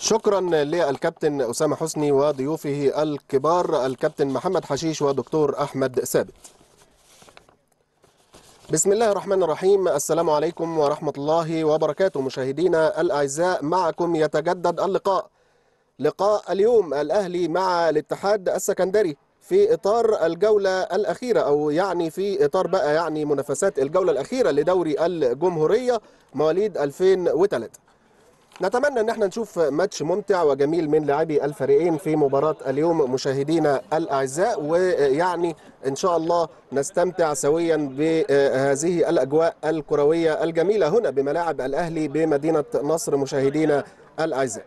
شكرا للكابتن أسامة حسني وضيوفه الكبار الكابتن محمد حشيش ودكتور أحمد ثابت بسم الله الرحمن الرحيم السلام عليكم ورحمة الله وبركاته مشاهدينا الأعزاء معكم يتجدد اللقاء لقاء اليوم الأهلي مع الاتحاد السكندري في إطار الجولة الأخيرة أو يعني في إطار بقى يعني منافسات الجولة الأخيرة لدوري الجمهورية مواليد 2003 نتمنى ان احنا نشوف ماتش ممتع وجميل من لاعبي الفريقين في مباراة اليوم مشاهدينا الاعزاء ويعني ان شاء الله نستمتع سويا بهذه الاجواء الكروية الجميلة هنا بملاعب الاهلي بمدينة نصر مشاهدينا الاعزاء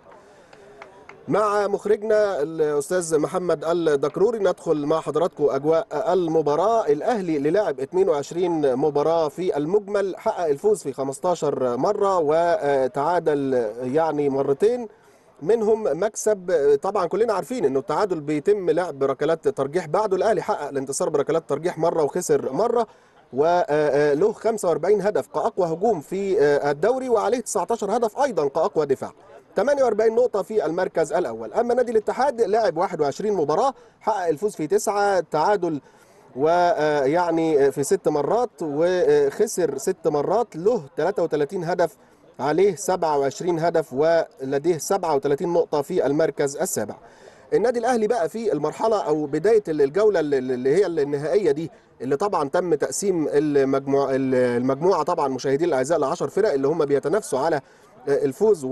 مع مخرجنا الاستاذ محمد الدكروري ندخل مع حضراتكم اجواء المباراه الاهلي اللي لعب 22 مباراه في المجمل حقق الفوز في 15 مره وتعادل يعني مرتين منهم مكسب طبعا كلنا عارفين انه التعادل بيتم لعب بركلات ترجيح بعده الاهلي حقق الانتصار بركلات ترجيح مره وخسر مره وله 45 هدف كاقوى هجوم في الدوري وعليه 19 هدف ايضا كاقوى دفاع 48 نقطة في المركز الأول أما نادي الاتحاد لعب 21 مباراة حقق الفوز في تسعة تعادل ويعني في ست مرات وخسر ست مرات له 33 هدف عليه 27 هدف ولديه 37 نقطة في المركز السابع النادي الاهلي بقى في المرحله او بدايه الجوله اللي هي النهائيه دي اللي طبعا تم تقسيم المجموعه المجموعه طبعا مشاهدين الاعزاء ل 10 فرق اللي هم بيتنافسوا على الفوز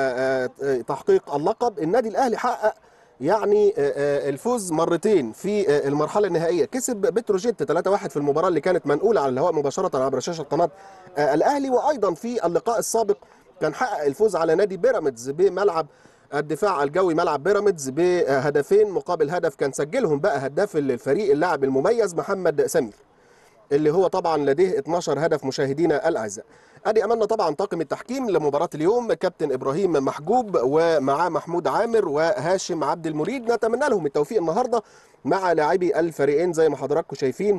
وتحقيق اللقب النادي الاهلي حقق يعني الفوز مرتين في المرحله النهائيه كسب بتروجيت 3-1 في المباراه اللي كانت منقوله على الهواء مباشره عبر شاشه قناه الاهلي وايضا في اللقاء السابق كان حقق الفوز على نادي بيراميدز بملعب الدفاع الجوي ملعب بيراميدز بهدفين مقابل هدف كان سجلهم بقى هداف الفريق اللاعب المميز محمد سمير اللي هو طبعا لديه 12 هدف مشاهدينا الاعزاء ادي امامنا طبعا طاقم التحكيم لمباراه اليوم كابتن ابراهيم محجوب ومعاه محمود عامر وهاشم عبد المريد نتمنى لهم التوفيق النهارده مع لاعبي الفريقين زي ما حضراتكم شايفين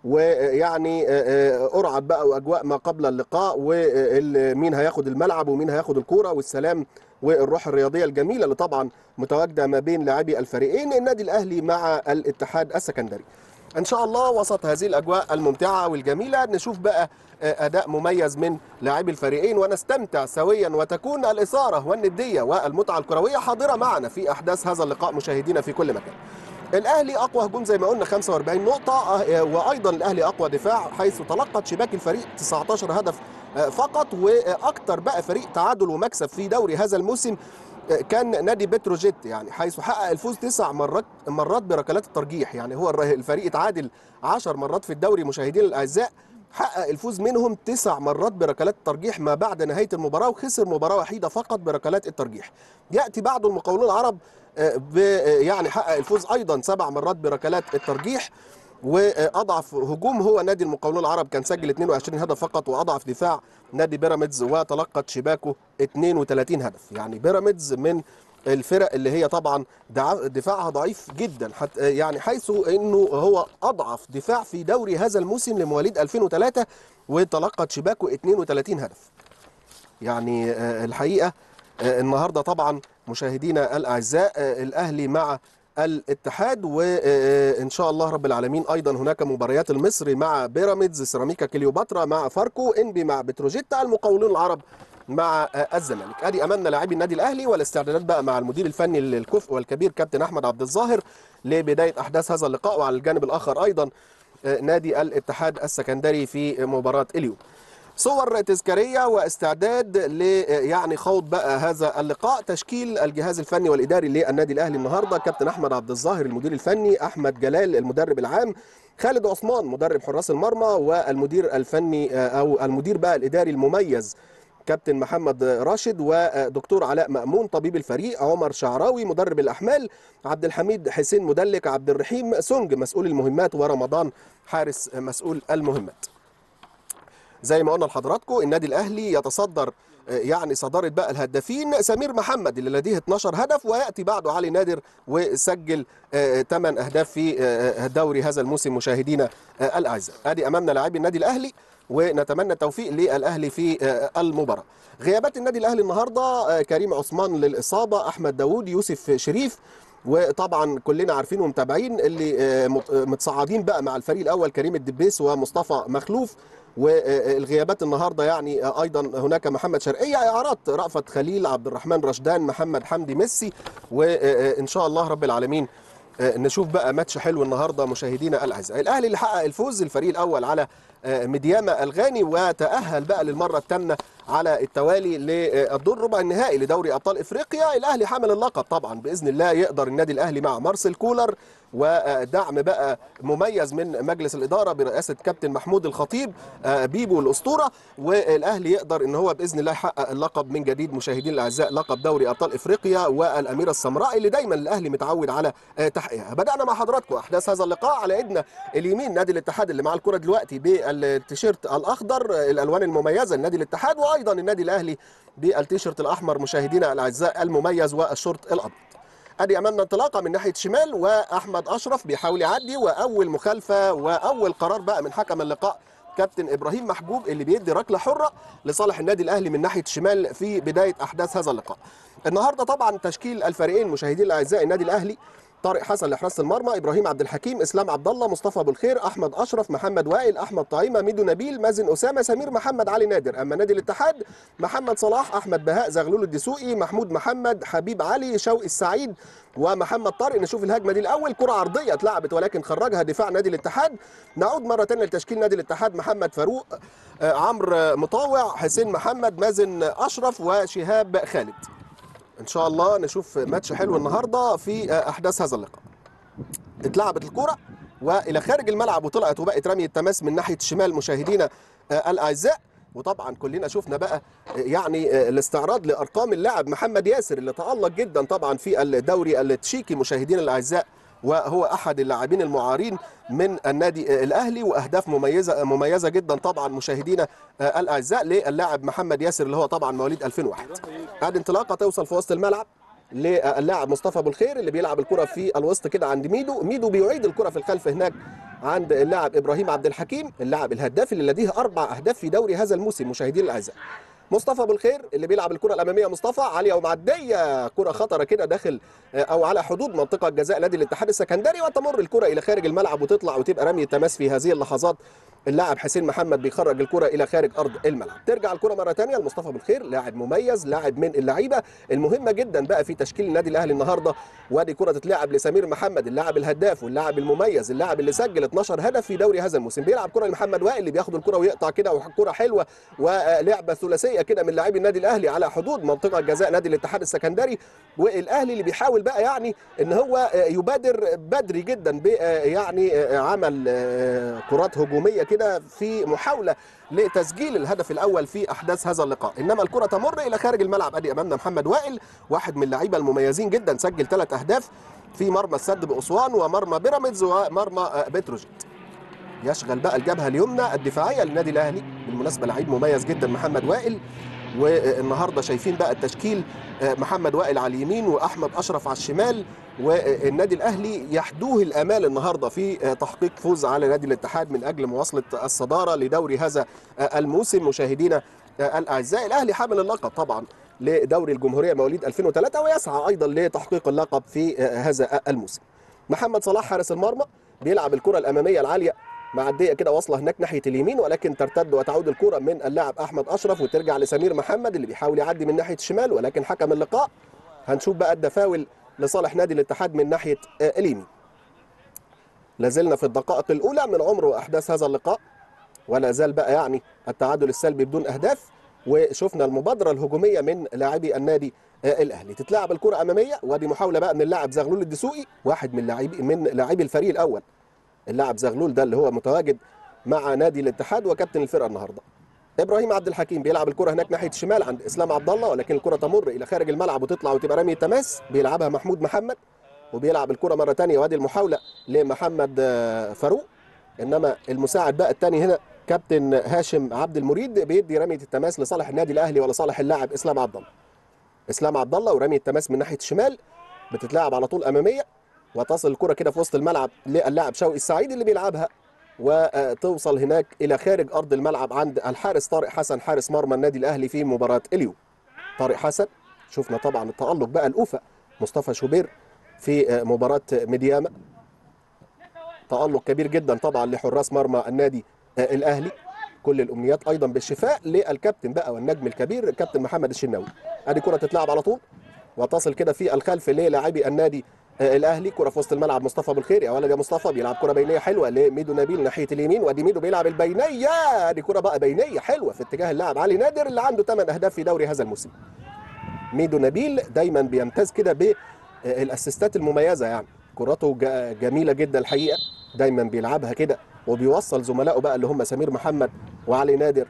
ويعني قرعه بقى واجواء ما قبل اللقاء ومين هياخد الملعب ومين هياخد الكوره والسلام والروح الرياضيه الجميله اللي طبعا متواجده ما بين لاعبي الفريقين النادي الاهلي مع الاتحاد السكندري ان شاء الله وسط هذه الاجواء الممتعه والجميله نشوف بقى اداء مميز من لاعبي الفريقين ونستمتع سويا وتكون الاثاره والنديه والمتعه الكرويه حاضره معنا في احداث هذا اللقاء مشاهدينا في كل مكان الاهلي اقوى هجوم زي ما قلنا 45 نقطه وايضا الاهلي اقوى دفاع حيث تلقت شباك الفريق 19 هدف فقط واكثر بقى فريق تعادل ومكسب في دوري هذا الموسم كان نادي بتروجيت يعني حيث حقق الفوز تسع مرات مرات بركلات الترجيح يعني هو الفريق اتعادل 10 مرات في الدوري مشاهدينا الاعزاء حقق الفوز منهم تسع مرات بركلات الترجيح ما بعد نهايه المباراه وخسر مباراه وحيده فقط بركلات الترجيح ياتي بعد المقاولون العرب يعني حقق الفوز ايضا سبع مرات بركلات الترجيح واضعف هجوم هو نادي المقاولون العرب كان سجل 22 هدف فقط واضعف دفاع نادي بيراميدز وتلقت شباكه 32 هدف يعني بيراميدز من الفرق اللي هي طبعا دفاعها ضعيف جدا حتى يعني حيث انه هو اضعف دفاع في دوري هذا الموسم لمواليد 2003 وتلقت شباكه 32 هدف يعني الحقيقه النهارده طبعا مشاهدينا الاعزاء الاهلي مع الاتحاد وان شاء الله رب العالمين ايضا هناك مباريات المصري مع بيراميدز سيراميكا كليوباترا مع فاركو انبي مع بتروجيتا المقاولون العرب مع الزمالك ادي امامنا لاعبي النادي الاهلي والاستعدادات بقى مع المدير الفني الكفء والكبير كابتن احمد عبد الظاهر لبدايه احداث هذا اللقاء وعلى الجانب الاخر ايضا نادي الاتحاد السكندري في مباراه اليوم صور تذكاريه واستعداد ل يعني خوض بقى هذا اللقاء تشكيل الجهاز الفني والاداري للنادي الاهلي النهارده كابتن احمد عبد الظاهر المدير الفني احمد جلال المدرب العام خالد عثمان مدرب حراس المرمى والمدير الفني او المدير بقى الاداري المميز كابتن محمد راشد ودكتور علاء مأمون طبيب الفريق عمر شعراوي مدرب الأحمال عبد الحميد حسين مدلك عبد الرحيم سونج مسؤول المهمات ورمضان حارس مسؤول المهمات زي ما قلنا لحضراتكم النادي الاهلي يتصدر يعني صداره بقى الهدافين سمير محمد اللي لديه 12 هدف وياتي بعده علي نادر وسجل 8 اهداف في دوري هذا الموسم مشاهدينا الاعزاء ادي امامنا لاعبي النادي الاهلي ونتمنى التوفيق للاهلي في المباراه غيابات النادي الاهلي النهارده كريم عثمان للاصابه احمد داوود يوسف شريف وطبعا كلنا عارفين ومتابعين اللي متصاعدين بقى مع الفريق الاول كريم الدبيس ومصطفى مخلوف والغيابات النهارده يعني ايضا هناك محمد شرقيه اعارات رأفت خليل عبد الرحمن رشدان محمد حمدي ميسي وان شاء الله رب العالمين نشوف بقى ماتش حلو النهارده مشاهدينا الاعزاء الاهلي اللي حقق الفوز الفريق الاول على مدياما الغاني وتاهل بقى للمره الثامنه على التوالي للدور ربع النهائي لدوري ابطال افريقيا الاهلي حامل اللقب طبعا باذن الله يقدر النادي الاهلي مع مارسيل كولر ودعم بقى مميز من مجلس الاداره برئاسه كابتن محمود الخطيب بيبو الاسطوره والاهلي يقدر ان هو باذن الله يحقق اللقب من جديد مشاهدين الاعزاء لقب دوري ابطال افريقيا والاميره السمراء اللي دايما الاهلي متعود على تحقيقها بدانا مع حضراتكم احداث هذا اللقاء على ايدنا اليمين نادي الاتحاد اللي مع الكره دلوقتي بالتيشيرت الاخضر الالوان المميزه لنادي الاتحاد وايضا النادي الاهلي بالتيشيرت الاحمر مشاهدينا الاعزاء المميز والشورت الابيض ادي امامنا انطلاقه من ناحيه شمال واحمد اشرف بيحاول يعدي واول مخالفه واول قرار بقى من حكم اللقاء كابتن ابراهيم محجوب اللي بيدي ركله حره لصالح النادي الاهلي من ناحيه الشمال في بدايه احداث هذا اللقاء. النهارده طبعا تشكيل الفريقين مشاهدين الاعزاء النادي الاهلي طارق حسن لحراسه المرمى ابراهيم عبد الحكيم اسلام عبد الله مصطفى ابو الخير احمد اشرف محمد وائل احمد طعيمه ميدو نبيل مازن اسامه سمير محمد علي نادر اما نادي الاتحاد محمد صلاح احمد بهاء زغلول الدسوقي محمود محمد حبيب علي شوقي السعيد ومحمد طارق نشوف الهجمه دي الاول كره عرضيه اتلعبت ولكن خرجها دفاع نادي الاتحاد نعود مره ثانيه لتشكيل نادي الاتحاد محمد فاروق عمرو مطاوع حسين محمد مازن اشرف وشهاب خالد ان شاء الله نشوف ماتش حلو النهارده في احداث هذا اللقاء اتلعبت الكره والى خارج الملعب وطلعت وبقت رمي التماس من ناحيه الشمال مشاهدينا الاعزاء وطبعا كلنا شفنا بقى يعني الاستعراض لارقام اللاعب محمد ياسر اللي تالق جدا طبعا في الدوري التشيكي مشاهدينا الاعزاء وهو احد اللاعبين المعارين من النادي الاهلي واهداف مميزه مميزه جدا طبعا مشاهدينا الاعزاء للاعب محمد ياسر اللي هو طبعا مواليد 2001 هذه انطلاقه توصل في وسط الملعب للاعب مصطفى ابو الخير اللي بيلعب الكره في الوسط كده عند ميدو ميدو بيعيد الكره في الخلف هناك عند اللاعب ابراهيم عبد الحكيم اللاعب الهداف اللي لديه اربع اهداف في دوري هذا الموسم مشاهدينا الاعزاء مصطفى ابو الخير اللي بيلعب الكره الاماميه مصطفى عاليه ومعديه كره خطره كده داخل او على حدود منطقه جزاء نادي الاتحاد السكندري وتمر الكره الى خارج الملعب وتطلع وتبقى رمي تماس في هذه اللحظات اللاعب حسين محمد بيخرج الكره الى خارج ارض الملعب ترجع الكره مره ثانيه لمصطفى ابو الخير لاعب مميز لاعب من اللعيبه المهمه جدا بقى في تشكيل النادي الاهلي النهارده وادي كره تتلعب لسمير محمد اللاعب الهداف واللاعب المميز اللاعب اللي سجل 12 هدف في دوري هذا الموسم بيلعب كره لمحمد وائل اللي بياخد الكره ويقطع كده وكره حلوه ولعبه ثلاثيه كده من لاعبي النادي الاهلي على حدود منطقه جزاء نادي الاتحاد السكندري والاهلي اللي بيحاول بقى يعني ان هو يبادر بدري جدا ب يعني عمل كرات هجوميه كده في محاوله لتسجيل الهدف الاول في احداث هذا اللقاء انما الكره تمر الى خارج الملعب ادي امامنا محمد وائل واحد من اللعيبه المميزين جدا سجل ثلاث اهداف في مرمى السد باسوان ومرمى بيراميدز ومرمى بتروجيت يشغل بقى الجبهه اليمنى الدفاعيه للنادي الاهلي بالمناسبه لعيب مميز جدا محمد وائل والنهارده شايفين بقى التشكيل محمد وائل على اليمين واحمد اشرف على الشمال والنادي الاهلي يحدوه الامال النهارده في تحقيق فوز على نادي الاتحاد من اجل مواصله الصداره لدوري هذا الموسم مشاهدينا الاعزاء الاهلي حامل اللقب طبعا لدوري الجمهوريه مواليد 2003 ويسعى ايضا لتحقيق اللقب في هذا الموسم محمد صلاح حارس المرمى بيلعب الكره الاماميه العاليه معديه كده واصله هناك ناحيه اليمين ولكن ترتد وتعود الكره من اللاعب احمد اشرف وترجع لسمير محمد اللي بيحاول يعدي من ناحيه الشمال ولكن حكم اللقاء هنشوف بقى الدفاول لصالح نادي الاتحاد من ناحيه اليمين لازلنا في الدقائق الاولى من عمر واحداث هذا اللقاء ولا زال بقى يعني التعادل السلبي بدون اهداف وشفنا المبادره الهجوميه من لاعبي النادي الاهلي تتلعب الكره اماميه وادي محاوله بقى من اللاعب زغلول الدسوقي واحد من لاعبي من لاعبي الفريق الاول اللاعب زغلول ده اللي هو متواجد مع نادي الاتحاد وكابتن الفرقه النهارده ابراهيم عبد الحكيم بيلعب الكره هناك ناحيه الشمال عند اسلام عبد الله ولكن الكره تمر الى خارج الملعب وتطلع وتبقى رمي تماس بيلعبها محمود محمد وبيلعب الكره مره ثانيه وادي المحاوله لمحمد فاروق انما المساعد بقى الثاني هنا كابتن هاشم عبد المريد بيدي رميه التماس لصالح النادي الاهلي ولصالح اللاعب اسلام عبد الله اسلام عبد الله ورميه التماس من ناحيه الشمال بتتلعب على طول اماميه وتصل الكره كده في وسط الملعب للاعب شوقي السعيد اللي بيلعبها وتوصل هناك الى خارج ارض الملعب عند الحارس طارق حسن حارس مرمى النادي الاهلي في مباراه اليوم طارق حسن شفنا طبعا التالق بقى الاوفى مصطفى شوبير في مباراه ميدياما تالق كبير جدا طبعا لحراس مرمى النادي الاهلي كل الامنيات ايضا بالشفاء للكابتن بقى والنجم الكبير الكابتن محمد الشناوي ادي كره تتلعب على طول وتصل كده في الخلف للاعبي النادي الاهلي كره في وسط الملعب مصطفى بالخير يا ولد يا مصطفى بيلعب كره بينيه حلوه لميدو نبيل ناحيه اليمين وادي ميدو بيلعب البينيه ادي كره بقى بينيه حلوه في اتجاه اللاعب علي نادر اللي عنده 8 اهداف في دوري هذا الموسم ميدو نبيل دايما بيمتاز كده بالاسيستات المميزه يعني كراته جميله جدا الحقيقه دايما بيلعبها كده وبيوصل زملائه بقى اللي هم سمير محمد وعلي نادر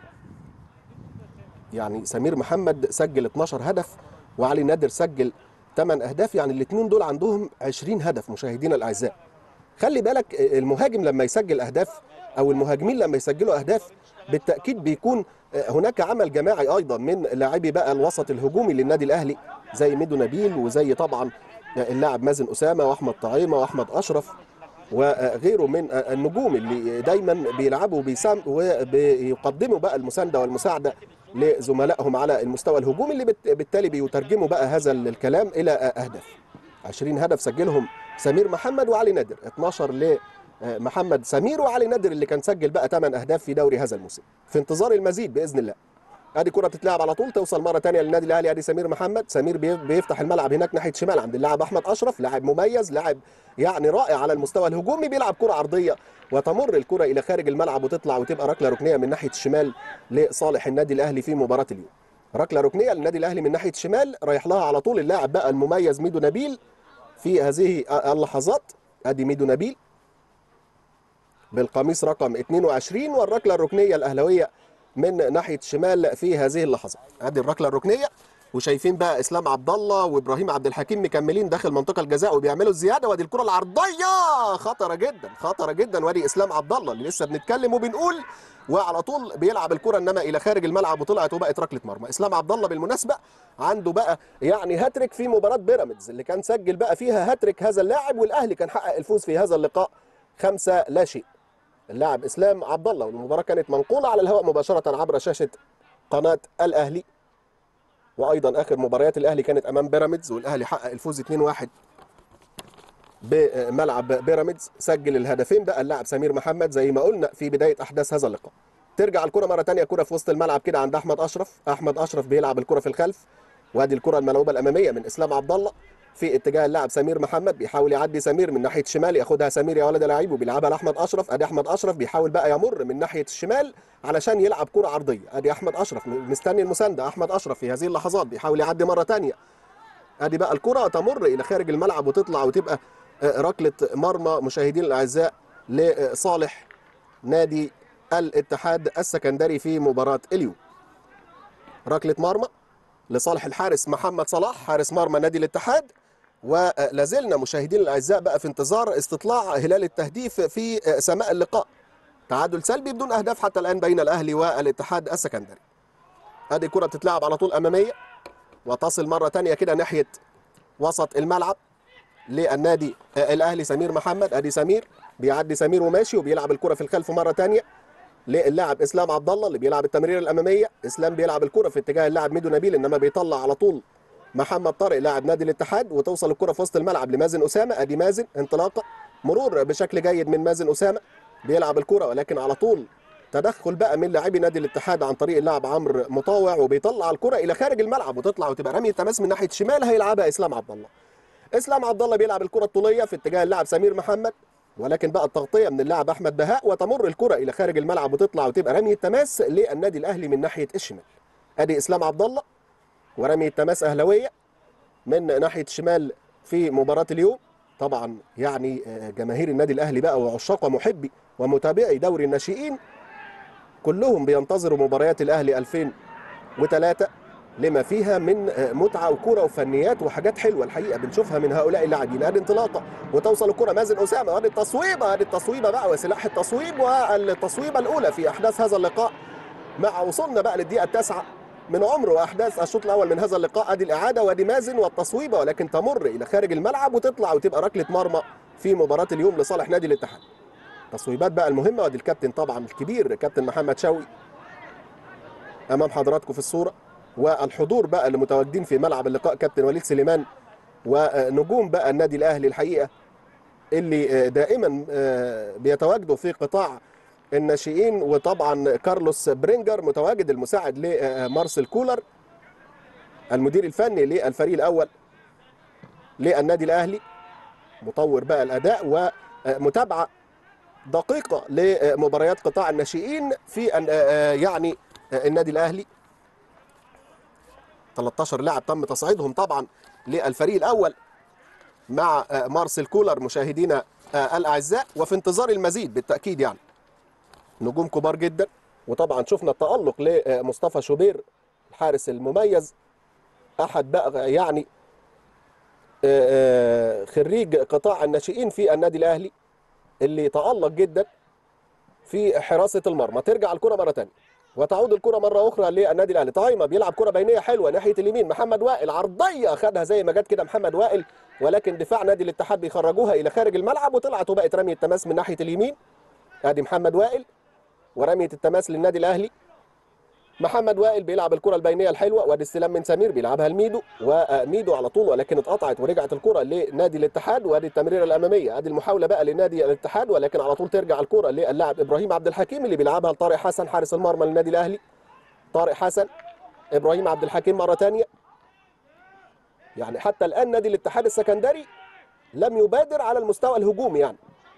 يعني سمير محمد سجل 12 هدف وعلي نادر سجل 8 اهداف يعني الاثنين دول عندهم 20 هدف مشاهدينا الاعزاء خلي بالك المهاجم لما يسجل اهداف او المهاجمين لما يسجلوا اهداف بالتاكيد بيكون هناك عمل جماعي ايضا من لاعبي بقى الوسط الهجومي للنادي الاهلي زي ميدو نبيل وزي طبعا اللاعب مازن اسامه واحمد طعيمه واحمد اشرف وغيره من النجوم اللي دايما بيلعبوا بيسام وبيقدموا بقى المسانده والمساعده لزملائهم على المستوى الهجومي اللي بالتالي بيترجموا بقى هذا الكلام الى اهداف 20 هدف سجلهم سمير محمد وعلي نادر 12 لمحمد سمير وعلي نادر اللي كان سجل بقى 8 اهداف في دوري هذا الموسم في انتظار المزيد باذن الله ادي كره تتلعب على طول توصل مره ثانيه للنادي الاهلي ادي سمير محمد سمير بيفتح الملعب هناك ناحيه شمال عند اللاعب احمد اشرف لاعب مميز لاعب يعني رائع على المستوى الهجومي بيلعب كره عرضيه وتمر الكره الى خارج الملعب وتطلع وتبقى ركله ركنيه من ناحيه الشمال لصالح النادي الاهلي في مباراه اليوم ركله ركنيه للنادي الاهلي من ناحيه الشمال رايح لها على طول اللاعب بقى المميز ميدو نبيل في هذه اللحظات ادي ميدو نبيل بالقميص رقم 22 والركله الركنيه الاهلاويه من ناحيه الشمال في هذه اللحظات ادي الركله الركنيه وشايفين بقى اسلام عبد الله وابراهيم عبد الحكيم مكملين داخل منطقه الجزاء وبيعملوا الزياده وادي الكره العرضيه خطره جدا خطره جدا وادي اسلام عبد الله اللي لسه بنتكلم وبنقول وعلى طول بيلعب الكره انما الى خارج الملعب وطلعت وبقت ركله مرمى اسلام عبد الله بالمناسبه عنده بقى يعني هاتريك في مباراه بيراميدز اللي كان سجل بقى فيها هاتريك هذا اللاعب والاهلي كان حقق الفوز في هذا اللقاء خمسة لا شيء اللاعب اسلام عبد الله والمباراه كانت منقوله على الهواء مباشره عبر شاشه قناه الاهلي وايضا اخر مباريات الاهلي كانت امام بيراميدز والاهلي حقق الفوز 2-1 بملعب بيراميدز سجل الهدفين بقى اللاعب سمير محمد زي ما قلنا في بدايه احداث هذا اللقاء ترجع الكره مره ثانيه كره في وسط الملعب كده عند احمد اشرف احمد اشرف بيلعب الكره في الخلف وادي الكره الملعوبه الاماميه من اسلام عبد الله في اتجاه اللاعب سمير محمد بيحاول يعدي سمير من ناحيه الشمال ياخدها سمير يا ولد يا لعيب وبيلعبها لاحمد اشرف ادي احمد اشرف بيحاول بقى يمر من ناحيه الشمال علشان يلعب كره عرضيه ادي احمد اشرف مستني المسانده احمد اشرف في هذه اللحظات بيحاول يعدي مره ثانيه ادي بقى الكره تمر الى خارج الملعب وتطلع وتبقى ركله مرمى مشاهدين الاعزاء لصالح نادي الاتحاد السكندري في مباراه اليوم ركله مرمى لصالح الحارس محمد صلاح حارس مرمى نادي الاتحاد ولازلنا مشاهدين الاعزاء بقى في انتظار استطلاع هلال التهديف في سماء اللقاء تعادل سلبي بدون اهداف حتى الان بين الاهلي والاتحاد السكندري ادي كره بتتلعب على طول اماميه وتصل مره ثانيه كده ناحيه وسط الملعب للنادي الاهلي سمير محمد ادي سمير بيعدي سمير وماشي وبيلعب الكره في الخلف مره ثانيه للاعب اسلام عبد الله اللي بيلعب التمريره الاماميه اسلام بيلعب الكره في اتجاه اللاعب ميدو نبيل انما بيطلع على طول محمد طارق لاعب نادي الاتحاد وتوصل الكره في وسط الملعب لمازن اسامه ادي مازن انطلاقه مرور بشكل جيد من مازن اسامه بيلعب الكره ولكن على طول تدخل بقى من لاعبي نادي الاتحاد عن طريق اللاعب عمرو مطاوع وبيطلع الكره الى خارج الملعب وتطلع وتبقى رميه تماس من ناحيه الشمال هيلعبها اسلام عبد الله اسلام عبد الله بيلعب الكره الطوليه في اتجاه اللاعب سمير محمد ولكن بقى التغطيه من اللاعب احمد بهاء وتمر الكره الى خارج الملعب وتطلع وتبقى رميه تماس للنادي الاهلي من ناحيه الشمال ادي اسلام عبد الله ورميه تماس اهلاويه من ناحيه الشمال في مباراه اليوم طبعا يعني جماهير النادي الاهلي بقى وعشاق ومحبي ومتابعي دوري الناشئين كلهم بينتظروا مباريات الاهلي 2003 لما فيها من متعه وكره وفنيات وحاجات حلوه الحقيقه بنشوفها من هؤلاء اللاعبين ادي انطلاقه وتوصل الكره مازن اسامه ادي التصويبه ادي التصويبه بقى وسلاح التصويب والتصويبه الاولى في احداث هذا اللقاء مع وصولنا بقى للدقيقه التاسعه من عمر واحداث الشوط الاول من هذا اللقاء ادي الاعاده وادي مازن والتصويبه ولكن تمر الى خارج الملعب وتطلع وتبقى ركله مرمى في مباراه اليوم لصالح نادي الاتحاد التصويبات بقى المهمه وادي الكابتن طبعا الكبير كابتن محمد شوقي امام حضراتكم في الصوره والحضور بقى اللي متواجدين في ملعب اللقاء كابتن وليد سليمان ونجوم بقى النادي الاهلي الحقيقه اللي دائما بيتواجدوا في قطاع الناشئين وطبعا كارلوس برينجر متواجد المساعد لمارسيل كولر المدير الفني للفريق الاول للنادي الاهلي مطور بقى الاداء ومتابعه دقيقه لمباريات قطاع الناشئين في يعني النادي الاهلي 13 لاعب تم تصعيدهم طبعا للفريق الاول مع مارسيل كولر مشاهدينا الاعزاء وفي انتظار المزيد بالتاكيد يعني نجوم كبار جدا وطبعا شفنا التالق لمصطفى شوبير الحارس المميز احد بقى يعني خريج قطاع الناشئين في النادي الاهلي اللي تالق جدا في حراسه المرمى ترجع الكره مره ثانيه وتعود الكره مره اخرى للنادي الاهلي طايمه بيلعب كره بينيه حلوه ناحيه اليمين محمد وائل عرضيه خدها زي ما جت كده محمد وائل ولكن دفاع نادي الاتحاد بيخرجوها الى خارج الملعب وطلعت وبقت رميه تماس من ناحيه اليمين ادي محمد وائل ورميه التماس للنادي الاهلي محمد وائل بيلعب الكره البينيه الحلوه وادي استلام من سمير بيلعبها لميدو وميدو على طول ولكن اتقطعت ورجعت الكره لنادي الاتحاد وادي التمريره الاماميه ادي المحاوله بقى لنادي الاتحاد ولكن على طول ترجع الكره للاعب ابراهيم عبد الحكيم اللي بيلعبها لطارق حسن حارس المرمى للنادي الاهلي طارق حسن ابراهيم عبد الحكيم مره ثانيه يعني حتى الان نادي الاتحاد السكندري لم يبادر على المستوى الهجومي يعني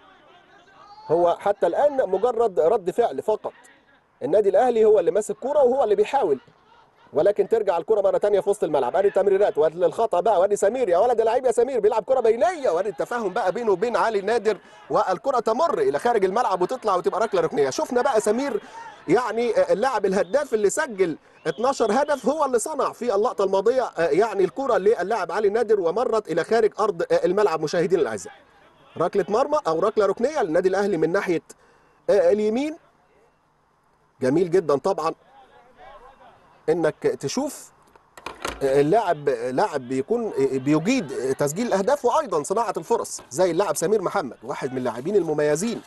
هو حتى الان مجرد رد فعل فقط النادي الاهلي هو اللي ماسك كوره وهو اللي بيحاول ولكن ترجع الكره مره ثانيه في وسط الملعب ادي تمريرات وادي الخطا بقى وادي سمير يا ولد اللعيب يا سمير بيلعب كره بينيه وادي التفاهم بقى بينه وبين علي نادر والكره تمر الى خارج الملعب وتطلع وتبقى ركله ركنيه شفنا بقى سمير يعني اللاعب الهداف اللي سجل 12 هدف هو اللي صنع في اللقطه الماضيه يعني الكره للاعب علي نادر ومرت الى خارج ارض الملعب مشاهدينا الاعزاء ركله مرمى او ركله ركنيه للنادي الاهلي من ناحيه اليمين جميل جدا طبعا انك تشوف اللاعب لاعب بيكون بيجيد تسجيل الاهداف وايضا صناعه الفرص زي اللاعب سمير محمد واحد من اللاعبين المميزين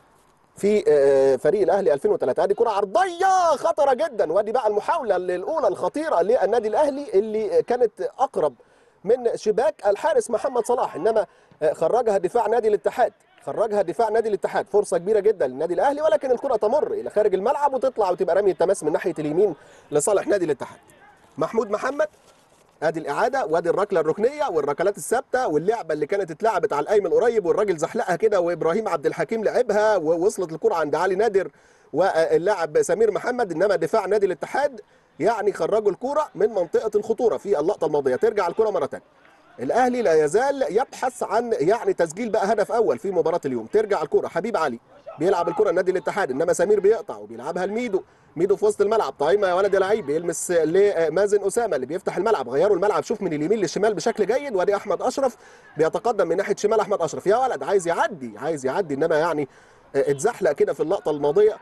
في فريق الاهلي 2003 ادي كره عرضيه خطره جدا وادي بقى المحاوله الاولى الخطيره للنادي الاهلي اللي كانت اقرب من شباك الحارس محمد صلاح انما خرجها دفاع نادي الاتحاد خرجها دفاع نادي الاتحاد فرصه كبيره جدا للنادي الاهلي ولكن الكره تمر الى خارج الملعب وتطلع وتبقى رميه تماس من ناحيه اليمين لصالح نادي الاتحاد محمود محمد ادي الاعاده وادي الركله الركنيه والركلات الثابته واللعبه اللي كانت اتلعبت على الايمن قريب والراجل زحلقها كده وابراهيم عبد الحكيم لعبها ووصلت الكره عند علي نادر واللاعب سمير محمد انما دفاع نادي الاتحاد يعني خرجوا الكره من منطقه الخطوره في اللقطه الماضيه ترجع الكره مره ثانيه الاهلي لا يزال يبحث عن يعني تسجيل بقى هدف اول في مباراه اليوم ترجع الكره حبيب علي بيلعب الكره النادي الاتحاد انما سمير بيقطع وبيلعبها لميدو ميدو في وسط الملعب طايمه يا ولد يا لعيب بيلمس لمازن اسامه اللي بيفتح الملعب غيروا الملعب شوف من اليمين للشمال بشكل جيد وادي احمد اشرف بيتقدم من ناحيه شمال احمد اشرف يا ولد عايز يعدي عايز يعدي انما يعني اتزحلق كده في اللقطه الماضيه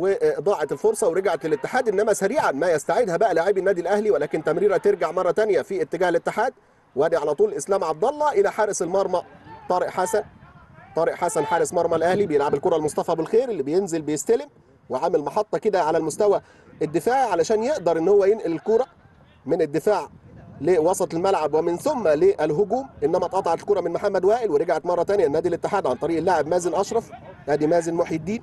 وضاعت الفرصه ورجعت للاتحاد انما سريعا ما يستعيدها بقى لاعبي النادي الاهلي ولكن تمريره ترجع مره ثانيه في اتجاه الاتحاد وادي على طول اسلام عبد الله الى حارس المرمى طارق حسن طارق حسن حارس مرمى الاهلي بيلعب الكره لمصطفى بالخير اللي بينزل بيستلم وعامل محطه كده على المستوى الدفاعي علشان يقدر ان هو ينقل الكره من الدفاع لوسط الملعب ومن ثم للهجوم انما اتقطعت الكره من محمد وائل ورجعت مره ثانيه النادي الاتحاد عن طريق اللاعب مازن اشرف ادي مازن محي الدين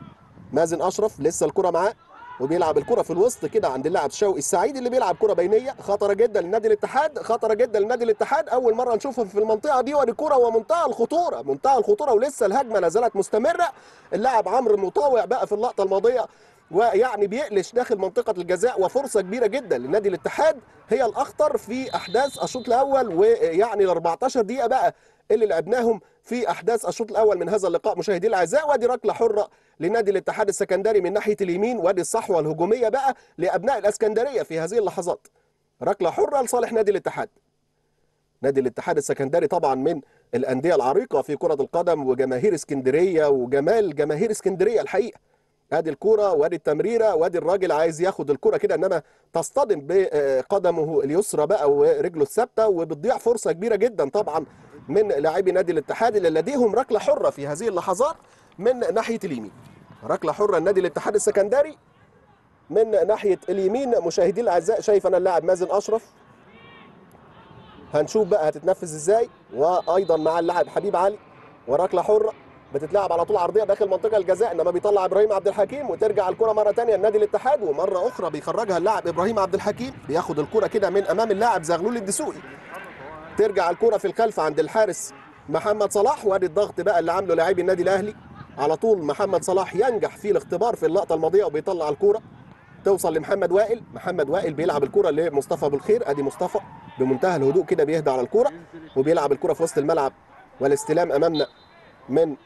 مازن اشرف لسه الكره معاه وبيلعب الكره في الوسط كده عند اللاعب شوقي السعيد اللي بيلعب كره بينيه خطره جدا لنادي الاتحاد خطره جدا لنادي الاتحاد اول مره نشوفها في المنطقه دي ودي كره ومنتهى الخطوره منتهى الخطوره ولسه الهجمه لا زالت مستمره اللاعب عمرو المطاوع بقى في اللقطه الماضيه ويعني بيقلش داخل منطقة الجزاء وفرصة كبيرة جدا لنادي الاتحاد هي الأخطر في أحداث الشوط الأول ويعني ال 14 دقيقة بقى اللي لعبناهم في أحداث الشوط الأول من هذا اللقاء مشاهدي الأعزاء وادي ركلة حرة لنادي الاتحاد السكندري من ناحية اليمين وادي الصحوة الهجومية بقى لأبناء الأسكندرية في هذه اللحظات ركله حره لصالح نادي الاتحاد نادي الاتحاد السكندري طبعا من الانديه العريقه في كره القدم وجماهير اسكندريه وجمال جماهير اسكندريه الحقيقه ادي الكوره وادي التمريره وادي الراجل عايز ياخد الكوره كده انما تصطدم بقدمه اليسرى بقى ورجله الثابته وبتضيع فرصه كبيره جدا طبعا من لاعبي نادي الاتحاد اللي لديهم ركله حره في هذه اللحظات من ناحيه اليمين ركله حره النادي الاتحاد السكندري من ناحيه اليمين مشاهدي الاعزاء شايف انا اللاعب مازن اشرف هنشوف بقى هتتنفذ ازاي وايضا مع اللاعب حبيب علي وركله حره بتتلعب على طول عرضيه داخل منطقه الجزاء انما بيطلع ابراهيم عبد الحكيم وترجع الكره مره ثانيه لنادي الاتحاد ومره اخرى بيخرجها اللاعب ابراهيم عبد الحكيم بياخد الكره كده من امام اللاعب زغلول الدسوقي ترجع الكره في الخلف عند الحارس محمد صلاح وادي الضغط بقى اللي عامله لاعبي النادي الاهلي على طول محمد صلاح ينجح في الاختبار في اللقطه الماضيه وبيطلع الكره توصل لمحمد وائل محمد وائل بيلعب الكره لمصطفى ابو الخير ادي مصطفى بمنتهى الهدوء كده بيهدى على الكره وبيلعب الكره في وسط الملعب والاستلام امامنا من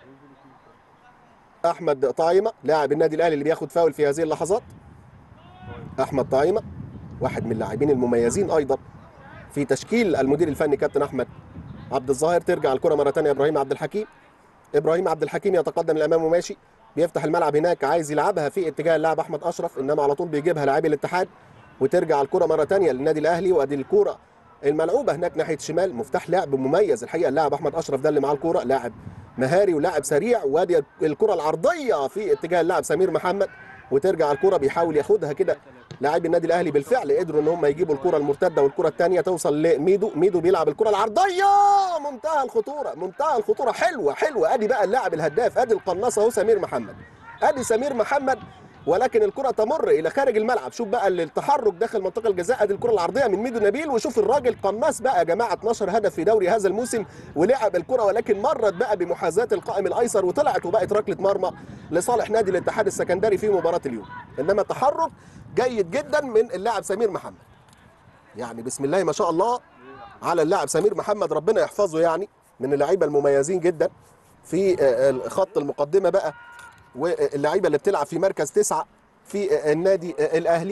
احمد طايمه لاعب النادي الاهلي اللي بياخد فاول في هذه اللحظات احمد طايمه واحد من اللاعبين المميزين ايضا في تشكيل المدير الفني كابتن احمد عبد الظاهر ترجع الكره مره ثانيه ابراهيم عبد الحكيم ابراهيم عبد الحكيم يتقدم للامام وماشي بيفتح الملعب هناك عايز يلعبها في اتجاه اللاعب احمد اشرف انما على طول بيجيبها لاعبي الاتحاد وترجع الكره مره ثانيه للنادي الاهلي وادي الكره الملعوبه هناك ناحيه الشمال مفتاح لعب مميز الحقيقه اللاعب احمد اشرف ده اللي معاه الكره لاعب مهاري ولاعب سريع وادي الكره العرضيه في اتجاه اللاعب سمير محمد وترجع الكره بيحاول ياخدها كده لاعبي النادي الاهلي بالفعل قدروا ان هم يجيبوا الكره المرتده والكره الثانيه توصل لميدو ميدو بيلعب الكره العرضيه منتهى الخطوره منتهى الخطوره حلوه حلوه ادي بقى اللاعب الهداف ادي القناص اهو سمير محمد ادي سمير محمد ولكن الكره تمر الى خارج الملعب شوف بقى التحرك داخل منطقه الجزاء ادي الكره العرضيه من ميدو نبيل وشوف الراجل قناص بقى يا جماعه 12 هدف في دوري هذا الموسم ولعب الكره ولكن مرت بقى بمحاذاه القائم الايسر وطلعت وبقت ركله مرمى لصالح نادي الاتحاد السكندري في مباراه اليوم انما تحرك جيد جدا من اللاعب سمير محمد يعني بسم الله ما شاء الله على اللاعب سمير محمد ربنا يحفظه يعني من اللعيبه المميزين جدا في خط المقدمه بقى واللعيبه اللي بتلعب في مركز تسعه في النادي الاهلي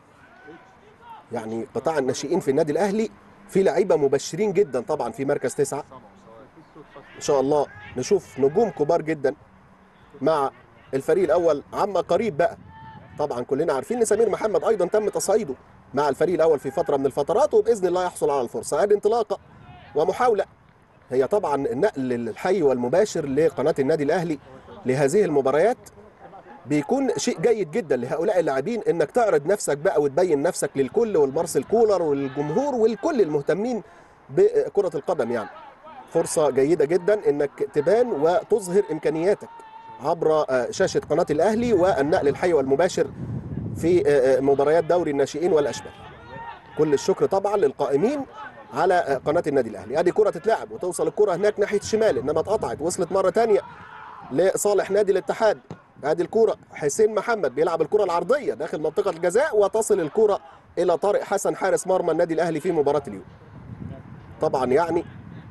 يعني قطاع الناشئين في النادي الاهلي في لعيبه مبشرين جدا طبعا في مركز تسعه ان شاء الله نشوف نجوم كبار جدا مع الفريق الاول عما قريب بقى طبعا كلنا عارفين ان سمير محمد ايضا تم تصعيده مع الفريق الاول في فتره من الفترات وباذن الله يحصل على الفرصه ادي انطلاقه ومحاوله هي طبعا النقل الحي والمباشر لقناه النادي الاهلي لهذه المباريات بيكون شيء جيد جدا لهؤلاء اللاعبين انك تعرض نفسك بقى وتبين نفسك للكل والمارسيل كولر والجمهور والكل المهتمين بكره القدم يعني فرصه جيده جدا انك تبان وتظهر امكانياتك عبر شاشه قناه الاهلي والنقل الحي والمباشر في مباريات دوري الناشئين والاشبال كل الشكر طبعا للقائمين على قناه النادي الاهلي ادي كره تتلعب وتوصل الكره هناك ناحيه الشمال انما اتقطعت وصلت مره ثانيه لصالح نادي الاتحاد ادي الكرة حسين محمد بيلعب الكرة العرضية داخل منطقة الجزاء وتصل الكرة إلى طارق حسن حارس مرمى النادي الأهلي في مباراة اليوم. طبعا يعني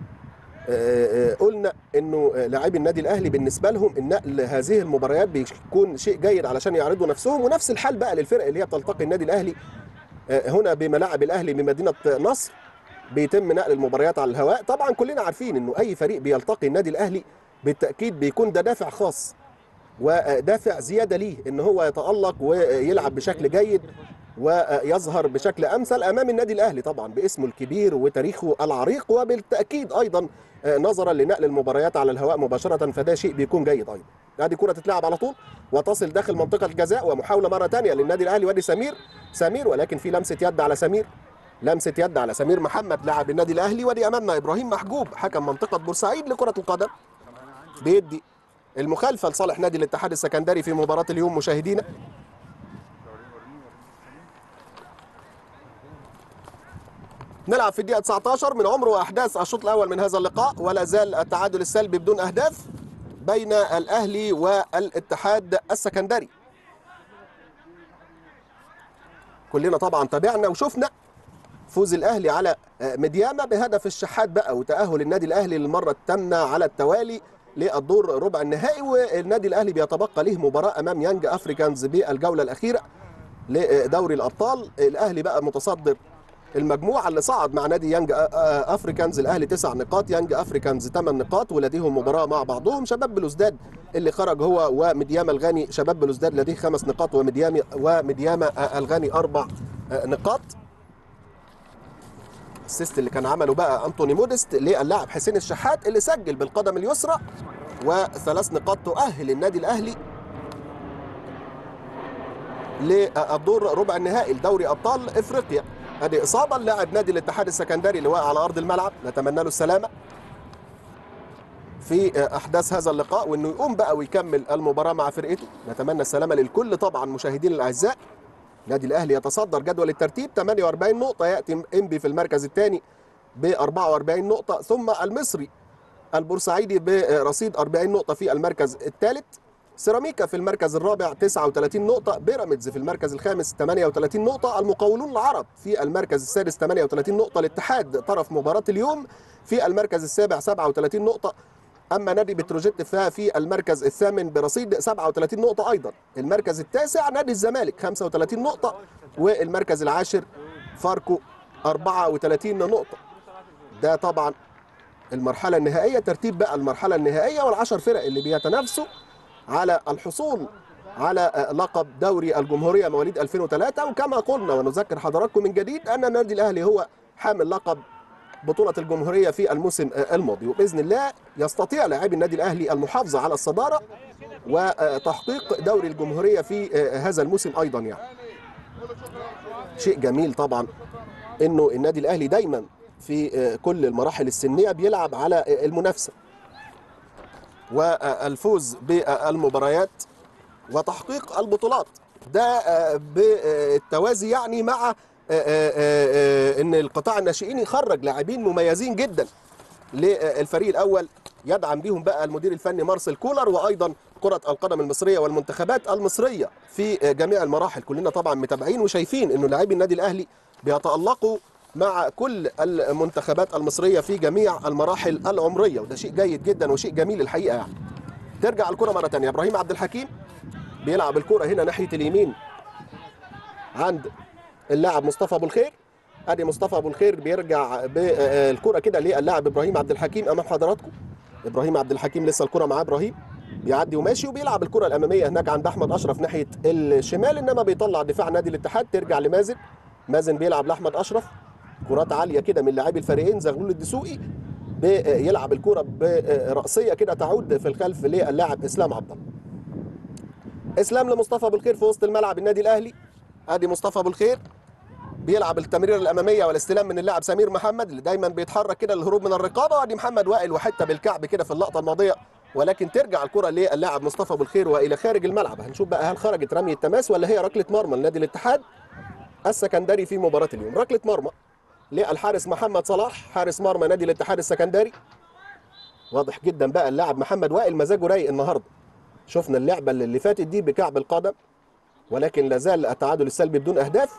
قلنا انه لاعبي النادي الاهلي بالنسبه لهم النقل هذه المباريات بيكون شيء جيد علشان يعرضوا نفسهم ونفس الحال بقى للفرق اللي هي بتلتقي النادي الاهلي هنا بملاعب الاهلي بمدينه نصر بيتم نقل المباريات على الهواء طبعا كلنا عارفين انه اي فريق بيلتقي النادي الاهلي بالتاكيد بيكون ده دافع خاص ودافع زياده ليه ان هو يتالق ويلعب بشكل جيد ويظهر بشكل امثل امام النادي الاهلي طبعا باسمه الكبير وتاريخه العريق وبالتاكيد ايضا نظرا لنقل المباريات على الهواء مباشره فده شيء بيكون جيد ايضا ادي كره تتلعب على طول وتصل داخل منطقه الجزاء ومحاوله مره ثانيه للنادي الاهلي وادي سمير سمير ولكن في لمسه يد على سمير لمسه يد على سمير محمد لاعب النادي الاهلي ودي امامنا ابراهيم محجوب حكم منطقه بورسعيد لكره القدم بيدي المخالفه لصالح نادي الاتحاد السكندري في مباراه اليوم مشاهدينا نلعب في الدقيقة 19 من عمر وأحداث الشوط الأول من هذا اللقاء ولا زال التعادل السلبي بدون أهداف بين الأهلي والاتحاد السكندري كلنا طبعا تابعنا وشفنا فوز الأهلي على مدياما بهدف الشحات بقى وتأهل النادي الأهلي للمرة الثامنة على التوالي للدور ربع النهائي والنادي الأهلي بيتبقى له مباراة أمام يانج أفريكانز بالجولة الأخيرة لدوري الأبطال الأهلي بقى متصدر المجموعه اللي صعد مع نادي يانج افريكانز الاهلي تسع نقاط يانج افريكانز ثمان نقاط ولديهم مباراه مع بعضهم شباب بلوزداد اللي خرج هو ومدياما الغاني شباب بلوزداد لديه خمس نقاط ومدياما ومدياما الغاني اربع نقاط السيست اللي كان عمله بقى انطوني مودست للاعب حسين الشحات اللي سجل بالقدم اليسرى وثلاث نقاط تؤهل النادي الاهلي للدور ربع النهائي لدوري ابطال افريقيا ادي اصابه لاعب نادي الاتحاد السكندري اللي واقع على ارض الملعب نتمنى له السلامه في احداث هذا اللقاء وانه يقوم بقى ويكمل المباراه مع فرقته نتمنى السلامه للكل طبعا مشاهدينا الاعزاء النادي الاهلي يتصدر جدول الترتيب 48 نقطه ياتي انبي في المركز الثاني ب 44 نقطه ثم المصري البورسعيدي برصيد 40 نقطه في المركز الثالث سيراميكا في المركز الرابع 39 نقطة بيراميدز في المركز الخامس 38 نقطة المقاولون العرب في المركز السادس 38 نقطة الاتحاد طرف مباراة اليوم في المركز السابع 37 نقطة أما نادي بتروجيت ففي المركز الثامن برصيد 37 نقطة أيضا المركز التاسع نادي الزمالك 35 نقطة والمركز العاشر فاركو 34 نقطة ده طبعا المرحلة النهائية ترتيب بقى المرحلة النهائية والعشر فرق اللي بيتنافسوا على الحصول على لقب دوري الجمهورية مواليد 2003 وكما قلنا ونذكر حضراتكم من جديد أن النادي الأهلي هو حامل لقب بطولة الجمهورية في الموسم الماضي وبإذن الله يستطيع لاعبي النادي الأهلي المحافظة على الصدارة وتحقيق دوري الجمهورية في هذا الموسم أيضا يعني شيء جميل طبعا أنه النادي الأهلي دايما في كل المراحل السنية بيلعب على المنافسة والفوز بالمباريات وتحقيق البطولات ده بالتوازي يعني مع ان القطاع الناشئين يخرج لاعبين مميزين جدا للفريق الاول يدعم بيهم بقى المدير الفني مارسيل كولر وايضا كرة القدم المصرية والمنتخبات المصرية في جميع المراحل كلنا طبعا متابعين وشايفين انه لاعبي النادي الاهلي بيتألقوا مع كل المنتخبات المصرية في جميع المراحل العمرية وده شيء جيد جدا وشيء جميل الحقيقة يعني ترجع الكرة مرة تانية إبراهيم عبد الحكيم بيلعب الكرة هنا ناحية اليمين عند اللاعب مصطفى أبو الخير ادي مصطفى ابو الخير بيرجع بالكره كده للاعب ابراهيم عبد الحكيم امام حضراتكم ابراهيم عبد الحكيم لسه الكره معاه ابراهيم بيعدي وماشي وبيلعب الكره الاماميه هناك عند احمد اشرف ناحيه الشمال انما بيطلع دفاع نادي الاتحاد ترجع لمازن مازن بيلعب لاحمد اشرف كرات عاليه كده من لاعبي الفريقين زغلول الدسوقي بيلعب الكره براسيه كده تعود في الخلف للاعب اسلام عبد الله اسلام لمصطفى ابو الخير في وسط الملعب النادي الاهلي ادي مصطفى ابو الخير بيلعب التمريره الاماميه والاستلام من اللاعب سمير محمد اللي دايما بيتحرك كده للهروب من الرقابه وادي محمد وائل وحته بالكعب كده في اللقطه الماضيه ولكن ترجع الكره للاعب مصطفى ابو الخير والى خارج الملعب هنشوف بقى هل خرجت رمي التماس ولا هي ركله مرمى لنادي الاتحاد السكندري في مباراه اليوم ركله مرمى للحارس محمد صلاح حارس مرمى نادي الاتحاد السكندري واضح جدا بقى اللاعب محمد وائل مزاجه رايق النهارده شفنا اللعبه اللي فاتت دي بكعب القدم ولكن لا زال التعادل السلبي بدون اهداف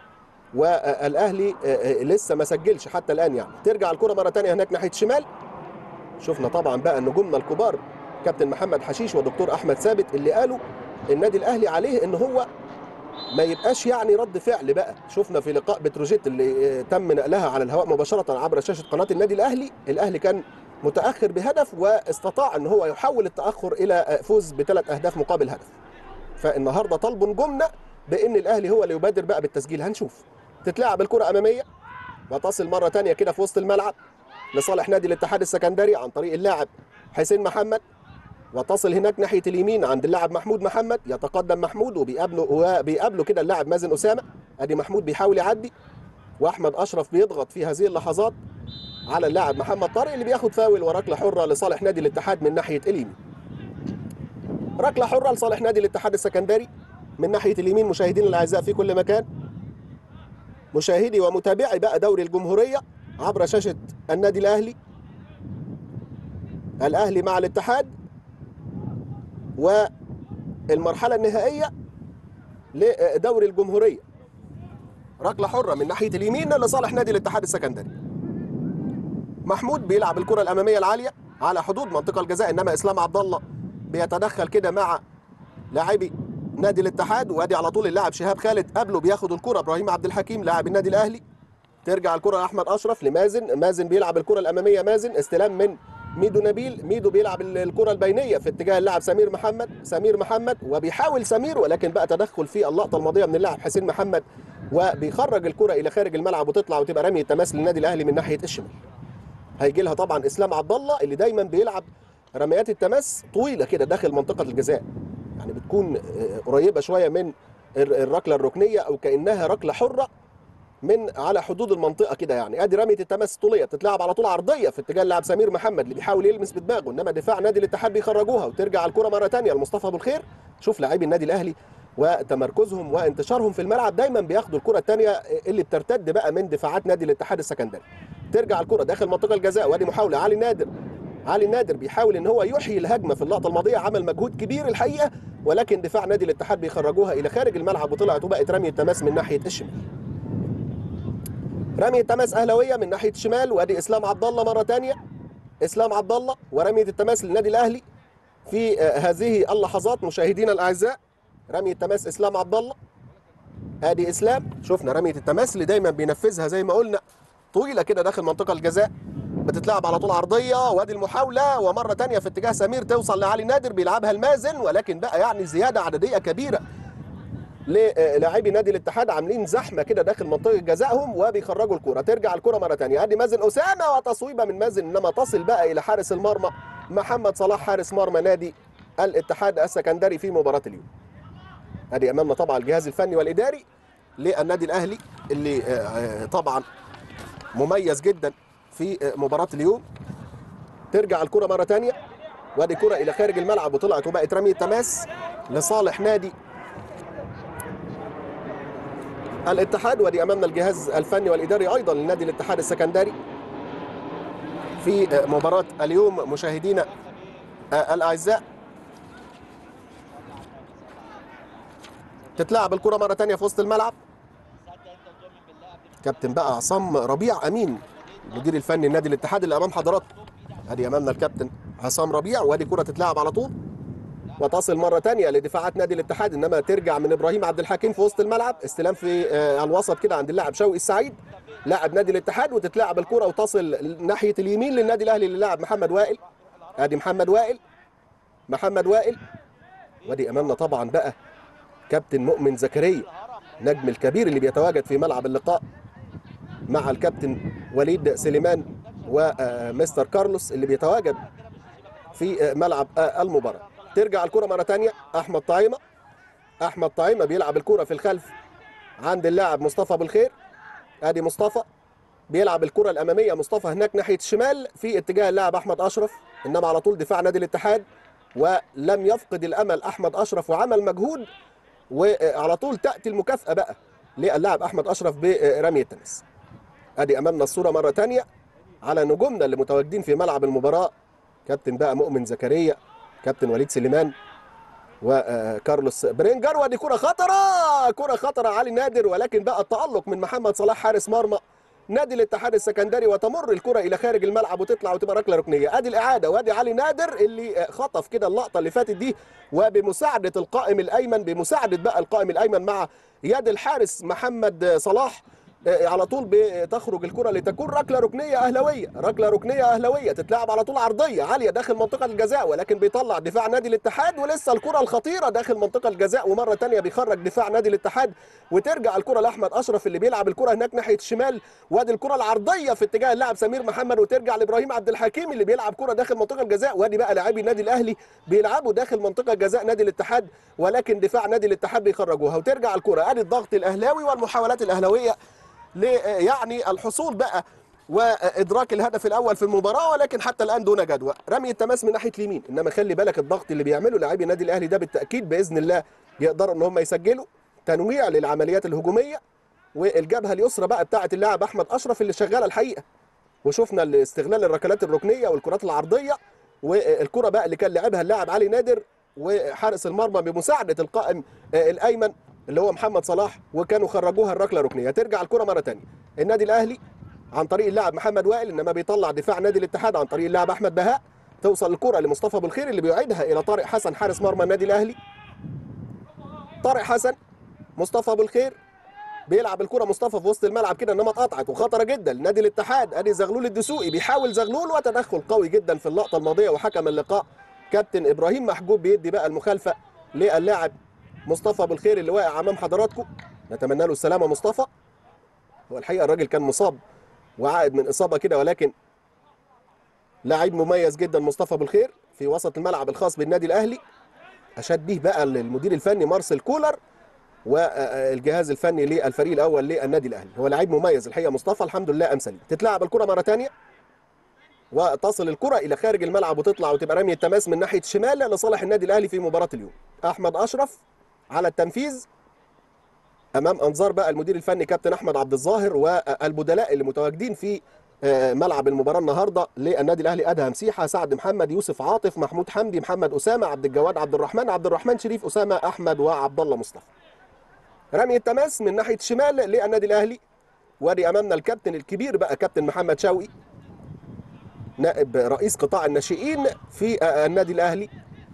والاهلي لسه ما سجلش حتى الان يعني ترجع الكره مره ثانيه هناك ناحيه الشمال شفنا طبعا بقى نجومنا الكبار كابتن محمد حشيش ودكتور احمد ثابت اللي قالوا النادي الاهلي عليه ان هو ما يبقاش يعني رد فعل بقى شفنا في لقاء بتروجيت اللي تم نقلها على الهواء مباشره عبر شاشه قناه النادي الاهلي الاهلي كان متاخر بهدف واستطاع ان هو يحول التاخر الى فوز بثلاث اهداف مقابل هدف فالنهارده طلب نجومنا بان الاهلي هو اللي يبادر بقى بالتسجيل هنشوف تتلعب الكره اماميه وتصل مره ثانيه كده في وسط الملعب لصالح نادي الاتحاد السكندري عن طريق اللاعب حسين محمد وتصل هناك ناحيه اليمين عند اللاعب محمود محمد يتقدم محمود وبيقابله وبيقابله كده اللاعب مازن اسامه ادي محمود بيحاول يعدي واحمد اشرف بيضغط في هذه اللحظات على اللاعب محمد طارق اللي بياخد فاول وركله حره لصالح نادي الاتحاد من ناحيه اليمين ركله حره لصالح نادي الاتحاد السكندري من ناحيه اليمين مشاهدينا الاعزاء في كل مكان مشاهدي ومتابعي بقى دوري الجمهوريه عبر شاشه النادي الاهلي الاهلي مع الاتحاد والمرحله النهائيه لدوري الجمهوريه ركله حره من ناحيه اليمين لصالح نادي الاتحاد السكندري محمود بيلعب الكره الاماميه العاليه على حدود منطقه الجزاء انما اسلام عبد الله بيتدخل كده مع لاعبي نادي الاتحاد وادي على طول اللاعب شهاب خالد قبله بياخد الكره ابراهيم عبد الحكيم لاعب النادي الاهلي ترجع الكره لاحمد اشرف لمازن مازن بيلعب الكره الاماميه مازن استلام من ميدو نبيل ميدو بيلعب الكره البينيه في اتجاه اللاعب سمير محمد سمير محمد وبيحاول سمير ولكن بقى تدخل في اللقطه الماضيه من اللاعب حسين محمد وبيخرج الكره الى خارج الملعب وتطلع وتبقى رميه تماس للنادي الاهلي من ناحيه الشمال هيجي لها طبعا اسلام عبد الله اللي دايما بيلعب رميات التماس طويله كده داخل منطقه الجزاء يعني بتكون قريبه شويه من الركله الركنيه او كانها ركله حره من على حدود المنطقه كده يعني ادي رميه التماس طوليه تتلعب على طول عرضيه في اتجاه اللاعب سمير محمد اللي بيحاول يلمس بدماغه انما دفاع نادي الاتحاد بيخرجوها وترجع الكره مره ثانيه لمصطفى ابو الخير شوف لاعبي النادي الاهلي وتمركزهم وانتشارهم في الملعب دايما بياخدوا الكره الثانيه اللي بترتد بقى من دفاعات نادي الاتحاد السكندري ترجع الكره داخل منطقه الجزاء وادي محاوله علي نادر علي نادر بيحاول ان هو يحيي الهجمه في اللقطه الماضيه عمل مجهود كبير الحقيقه ولكن دفاع نادي الاتحاد بيخرجوها الى خارج الملعب وطلعت وبقت رميه تماس من ناحيه الشمال رميه تماس اهلاويه من ناحيه الشمال وادي اسلام عبد الله مره ثانيه اسلام عبد الله ورميه التماس للنادي الاهلي في هذه اللحظات مشاهدينا الاعزاء رميه تماس اسلام عبد الله ادي اسلام شفنا رميه التماس اللي دايما بينفذها زي ما قلنا طويله كده داخل منطقه الجزاء بتتلعب على طول عرضيه وادي المحاوله ومره ثانيه في اتجاه سمير توصل لعلي نادر بيلعبها المازن ولكن بقى يعني زياده عدديه كبيره للاعبي نادي الاتحاد عاملين زحمه كده داخل منطقه جزائهم وبيخرجوا الكره ترجع الكره مره ثانيه ادي مازن اسامه وتصويبه من مازن انما تصل بقى الى حارس المرمى محمد صلاح حارس مرمى نادي الاتحاد السكندري في مباراه اليوم ادي امامنا طبعا الجهاز الفني والاداري للنادي الاهلي اللي طبعا مميز جدا في مباراه اليوم ترجع الكره مره ثانيه وادي كره الى خارج الملعب وطلعت وبقت رميه تماس لصالح نادي الاتحاد وادي امامنا الجهاز الفني والاداري ايضا لنادي الاتحاد السكندري في مباراه اليوم مشاهدينا الاعزاء تتلعب الكره مره ثانيه في وسط الملعب كابتن بقى عصام ربيع امين المدير الفني لنادي الاتحاد اللي امام حضراتكم ادي امامنا الكابتن عصام ربيع وادي كره تتلعب على طول وتصل مره ثانيه لدفاعات نادي الاتحاد انما ترجع من ابراهيم عبد الحكيم في وسط الملعب استلام في الوسط كده عند اللاعب شوقي السعيد لاعب نادي الاتحاد وتتلعب الكره وتصل ناحيه اليمين للنادي الاهلي للاعب محمد وائل ادي محمد وائل محمد وائل وادي امامنا طبعا بقى كابتن مؤمن زكريا نجم الكبير اللي بيتواجد في ملعب اللقاء مع الكابتن وليد سليمان ومستر كارلوس اللي بيتواجد في ملعب المباراه ترجع الكره مره ثانيه احمد طعيمه احمد طعيمه بيلعب الكره في الخلف عند اللاعب مصطفى ابو الخير ادي مصطفى بيلعب الكره الاماميه مصطفى هناك ناحيه الشمال في اتجاه اللاعب احمد اشرف انما على طول دفاع نادي الاتحاد ولم يفقد الامل احمد اشرف وعمل مجهود وعلى طول تاتي المكافاه بقى للاعب احمد اشرف برميه التماس ادي امامنا الصوره مره ثانيه على نجومنا اللي متواجدين في ملعب المباراه كابتن بقى مؤمن زكريا كابتن وليد سليمان وكارلوس برينجر ودي كره خطره كره خطره علي نادر ولكن بقى التالق من محمد صلاح حارس مرمى نادي الاتحاد السكندري وتمر الكره الى خارج الملعب وتطلع وتبقى ركله ركنيه ادي الاعاده وادي علي نادر اللي خطف كده اللقطه اللي فاتت دي وبمساعده القائم الايمن بمساعده بقى القائم الايمن مع يد الحارس محمد صلاح على طول بتخرج الكره لتكون ركله ركنيه اهلاويه ركله ركنيه اهلاويه تتلعب على طول عرضيه عاليه داخل منطقه الجزاء ولكن بيطلع دفاع نادي الاتحاد ولسه الكره الخطيره داخل منطقه الجزاء ومره ثانيه بيخرج دفاع نادي الاتحاد وترجع الكره لاحمد اشرف اللي بيلعب الكره هناك ناحيه الشمال وادي الكره العرضيه في اتجاه اللاعب سمير محمد وترجع لابراهيم عبد الحكيم اللي بيلعب كره داخل منطقه الجزاء وادي بقى لاعبي النادي الاهلي بيلعبوا داخل منطقه جزاء نادي الاتحاد ولكن دفاع نادي الاتحاد بيخرجوها وترجع الكره ادي الضغط الاهلاوي والمحاولات الاهلاويه يعني الحصول بقى وادراك الهدف الاول في المباراه ولكن حتى الان دون جدوى رمي التماس من ناحيه اليمين انما خلي بالك الضغط اللي بيعمله لاعبي النادي الاهلي ده بالتاكيد باذن الله يقدروا ان هم يسجلوا تنويع للعمليات الهجوميه والجبهه اليسرى بقى بتاعه اللاعب احمد اشرف اللي شغاله الحقيقه وشفنا استغلال الركلات الركنيه والكرات العرضيه والكره بقى اللي كان لعبها اللاعب علي نادر وحارس المرمى بمساعده القائم الايمن اللي هو محمد صلاح وكانوا خرجوها الركله ركنيه ترجع الكره مره ثانيه النادي الاهلي عن طريق اللاعب محمد وائل انما بيطلع دفاع نادي الاتحاد عن طريق اللاعب احمد بهاء توصل الكره لمصطفى ابو الخير اللي بيعيدها الى طارق حسن حارس مرمى النادي الاهلي طارق حسن مصطفى ابو الخير بيلعب الكره مصطفى في وسط الملعب كده انما اتقطعت وخطره جدا نادي الاتحاد ادي زغلول الدسوقي بيحاول زغلول وتدخل قوي جدا في اللقطه الماضيه وحكم اللقاء كابتن ابراهيم محجوب بيدي بقى المخالفه للاعب مصطفى ابو الخير اللي واقع امام حضراتكم نتمنى له السلامه مصطفى هو الحقيقه الراجل كان مصاب وعائد من اصابه كده ولكن لاعب مميز جدا مصطفى ابو الخير في وسط الملعب الخاص بالنادي الاهلي اشاد به بقى المدير الفني مارسيل كولر والجهاز الفني للفريق الاول للنادي الاهلي هو لعيب مميز الحقيقه مصطفى الحمد لله ام سليم تتلعب الكره مره ثانيه وتصل الكره الى خارج الملعب وتطلع وتبقى رميه تماس من ناحيه الشمال لصالح النادي الاهلي في مباراه اليوم احمد اشرف على التنفيذ امام انظار بقى المدير الفني كابتن احمد عبد الظاهر والبدلاء اللي متواجدين في ملعب المباراه النهارده للنادي الاهلي ادهم سيحه سعد محمد يوسف عاطف محمود حمدي محمد اسامه عبد الجواد عبد الرحمن عبد الرحمن شريف اسامه احمد وعبد الله مصطفى رمي التماس من ناحيه الشمال للنادي الاهلي وادي امامنا الكابتن الكبير بقى كابتن محمد شوقي نائب رئيس قطاع الناشئين في النادي الاهلي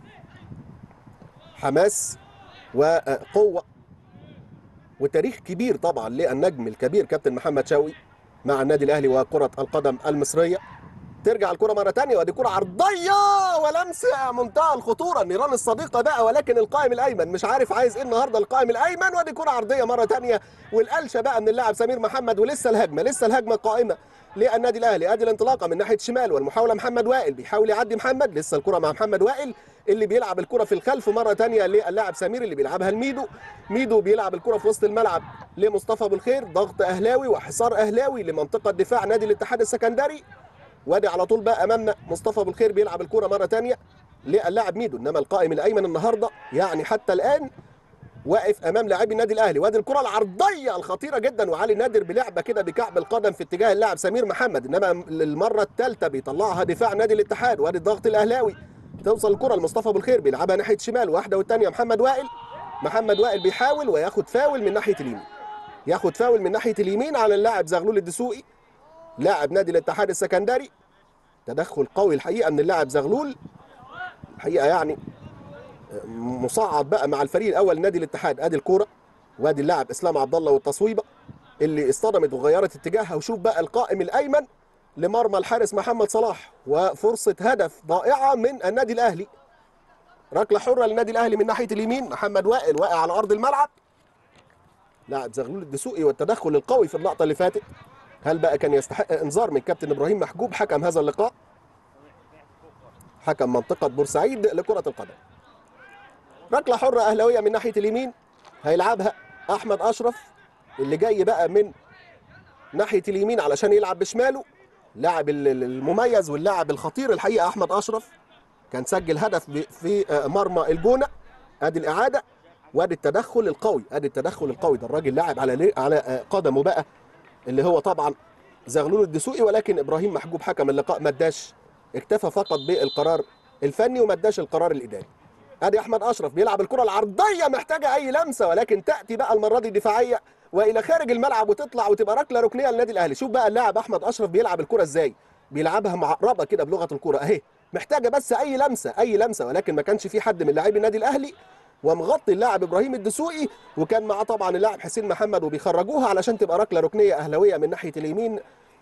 حماس وقوه وتاريخ كبير طبعا للنجم الكبير كابتن محمد شوقي مع النادي الاهلي وكره القدم المصريه ترجع الكره مره ثانيه ودي كره عرضيه ولمسه منتهى الخطوره النيران الصديقه بقى ولكن القائم الايمن مش عارف عايز ايه النهارده القائم الايمن ودي كره عرضيه مره ثانيه والقلشه بقى من اللاعب سمير محمد ولسه الهجمه لسه الهجمه قائمه للنادي الاهلي ادي الانطلاقه من ناحيه الشمال والمحاوله محمد وائل بيحاول يعدي محمد لسه الكره مع محمد وائل اللي بيلعب الكره في الخلف مره ثانيه للاعب سمير اللي بيلعبها لميدو ميدو بيلعب الكره في وسط الملعب لمصطفى ابو الخير ضغط اهلاوي وحصار اهلاوي لمنطقه دفاع نادي الاتحاد السكندري وادي على طول بقى امامنا مصطفى ابو الخير بيلعب الكره مره ثانيه للاعب ميدو انما القائم الايمن النهارده يعني حتى الان واقف امام لاعبي النادي الاهلي وادي الكره العرضيه الخطيره جدا وعلي نادر بلعبه كده بكعب القدم في اتجاه اللاعب سمير محمد انما للمره الثالثه بيطلعها دفاع نادي الاتحاد وادي الضغط الاهلاوي توصل الكره لمصطفى ابو الخير بيلعبها ناحيه الشمال واحده والثانيه محمد وائل محمد وائل بيحاول وياخد فاول من ناحيه اليمين ياخد فاول من ناحيه اليمين على اللاعب زغلول الدسوقي لاعب نادي الاتحاد السكندري تدخل قوي الحقيقه من اللاعب زغلول الحقيقه يعني مصعد بقى مع الفريق الاول نادي الاتحاد ادي الكوره وادي اللاعب اسلام عبد الله والتصويبه اللي اصطدمت وغيرت اتجاهها وشوف بقى القائم الايمن لمرمى الحارس محمد صلاح وفرصه هدف ضائعه من النادي الاهلي ركله حره للنادي الاهلي من ناحيه اليمين محمد وائل واقع على ارض الملعب لاعب زغلول الدسوقي والتدخل القوي في اللقطه اللي فاتت هل بقى كان يستحق انذار من كابتن ابراهيم محجوب حكم هذا اللقاء حكم منطقه بورسعيد لكره القدم ركله حره اهلاويه من ناحيه اليمين هيلعبها احمد اشرف اللي جاي بقى من ناحيه اليمين علشان يلعب بشماله لاعب المميز واللاعب الخطير الحقيقه احمد اشرف كان سجل هدف في مرمى الجونه ادي الاعاده وادي التدخل القوي ادي التدخل القوي ده الراجل لاعب على على قدمه بقى اللي هو طبعا زغلول الدسوقي ولكن ابراهيم محجوب حكم اللقاء ما اداش اكتفى فقط بالقرار الفني وما اداش القرار الاداري ادي احمد اشرف بيلعب الكره العرضيه محتاجه اي لمسه ولكن تاتي بقى المره دي دفاعيه والى خارج الملعب وتطلع وتبقى ركله ركنيه للنادي الاهلي شوف بقى اللاعب احمد اشرف بيلعب الكره ازاي بيلعبها معقربه كده بلغه الكره اهي محتاجه بس اي لمسه اي لمسه ولكن ما كانش في حد من لاعبي النادي الاهلي ومغطي اللاعب ابراهيم الدسوقي وكان معاه طبعا اللاعب حسين محمد وبيخرجوها علشان تبقى ركله ركنيه اهلاويه من ناحيه اليمين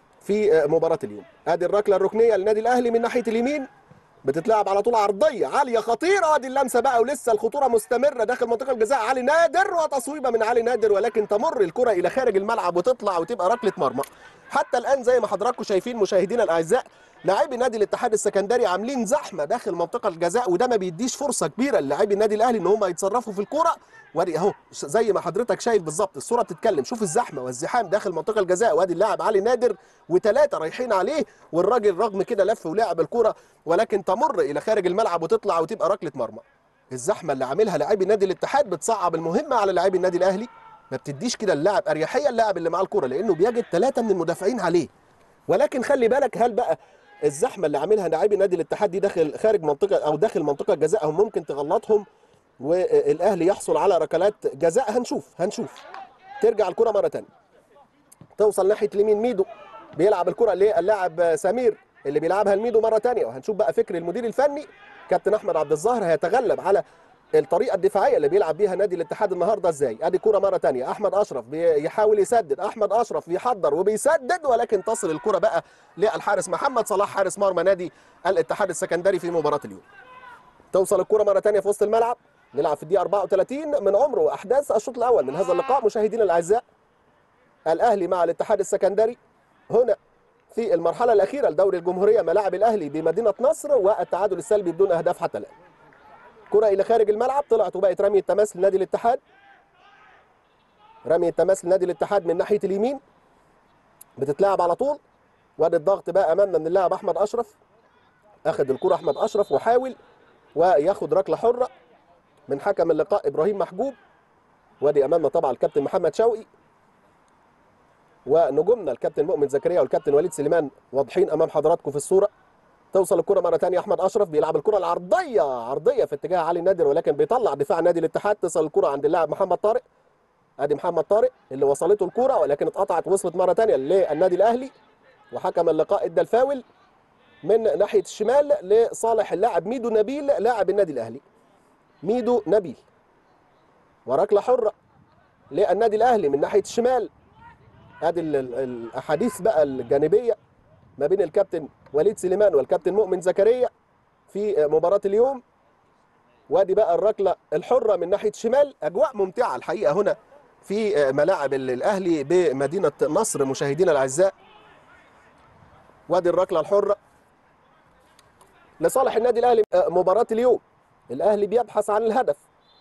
في مباراه اليوم ادي الركله الركنيه للنادي الاهلي من ناحيه اليمين بتتلعب على طول عرضيه عاليه خطيره ادي اللمسه بقى ولسه الخطوره مستمره داخل منطقه الجزاء علي نادر وتصويبه من علي نادر ولكن تمر الكره الى خارج الملعب وتطلع وتبقى ركله مرمى حتى الان زي ما حضراتكم شايفين مشاهدينا الاعزاء لاعبي نادي الاتحاد السكندري عاملين زحمه داخل منطقه الجزاء وده ما بيديش فرصه كبيره للاعبي النادي الاهلي ان هم يتصرفوا في الكوره وادي اهو زي ما حضرتك شايف بالظبط الصوره بتتكلم شوف الزحمه والزحام داخل منطقه الجزاء وادي اللاعب علي نادر وثلاثه رايحين عليه والراجل رغم كده لف ولعب الكوره ولكن تمر الى خارج الملعب وتطلع وتبقى ركله مرمى الزحمه اللي عاملها لاعبي نادي الاتحاد بتصعب المهمه على لاعبي النادي الاهلي ما بتديش كده اللاعب اريحيه اللاعب اللي معاه الكوره لانه بيجد ثلاثه من المدافعين عليه ولكن خلي بالك هل بقى الزحمه اللي عاملها لاعبي نادي الاتحاد دي داخل خارج منطقه او داخل منطقه جزاء او ممكن تغلطهم والاهلي يحصل على ركلات جزاء هنشوف هنشوف ترجع الكره مره ثانيه توصل ناحيه اليمين ميدو بيلعب الكره للاعب سمير اللي بيلعبها لميدو مره ثانيه وهنشوف بقى فكر المدير الفني كابتن احمد عبد الظاهر هيتغلب على الطريقه الدفاعيه اللي بيلعب بيها نادي الاتحاد النهارده ازاي ادي كره مره تانية احمد اشرف بيحاول يسدد احمد اشرف بيحضر وبيسدد ولكن تصل الكره بقى للحارس محمد صلاح حارس مرمى نادي الاتحاد السكندري في مباراه اليوم توصل الكره مره تانية في وسط الملعب نلعب في الدقيقه 34 من عمر واحداث الشوط الاول من هذا اللقاء مشاهدينا الاعزاء الاهلي مع الاتحاد السكندري هنا في المرحله الاخيره لدوري الجمهوريه ملاعب الاهلي بمدينه نصر والتعادل السلبي بدون اهداف حتى الان كره الى خارج الملعب طلعت وبقت رمي التماس لنادي الاتحاد رمي التماس لنادي الاتحاد من ناحيه اليمين بتتلعب على طول وادي الضغط بقى امامنا من اللاعب احمد اشرف اخذ الكره احمد اشرف وحاول وياخد ركله حره من حكم اللقاء ابراهيم محجوب وادي امامنا طبعا الكابتن محمد شوقي ونجومنا الكابتن مؤمن زكريا والكابتن وليد سليمان واضحين امام حضراتكم في الصوره توصل الكره مره ثانيه احمد اشرف بيلعب الكره العرضيه عرضيه في اتجاه علي نادر ولكن بيطلع دفاع نادي الاتحاد تصل الكره عند اللاعب محمد طارق ادي محمد طارق اللي وصلته الكره ولكن اتقطعت وصلت مره ثانيه للنادي الاهلي وحكم اللقاء ادى الفاول من ناحيه الشمال لصالح اللاعب ميدو نبيل لاعب النادي الاهلي ميدو نبيل وركله حره للنادي الاهلي من ناحيه الشمال ادي ال- ال- الاحاديث بقى الجانبيه ما بين الكابتن وليد سليمان والكابتن مؤمن زكريا في مباراه اليوم وادي بقى الركله الحره من ناحيه الشمال اجواء ممتعه الحقيقه هنا في ملاعب ال- الاهلي بمدينه نصر مشاهدينا الاعزاء وادي الركله الحره لصالح النادي الاهلي مباراه اليوم الاهلي بيبحث عن الهدف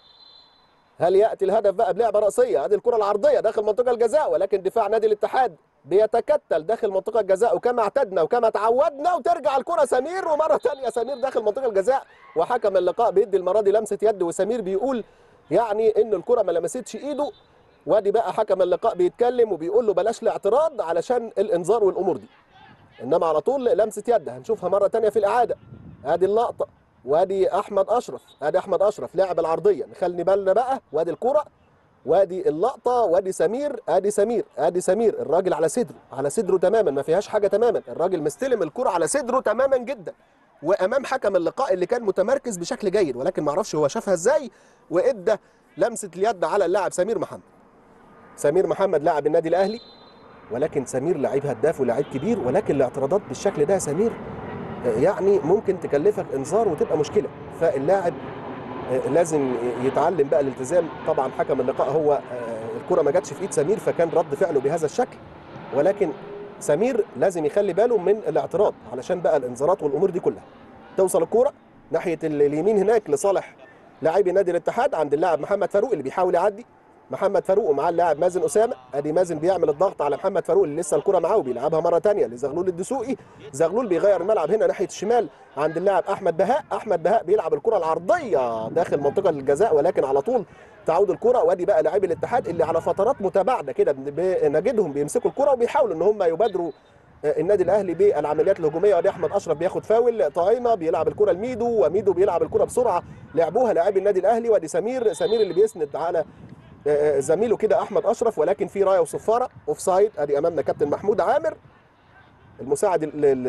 هل ياتي الهدف بقى بلعبه راسيه هذه الكره العرضيه داخل منطقه الجزاء ولكن دفاع نادي الاتحاد بيتكتل داخل منطقه الجزاء وكما اعتدنا وكما تعودنا وترجع الكره سمير ومره ثانيه سمير داخل منطقه الجزاء وحكم اللقاء بيدي المره دي لمسه يد وسمير بيقول يعني ان الكره ما لمستش ايده وادي بقى حكم اللقاء بيتكلم وبيقول له بلاش الاعتراض علشان الانذار والامور دي انما على طول لمسه يد هنشوفها مره ثانيه في الاعاده ادي اللقطه وادي احمد اشرف ادي احمد اشرف لاعب العرضيه نخلي بالنا بقى وادي الكره وادي اللقطه وادي سمير ادي سمير ادي سمير الراجل على صدره على صدره تماما ما فيهاش حاجه تماما الراجل مستلم الكره على صدره تماما جدا وامام حكم اللقاء اللي كان متمركز بشكل جيد ولكن ما اعرفش هو شافها ازاي وادى لمسه اليد على اللاعب سمير محمد سمير محمد لاعب النادي الاهلي ولكن سمير لعيب هداف ولاعيب كبير ولكن الاعتراضات بالشكل ده يا سمير يعني ممكن تكلفك انذار وتبقى مشكله فاللاعب لازم يتعلم بقى الالتزام طبعا حكم اللقاء هو الكره ما جاتش في ايد سمير فكان رد فعله بهذا الشكل ولكن سمير لازم يخلي باله من الاعتراض علشان بقى الانذارات والامور دي كلها توصل الكوره ناحيه اليمين هناك لصالح لاعبي نادي الاتحاد عند اللاعب محمد فاروق اللي بيحاول يعدي محمد فاروق ومعاه اللاعب مازن اسامه ادي مازن بيعمل الضغط على محمد فاروق اللي لسه الكره معاه وبيلعبها مره ثانيه لزغلول الدسوقي زغلول بيغير الملعب هنا ناحيه الشمال عند اللاعب احمد بهاء احمد بهاء بيلعب الكره العرضيه داخل منطقه الجزاء ولكن على طول تعود الكره وادي بقى لاعبي الاتحاد اللي على فترات متباعده كده نجدهم بيمسكوا الكره وبيحاولوا ان هم يبادروا النادي الاهلي بالعمليات الهجوميه وادي احمد اشرف بياخد فاول طايمه بيلعب الكره لميدو وميدو بيلعب الكره بسرعه لعبوها لاعبي النادي الاهلي وادي سمير سمير اللي بيسند على زميله كده احمد اشرف ولكن في رايه وصفاره اوف سايد ادي امامنا كابتن محمود عامر المساعد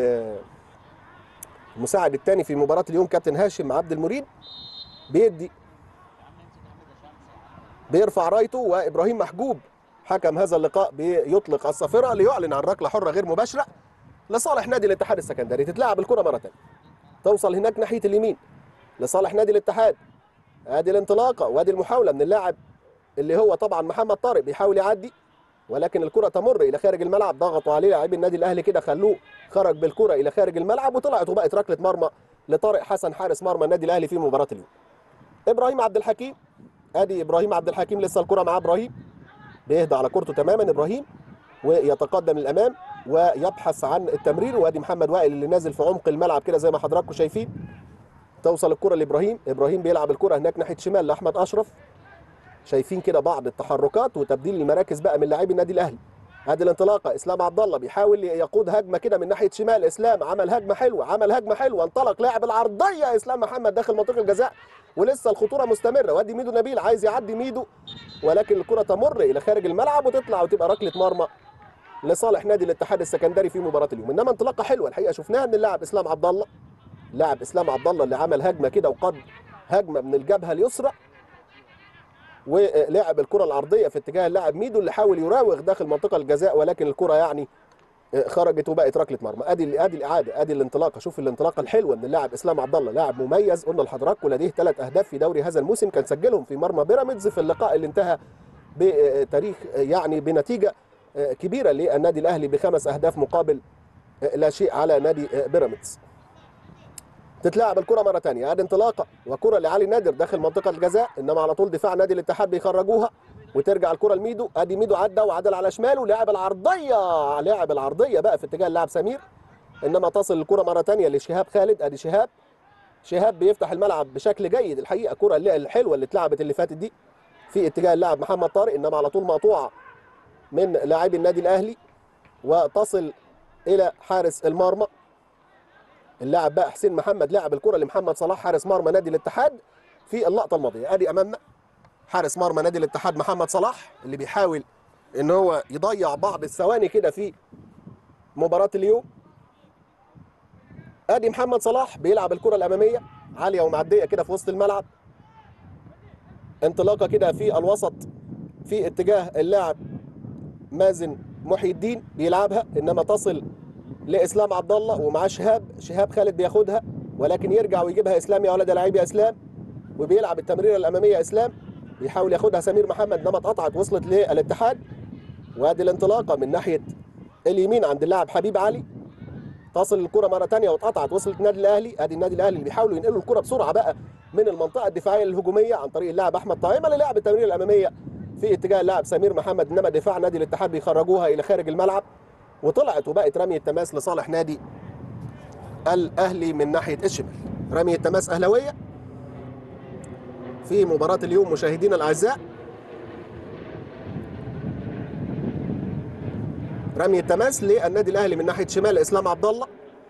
المساعد الثاني في مباراه اليوم كابتن هاشم عبد المريد بيدي بيرفع رايته وابراهيم محجوب حكم هذا اللقاء بيطلق الصافره ليعلن عن ركله حره غير مباشره لصالح نادي الاتحاد السكندري تتلعب الكره مره ثانيه توصل هناك ناحيه اليمين لصالح نادي الاتحاد ادي الانطلاقه وادي المحاوله من اللاعب اللي هو طبعا محمد طارق بيحاول يعدي ولكن الكره تمر الى خارج الملعب ضغطوا عليه لاعبي النادي الاهلي كده خلوه خرج بالكره الى خارج الملعب وطلعت وبقت ركله مرمى لطارق حسن حارس مرمى النادي الاهلي في مباراه اليوم ابراهيم عبد الحكيم ادي ابراهيم عبد الحكيم لسه الكره معاه ابراهيم بيهدى على كورته تماما ابراهيم ويتقدم للامام ويبحث عن التمرير وادي محمد وائل اللي نازل في عمق الملعب كده زي ما حضراتكم شايفين توصل الكره لابراهيم ابراهيم بيلعب الكره هناك ناحيه شمال لاحمد اشرف شايفين كده بعض التحركات وتبديل المراكز بقى من لاعبي النادي الاهلي ادي الانطلاقه اسلام عبد الله بيحاول يقود هجمه كده من ناحيه شمال اسلام عمل هجمه حلوه عمل هجمه حلوه انطلق لاعب العرضيه اسلام محمد داخل منطقه الجزاء ولسه الخطوره مستمره وادي ميدو نبيل عايز يعدي ميدو ولكن الكره تمر الى خارج الملعب وتطلع وتبقى ركله مرمى لصالح نادي الاتحاد السكندري في مباراه اليوم انما انطلاقه حلوه الحقيقه شفناها من اللاعب اسلام عبد الله لاعب اسلام عبد الله اللي عمل هجمه كده وقد هجمه من الجبهه اليسرى ولعب الكره العرضيه في اتجاه اللاعب ميدو اللي حاول يراوغ داخل منطقه الجزاء ولكن الكره يعني خرجت وبقت ركله مرمى ادي ادي الاعاده ادي الانطلاقه شوف الانطلاقه الحلوه من اللاعب اسلام عبد الله لاعب مميز قلنا لحضراتكم لديه ثلاث اهداف في دوري هذا الموسم كان سجلهم في مرمى بيراميدز في اللقاء اللي انتهى بتاريخ يعني بنتيجه كبيره للنادي الاهلي بخمس اهداف مقابل لا شيء على نادي بيراميدز تتلعب الكره مره ثانيه ادي انطلاقه وكره لعلي نادر داخل منطقه الجزاء انما على طول دفاع نادي الاتحاد بيخرجوها وترجع الكره لميدو ادي ميدو عدى وعدل على شماله لعب العرضيه لعب العرضيه بقى في اتجاه اللاعب سمير انما تصل الكره مره ثانيه لشهاب خالد ادي شهاب شهاب بيفتح الملعب بشكل جيد الحقيقه الكره الحلوه اللي اتلعبت اللي فاتت دي في اتجاه اللاعب محمد طارق انما على طول مقطوعه من لاعبي النادي الاهلي وتصل الى حارس المرمى اللاعب بقى حسين محمد لعب الكره لمحمد صلاح حارس مرمى نادي الاتحاد في اللقطه الماضيه ادي امامنا حارس مرمى نادي الاتحاد محمد صلاح اللي بيحاول ان هو يضيع بعض الثواني كده في مباراه اليوم ادي محمد صلاح بيلعب الكره الاماميه عاليه ومعديه كده في وسط الملعب انطلاقه كده في الوسط في اتجاه اللاعب مازن محي الدين بيلعبها انما تصل لاسلام عبد الله ومعاه شهاب شهاب خالد بياخدها ولكن يرجع ويجيبها اسلام يا ولد يا لعيب يا اسلام وبيلعب التمريره الاماميه اسلام بيحاول ياخدها سمير محمد انما اتقطعت وصلت للاتحاد وادي الانطلاقه من ناحيه اليمين عند اللاعب حبيب علي تصل الكره مره ثانيه واتقطعت وصلت النادي الاهلي ادي النادي الاهلي اللي بيحاولوا ينقلوا الكره بسرعه بقى من المنطقه الدفاعيه للهجوميه عن طريق اللاعب احمد طعيمه للعب التمريره الاماميه في اتجاه اللاعب سمير محمد انما دفاع نادي الاتحاد بيخرجوها الى خارج الملعب وطلعت وبقت رميه تماس لصالح نادي الاهلي من ناحيه الشمال رميه تماس اهلاويه في مباراه اليوم مشاهدينا الاعزاء رميه تماس للنادي الاهلي من ناحيه شمال اسلام عبد الله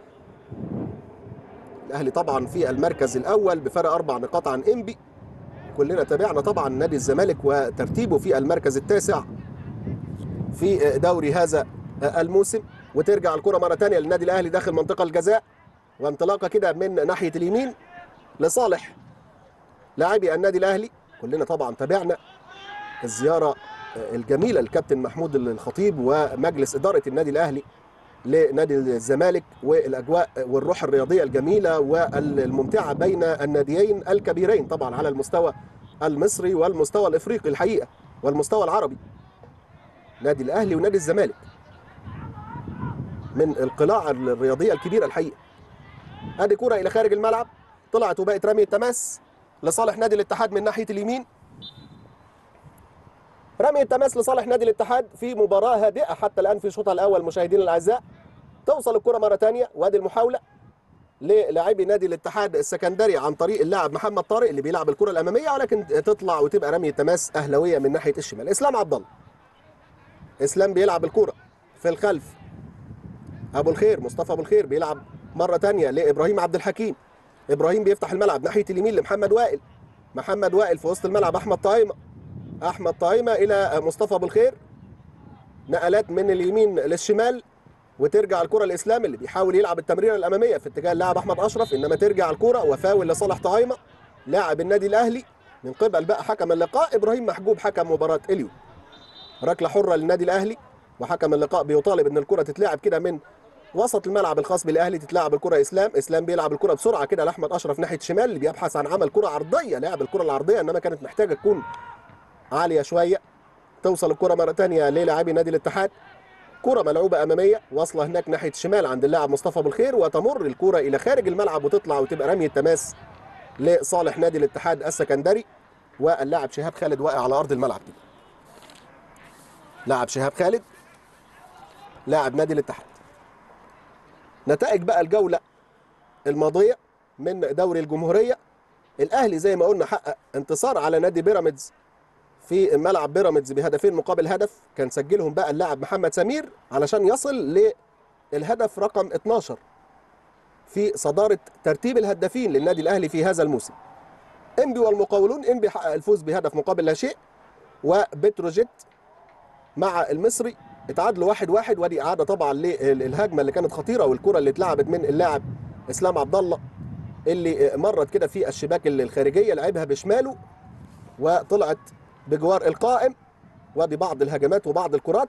الاهلي طبعا في المركز الاول بفرق اربع نقاط عن انبي كلنا تابعنا طبعا نادي الزمالك وترتيبه في المركز التاسع في دوري هذا الموسم وترجع الكره مره ثانيه للنادي الاهلي داخل منطقه الجزاء وانطلاقه كده من ناحيه اليمين لصالح لاعبي النادي الاهلي كلنا طبعا تابعنا الزياره الجميله للكابتن محمود الخطيب ومجلس اداره النادي الاهلي لنادي الزمالك والاجواء والروح الرياضيه الجميله والممتعه بين الناديين الكبيرين طبعا على المستوى المصري والمستوى الافريقي الحقيقه والمستوى العربي نادي الاهلي ونادي الزمالك من القلاع الرياضيه الكبيره الحقيقه ادي كره الى خارج الملعب طلعت وبقت رميه تماس لصالح نادي الاتحاد من ناحيه اليمين رمي التماس لصالح نادي الاتحاد في مباراة هادئة حتى الآن في شوطها الأول مشاهدينا الأعزاء توصل الكرة مرة ثانية وادي المحاولة للاعبي نادي الاتحاد السكندري عن طريق اللاعب محمد طارق اللي بيلعب الكرة الأمامية ولكن تطلع وتبقى رمية تماس أهلوية من ناحية الشمال إسلام عبد الله إسلام بيلعب الكرة في الخلف أبو الخير مصطفى أبو الخير بيلعب مرة ثانية لإبراهيم عبد الحكيم إبراهيم بيفتح الملعب ناحية اليمين لمحمد وائل محمد وائل في وسط الملعب أحمد طايمة احمد طايمه الى مصطفى ابو الخير نقلات من اليمين للشمال وترجع الكره الاسلام اللي بيحاول يلعب التمريره الاماميه في اتجاه اللاعب احمد اشرف انما ترجع الكره وفاول لصالح طايمه لاعب النادي الاهلي من قبل بقى حكم اللقاء ابراهيم محجوب حكم مباراه اليوم ركله حره للنادي الاهلي وحكم اللقاء بيطالب ان الكره تتلعب كده من وسط الملعب الخاص بالاهلي تتلعب الكره اسلام اسلام بيلعب الكره بسرعه كده لاحمد اشرف ناحيه الشمال اللي بيبحث عن عمل كره عرضيه لعب الكره العرضيه انما كانت محتاجه تكون عاليه شويه توصل الكره مره ثانيه للاعبي نادي الاتحاد كره ملعوبه اماميه واصله هناك ناحيه الشمال عند اللاعب مصطفى ابو الخير وتمر الكره الى خارج الملعب وتطلع وتبقى رميه تماس لصالح نادي الاتحاد السكندري واللاعب شهاب خالد واقع على ارض الملعب كده لاعب شهاب خالد لاعب نادي الاتحاد نتائج بقى الجوله الماضيه من دوري الجمهوريه الاهلي زي ما قلنا حقق انتصار على نادي بيراميدز في ملعب بيراميدز بهدفين مقابل هدف كان سجلهم بقى اللاعب محمد سمير علشان يصل للهدف رقم 12 في صدارة ترتيب الهدافين للنادي الأهلي في هذا الموسم انبي والمقاولون انبي حقق الفوز بهدف مقابل لا شيء وبتروجيت مع المصري اتعادلوا واحد واحد ودي إعادة طبعا للهجمة اللي كانت خطيرة والكرة اللي اتلعبت من اللاعب إسلام عبد الله اللي مرت كده في الشباك الخارجيه لعبها بشماله وطلعت بجوار القائم وادي بعض الهجمات وبعض الكرات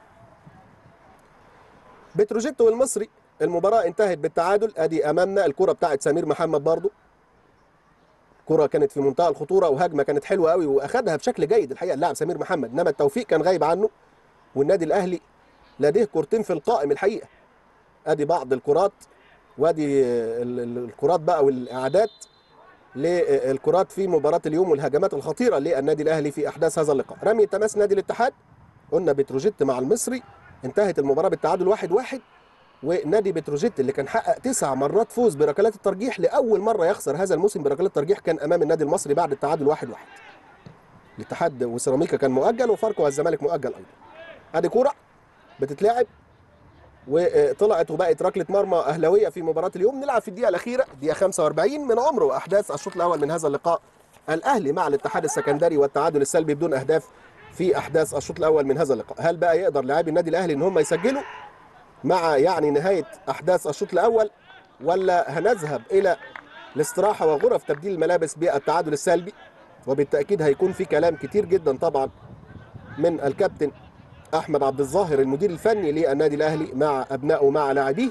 بتروجيت والمصري المباراه انتهت بالتعادل ادي امامنا الكره بتاعت سمير محمد برضو كرة كانت في منتهى الخطورة وهجمة كانت حلوة قوي واخدها بشكل جيد الحقيقة اللاعب سمير محمد انما التوفيق كان غايب عنه والنادي الاهلي لديه كورتين في القائم الحقيقة ادي بعض الكرات وادي ال- ال- الكرات بقى والاعادات للكرات في مباراة اليوم والهجمات الخطيرة للنادي الاهلي في احداث هذا اللقاء رمي تماس نادي الاتحاد قلنا بتروجيت مع المصري انتهت المباراة بالتعادل واحد واحد ونادي بتروجيت اللي كان حقق تسع مرات فوز بركلات الترجيح لاول مره يخسر هذا الموسم بركلات الترجيح كان امام النادي المصري بعد التعادل واحد واحد الاتحاد وسيراميكا كان مؤجل وفاركو والزمالك مؤجل ايضا ادي كوره بتتلعب وطلعت وبقت ركله مرمى اهلاويه في مباراه اليوم نلعب في الدقيقه الاخيره دقيقه 45 من عمر واحداث الشوط الاول من هذا اللقاء الاهلي مع الاتحاد السكندري والتعادل السلبي بدون اهداف في احداث الشوط الاول من هذا اللقاء هل بقى يقدر لاعبي النادي الاهلي ان هم يسجلوا مع يعني نهايه احداث الشوط الاول ولا هنذهب الى الاستراحه وغرف تبديل الملابس بالتعادل السلبي وبالتاكيد هيكون في كلام كتير جدا طبعا من الكابتن احمد عبد الظاهر المدير الفني للنادي الاهلي مع ابنائه ومع لاعبيه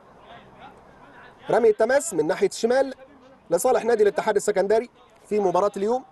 رمي التماس من ناحيه الشمال لصالح نادي الاتحاد السكندري في مباراه اليوم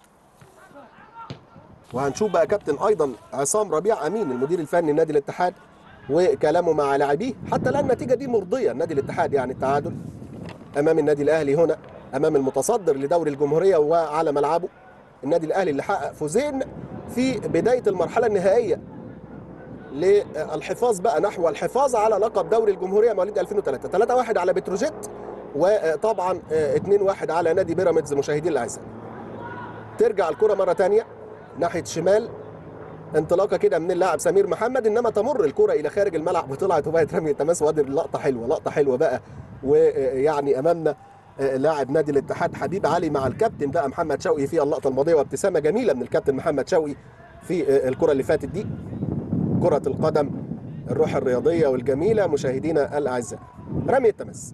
وهنشوف بقى كابتن ايضا عصام ربيع امين المدير الفني لنادي الاتحاد وكلامه مع لاعبيه حتى الان النتيجه دي مرضيه النادي الاتحاد يعني التعادل امام النادي الاهلي هنا امام المتصدر لدوري الجمهوريه وعلى ملعبه النادي الاهلي اللي حقق فوزين في بدايه المرحله النهائيه للحفاظ بقى نحو الحفاظ على لقب دوري الجمهوريه مواليد 2003 3 1 على بتروجيت وطبعا 2 1 على نادي بيراميدز مشاهدين الاعزاء ترجع الكره مره ثانيه ناحيه الشمال انطلاقه كده من اللاعب سمير محمد انما تمر الكره الى خارج الملعب وطلعت وبقت رمي تماس وادي لقطه حلوه لقطه حلوه بقى ويعني امامنا لاعب نادي الاتحاد حبيب علي مع الكابتن بقى محمد شوقي في اللقطه الماضيه وابتسامه جميله من الكابتن محمد شوقي في الكره اللي فاتت دي كره القدم الروح الرياضيه والجميله مشاهدينا الاعزاء رمي التماس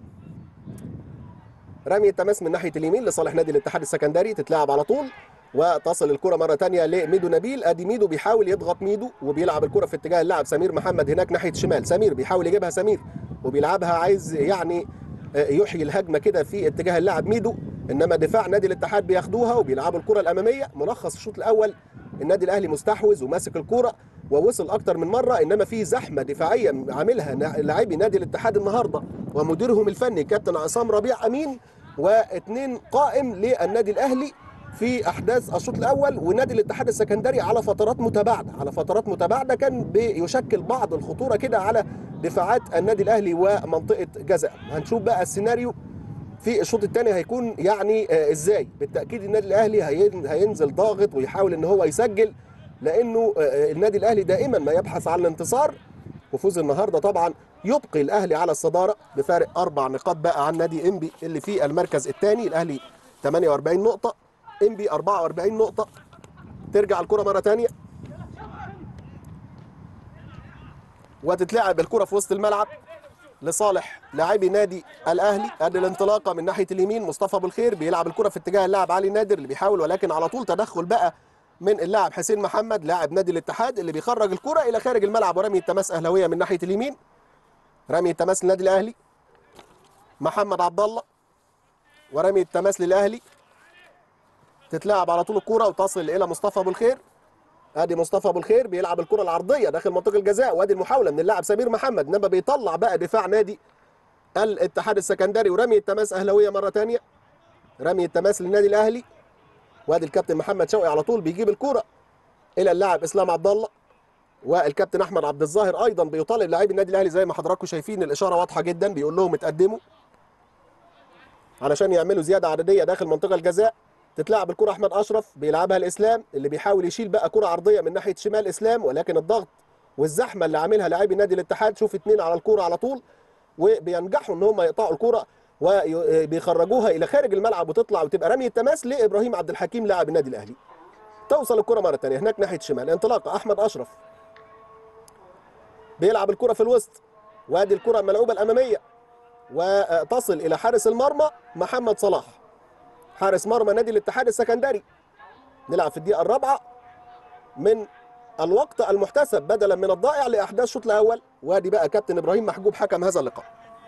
رمي التماس من ناحيه اليمين لصالح نادي الاتحاد السكندري تتلعب على طول وتصل الكره مره ثانيه لميدو نبيل ادي ميدو بيحاول يضغط ميدو وبيلعب الكره في اتجاه اللاعب سمير محمد هناك ناحيه الشمال سمير بيحاول يجيبها سمير وبيلعبها عايز يعني يحيي الهجمه كده في اتجاه اللاعب ميدو انما دفاع نادي الاتحاد بياخدوها وبيلعبوا الكره الاماميه ملخص الشوط الاول النادي الاهلي مستحوذ وماسك الكره ووصل اكتر من مره انما في زحمه دفاعيه عاملها لاعبي نادي الاتحاد النهارده ومديرهم الفني كابتن عصام ربيع امين واثنين قائم للنادي الاهلي في احداث الشوط الاول ونادي الاتحاد السكندري على فترات متباعده على فترات متباعده كان بيشكل بعض الخطوره كده على دفاعات النادي الاهلي ومنطقه جزاء هنشوف بقى السيناريو في الشوط الثاني هيكون يعني آه ازاي بالتاكيد النادي الاهلي هينزل ضاغط ويحاول ان هو يسجل لانه آه النادي الاهلي دائما ما يبحث عن الانتصار وفوز النهارده طبعا يبقي الاهلي على الصداره بفارق اربع نقاط بقى عن نادي انبي اللي في المركز الثاني الاهلي 48 نقطه انبي 44 نقطة ترجع الكرة مرة تانية وتتلعب الكرة في وسط الملعب لصالح لاعبي نادي الاهلي ادي الانطلاقه من ناحيه اليمين مصطفى ابو الخير بيلعب الكره في اتجاه اللاعب علي نادر اللي بيحاول ولكن على طول تدخل بقى من اللاعب حسين محمد لاعب نادي الاتحاد اللي بيخرج الكره الى خارج الملعب ورمي التماس اهلاويه من ناحيه اليمين رمي التماس للنادي الاهلي محمد عبد الله ورمي التماس للاهلي تتلعب على طول الكرة وتصل الى مصطفى ابو الخير ادي مصطفى ابو الخير بيلعب الكرة العرضية داخل منطقة الجزاء وادي المحاولة من اللاعب سمير محمد انما بيطلع بقى دفاع نادي الاتحاد السكندري ورمي التماس اهلاوية مرة ثانية رمي التماس للنادي الاهلي وادي الكابتن محمد شوقي على طول بيجيب الكرة الى اللاعب اسلام عبد الله والكابتن احمد عبد الظاهر ايضا بيطالب لاعبي النادي الاهلي زي ما حضراتكم شايفين الاشاره واضحه جدا بيقول لهم اتقدموا علشان يعملوا زياده عدديه داخل منطقه الجزاء تتلعب الكرة أحمد أشرف بيلعبها الإسلام اللي بيحاول يشيل بقى كرة عرضية من ناحية شمال إسلام ولكن الضغط والزحمة اللي عاملها لاعبي نادي الاتحاد شوف اتنين على الكرة على طول وبينجحوا إن هم يقطعوا الكرة وبيخرجوها إلى خارج الملعب وتطلع وتبقى رمي التماس لإبراهيم عبد الحكيم لاعب النادي الأهلي توصل الكرة مرة ثانية هناك ناحية شمال انطلاقة أحمد أشرف بيلعب الكرة في الوسط وادي الكرة الملعوبة الأمامية وتصل الى حارس المرمى محمد صلاح حارس مرمى نادي الاتحاد السكندري نلعب في الدقيقه الرابعه من الوقت المحتسب بدلا من الضائع لاحداث الشوط الاول وادي بقى كابتن ابراهيم محجوب حكم هذا اللقاء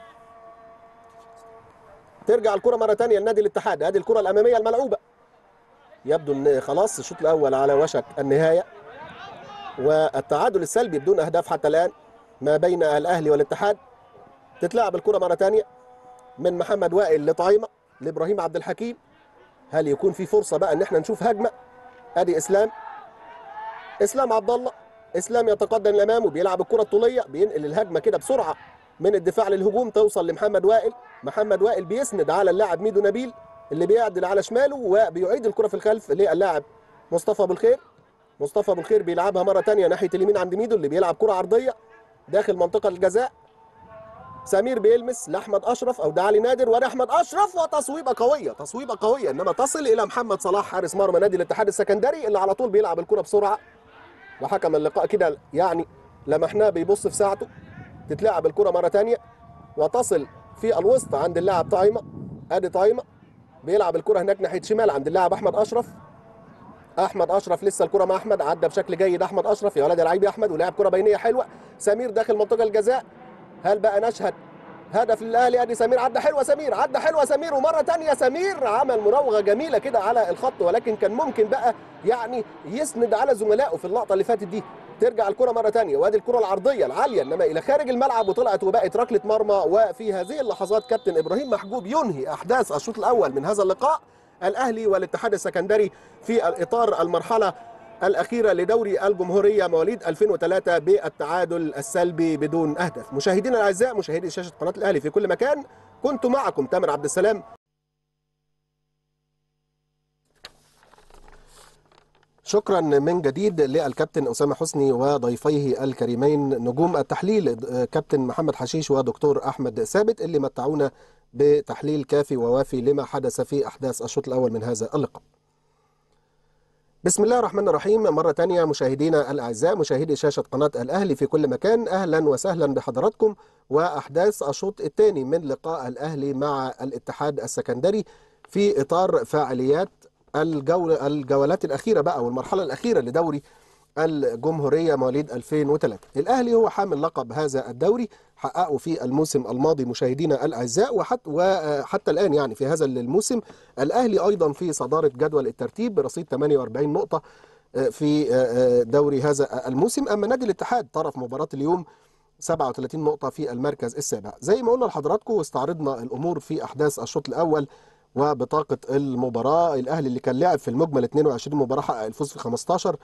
ترجع الكره مره ثانيه لنادي الاتحاد ادي الكره الاماميه الملعوبه يبدو ان خلاص الشوط الاول على وشك النهايه والتعادل السلبي بدون اهداف حتى الان ما بين الاهلي والاتحاد تتلعب الكره مره ثانيه من محمد وائل لطعيمه لابراهيم عبد الحكيم هل يكون في فرصه بقى ان احنا نشوف هجمه ادي اسلام اسلام عبد الله اسلام يتقدم للامام وبيلعب الكره الطوليه بينقل الهجمه كده بسرعه من الدفاع للهجوم توصل لمحمد وائل محمد وائل بيسند على اللاعب ميدو نبيل اللي بيعدل على شماله وبيعيد الكره في الخلف للاعب مصطفى بالخير مصطفى بالخير بيلعبها مره ثانيه ناحيه اليمين عند ميدو اللي بيلعب كره عرضيه داخل منطقه الجزاء سمير بيلمس لاحمد اشرف او ده علي نادر وده احمد اشرف وتصويبه قويه تصويبه قويه انما تصل الى محمد صلاح حارس مرمى نادي الاتحاد السكندري اللي على طول بيلعب الكره بسرعه وحكم اللقاء كده يعني لمحناه بيبص في ساعته تتلعب الكره مره ثانيه وتصل في الوسط عند اللاعب طايمه ادي طايمه بيلعب الكره هناك ناحيه شمال عند اللاعب احمد اشرف احمد اشرف لسه الكره مع احمد عدى بشكل جيد احمد اشرف يا ولد يا لعيب يا احمد ولعب كره بينيه حلوه سمير داخل منطقه الجزاء هل بقى نشهد هدف للاهلي ادي سمير عدى حلوه سمير عدى حلوه سمير ومره ثانيه سمير عمل مراوغه جميله كده على الخط ولكن كان ممكن بقى يعني يسند على زملائه في اللقطه اللي فاتت دي ترجع الكره مره ثانيه وادي الكره العرضيه العاليه انما الى خارج الملعب وطلعت وبقت ركله مرمى وفي هذه اللحظات كابتن ابراهيم محجوب ينهي احداث الشوط الاول من هذا اللقاء الاهلي والاتحاد السكندري في الاطار المرحله الأخيرة لدوري الجمهورية مواليد 2003 بالتعادل السلبي بدون أهداف مشاهدينا الأعزاء مشاهدي شاشة قناة الأهلي في كل مكان كنت معكم تامر عبد السلام شكرا من جديد للكابتن أسامة حسني وضيفيه الكريمين نجوم التحليل كابتن محمد حشيش ودكتور أحمد ثابت اللي متعونا بتحليل كافي ووافي لما حدث في أحداث الشوط الأول من هذا اللقاء بسم الله الرحمن الرحيم مرة تانية مشاهدينا الأعزاء مشاهدي شاشة قناة الأهلي في كل مكان أهلا وسهلا بحضراتكم وأحداث الشوط الثاني من لقاء الأهلي مع الاتحاد السكندري في إطار فعاليات الجولة الجولات الأخيرة بقى والمرحلة الأخيرة لدوري الجمهورية مواليد 2003 الأهلي هو حامل لقب هذا الدوري حققه في الموسم الماضي مشاهدينا الأعزاء وحتى, وحتى الآن يعني في هذا الموسم الأهلي أيضا في صدارة جدول الترتيب برصيد 48 نقطة في دوري هذا الموسم أما نادي الاتحاد طرف مباراة اليوم 37 نقطة في المركز السابع زي ما قلنا لحضراتكم واستعرضنا الأمور في أحداث الشوط الأول وبطاقة المباراة الأهلي اللي كان لعب في المجمل 22 مباراة حقق الفوز في 15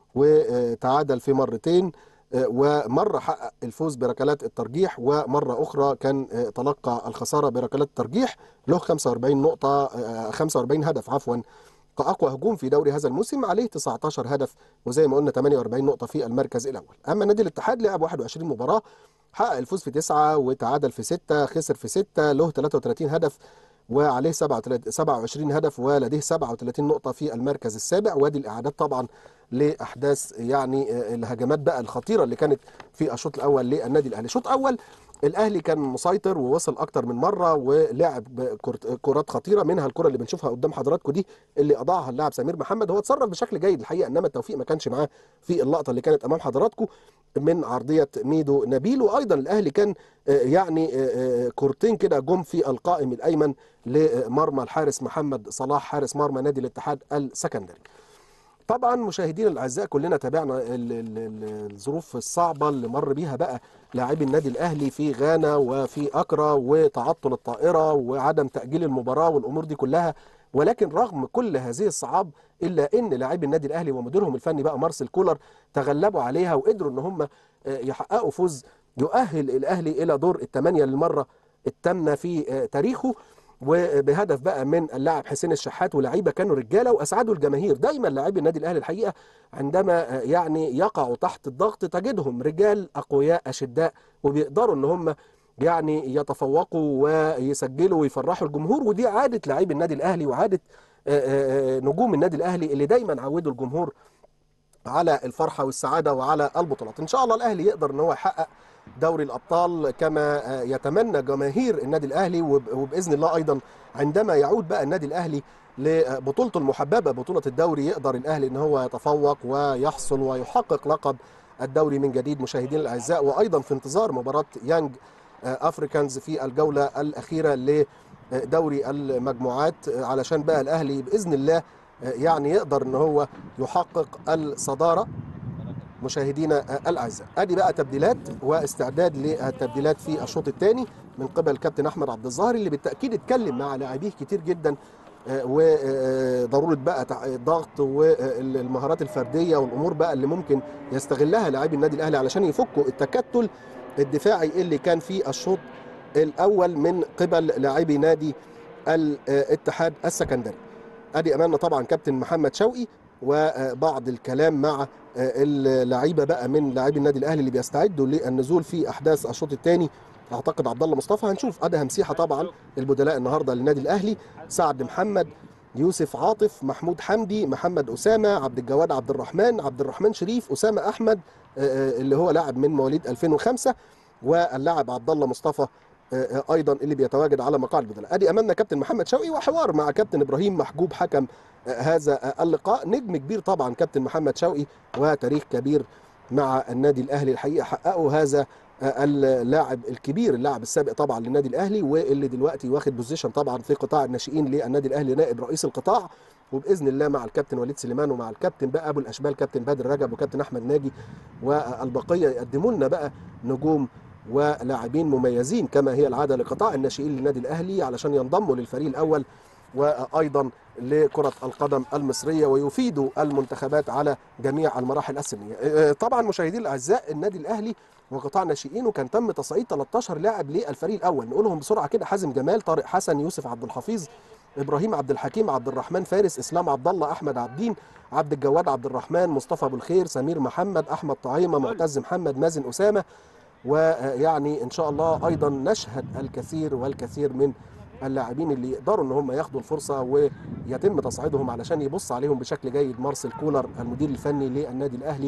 وتعادل في مرتين ومرة حقق الفوز بركلات الترجيح ومرة أخرى كان تلقى الخسارة بركلات الترجيح له 45 نقطة 45 هدف عفوا كأقوى هجوم في دوري هذا الموسم عليه 19 هدف وزي ما قلنا 48 نقطة في المركز الأول أما نادي الاتحاد لعب 21 مباراة حقق الفوز في 9 وتعادل في 6 خسر في 6 له 33 هدف وعليه 27 هدف ولديه 37 نقطة في المركز السابع وادي الإعادات طبعا لأحداث يعني الهجمات بقى الخطيرة اللي كانت في الشوط الأول للنادي الأهلي الشوط الأول الأهلي كان مسيطر ووصل أكتر من مرة ولعب كرات خطيرة منها الكرة اللي بنشوفها قدام حضراتكم دي اللي أضاعها اللاعب سمير محمد هو اتصرف بشكل جيد الحقيقة إنما التوفيق ما كانش معاه في اللقطة اللي كانت أمام حضراتكم من عرضية ميدو نبيل وأيضا الأهلي كان يعني كورتين كده جم في القائم الأيمن لمرمى الحارس محمد صلاح حارس مرمى نادي الاتحاد السكندري طبعا مشاهدينا الاعزاء كلنا تابعنا الظروف الصعبه اللي مر بيها بقى لاعبي النادي الاهلي في غانا وفي اكرا وتعطل الطائره وعدم تاجيل المباراه والامور دي كلها ولكن رغم كل هذه الصعاب الا ان لاعبي النادي الاهلي ومديرهم الفني بقى مارسيل كولر تغلبوا عليها وقدروا ان هم يحققوا فوز يؤهل الاهلي الى دور الثمانيه للمره الثامنه في تاريخه وبهدف بقى من اللاعب حسين الشحات ولاعيبه كانوا رجاله واسعدوا الجماهير دايما لاعبي النادي الاهلي الحقيقه عندما يعني يقعوا تحت الضغط تجدهم رجال اقوياء اشداء وبيقدروا ان هم يعني يتفوقوا ويسجلوا ويفرحوا الجمهور ودي عاده لاعبي النادي الاهلي وعاده نجوم النادي الاهلي اللي دايما عودوا الجمهور على الفرحه والسعاده وعلى البطولات ان شاء الله الاهلي يقدر ان هو يحقق دوري الابطال كما يتمنى جماهير النادي الاهلي وباذن الله ايضا عندما يعود بقى النادي الاهلي لبطولته المحببه بطوله الدوري يقدر الاهلي ان هو يتفوق ويحصل ويحقق لقب الدوري من جديد مشاهدينا الاعزاء وايضا في انتظار مباراه يانج افريكانز في الجوله الاخيره لدوري المجموعات علشان بقى الاهلي باذن الله يعني يقدر ان هو يحقق الصداره مشاهدينا الاعزاء ادي بقى تبديلات واستعداد للتبديلات في الشوط الثاني من قبل كابتن احمد عبد الظاهر اللي بالتاكيد اتكلم مع لاعبيه كتير جدا وضروره بقى الضغط والمهارات الفرديه والامور بقى اللي ممكن يستغلها لاعبي النادي الاهلي علشان يفكوا التكتل الدفاعي اللي كان في الشوط الاول من قبل لاعبي نادي الاتحاد السكندري ادي امامنا طبعا كابتن محمد شوقي وبعض الكلام مع اللعيبه بقى من لاعبي النادي الاهلي اللي بيستعدوا للنزول في احداث الشوط الثاني اعتقد عبد الله مصطفى هنشوف ادهم سيحه طبعا البدلاء النهارده للنادي الاهلي سعد محمد يوسف عاطف محمود حمدي محمد اسامه عبد الجواد عبد الرحمن عبد الرحمن شريف اسامه احمد اللي هو لاعب من مواليد 2005 واللاعب عبد الله مصطفى ايضا اللي بيتواجد على مقاعد البدلاء ادي امامنا كابتن محمد شوقي وحوار مع كابتن ابراهيم محجوب حكم هذا اللقاء نجم كبير طبعا كابتن محمد شوقي وتاريخ كبير مع النادي الاهلي الحقيقه حققوا هذا اللاعب الكبير اللاعب السابق طبعا للنادي الاهلي واللي دلوقتي واخد بوزيشن طبعا في قطاع الناشئين للنادي الاهلي نائب رئيس القطاع وباذن الله مع الكابتن وليد سليمان ومع الكابتن بقى ابو الاشبال كابتن بدر رجب وكابتن احمد ناجي والبقيه يقدموا لنا بقى نجوم ولاعبين مميزين كما هي العاده لقطاع الناشئين للنادي الاهلي علشان ينضموا للفريق الاول وايضا لكره القدم المصريه ويفيدوا المنتخبات على جميع المراحل السنيه. طبعا مشاهدينا الاعزاء النادي الاهلي وقطاع ناشئين وكان تم تصعيد 13 لاعب للفريق الاول نقولهم بسرعه كده حازم جمال طارق حسن يوسف عبد الحفيظ ابراهيم عبد الحكيم عبد الرحمن فارس اسلام عبد الله احمد عبدين عبد الجواد عبد الرحمن مصطفى ابو الخير سمير محمد احمد طعيمه معتز محمد مازن اسامه ويعني ان شاء الله ايضا نشهد الكثير والكثير من اللاعبين اللي يقدروا ان هم ياخدوا الفرصه ويتم تصعيدهم علشان يبص عليهم بشكل جيد مارسيل كولر المدير الفني للنادي الاهلي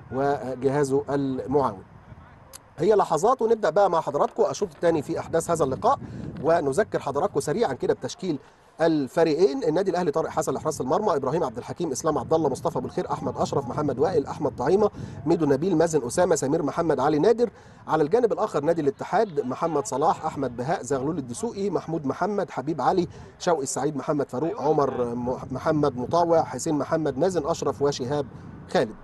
وجهازه المعاون. هي لحظات ونبدا بقى مع حضراتكم الشوط الثاني في احداث هذا اللقاء ونذكر حضراتكم سريعا كده بتشكيل الفريقين النادي الاهلي طارق حسن لحراس المرمى ابراهيم عبد الحكيم اسلام عبد الله مصطفى ابو الخير احمد اشرف محمد وائل احمد طعيمه ميدو نبيل مازن اسامه سمير محمد علي نادر على الجانب الاخر نادي الاتحاد محمد صلاح احمد بهاء زغلول الدسوقي محمود محمد حبيب علي شوقي السعيد محمد فاروق عمر محمد مطاوع حسين محمد مازن اشرف وشهاب خالد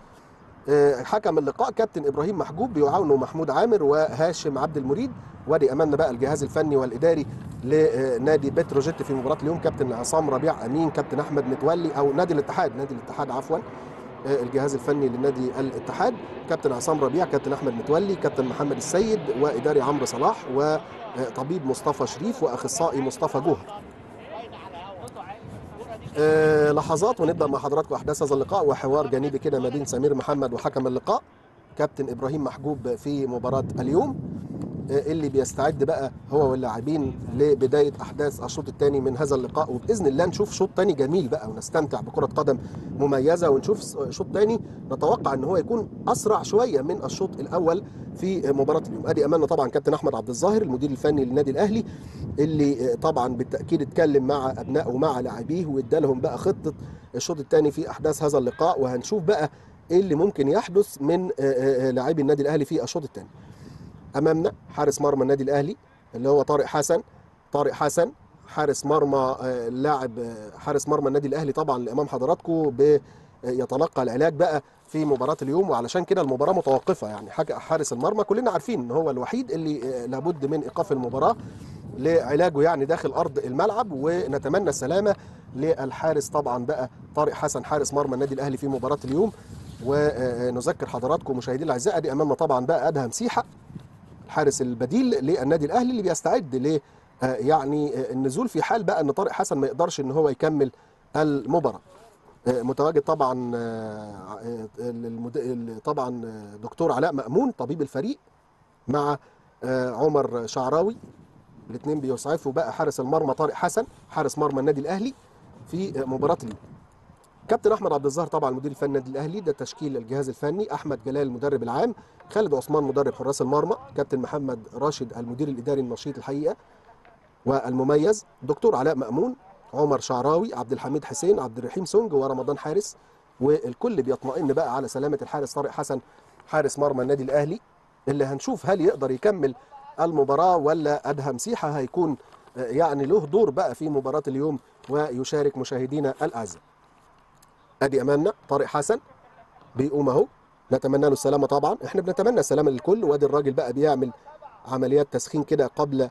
حكم اللقاء كابتن ابراهيم محجوب بيعاونه محمود عامر وهاشم عبد المريد وادي امامنا بقى الجهاز الفني والاداري لنادي بتروجيت في مباراه اليوم كابتن عصام ربيع امين كابتن احمد متولي او نادي الاتحاد نادي الاتحاد عفوا الجهاز الفني لنادي الاتحاد كابتن عصام ربيع كابتن احمد متولي كابتن محمد السيد واداري عمرو صلاح وطبيب مصطفى شريف واخصائي مصطفى جوهر أه لحظات ونبدا مع حضراتكم احداث هذا اللقاء وحوار جانبي كده ما بين سمير محمد وحكم اللقاء كابتن ابراهيم محجوب في مباراه اليوم اللي بيستعد بقى هو واللاعبين لبدايه احداث الشوط الثاني من هذا اللقاء وباذن الله نشوف شوط ثاني جميل بقى ونستمتع بكره قدم مميزه ونشوف شوط ثاني نتوقع ان هو يكون اسرع شويه من الشوط الاول في مباراه اليوم ادي امامنا طبعا كابتن احمد عبد الظاهر المدير الفني للنادي الاهلي اللي طبعا بالتاكيد اتكلم مع ابنائه ومع لاعبيه وادى لهم بقى خطه الشوط الثاني في احداث هذا اللقاء وهنشوف بقى ايه اللي ممكن يحدث من لاعبي النادي الاهلي في الشوط الثاني امامنا حارس مرمى النادي الاهلي اللي هو طارق حسن طارق حسن حارس مرمى لاعب حارس مرمى النادي الاهلي طبعا اللي امام حضراتكم يتلقى العلاج بقى في مباراه اليوم وعلشان كده المباراه متوقفه يعني حارس المرمى كلنا عارفين ان هو الوحيد اللي لابد من ايقاف المباراه لعلاجه يعني داخل ارض الملعب ونتمنى السلامه للحارس طبعا بقى طارق حسن حارس مرمى النادي الاهلي في مباراه اليوم ونذكر حضراتكم مشاهدينا الاعزاء دي امامنا طبعا بقى ادهم سيحه الحارس البديل للنادي الاهلي اللي بيستعد ل يعني النزول في حال بقى ان طارق حسن ما يقدرش ان هو يكمل المباراه متواجد طبعا طبعا دكتور علاء مأمون طبيب الفريق مع عمر شعراوي الاثنين بيسعفوا بقى حارس المرمى طارق حسن حارس مرمى النادي الاهلي في مباراه اليوم كابتن احمد عبد الظاهر طبعا المدير الفني النادي الاهلي ده تشكيل الجهاز الفني احمد جلال المدرب العام خالد عثمان مدرب حراس المرمى كابتن محمد راشد المدير الاداري النشيط الحقيقه والمميز دكتور علاء مامون عمر شعراوي عبد الحميد حسين عبد الرحيم سونج ورمضان حارس والكل بيطمئن بقى على سلامه الحارس طارق حسن حارس مرمى النادي الاهلي اللي هنشوف هل يقدر يكمل المباراه ولا ادهم سيحه هيكون يعني له دور بقى في مباراه اليوم ويشارك مشاهدينا الاعزاء ادي امامنا طارق حسن بيقوم اهو نتمنى له السلامه طبعا احنا بنتمنى السلامه للكل وادي الراجل بقى بيعمل عمليات تسخين كده قبل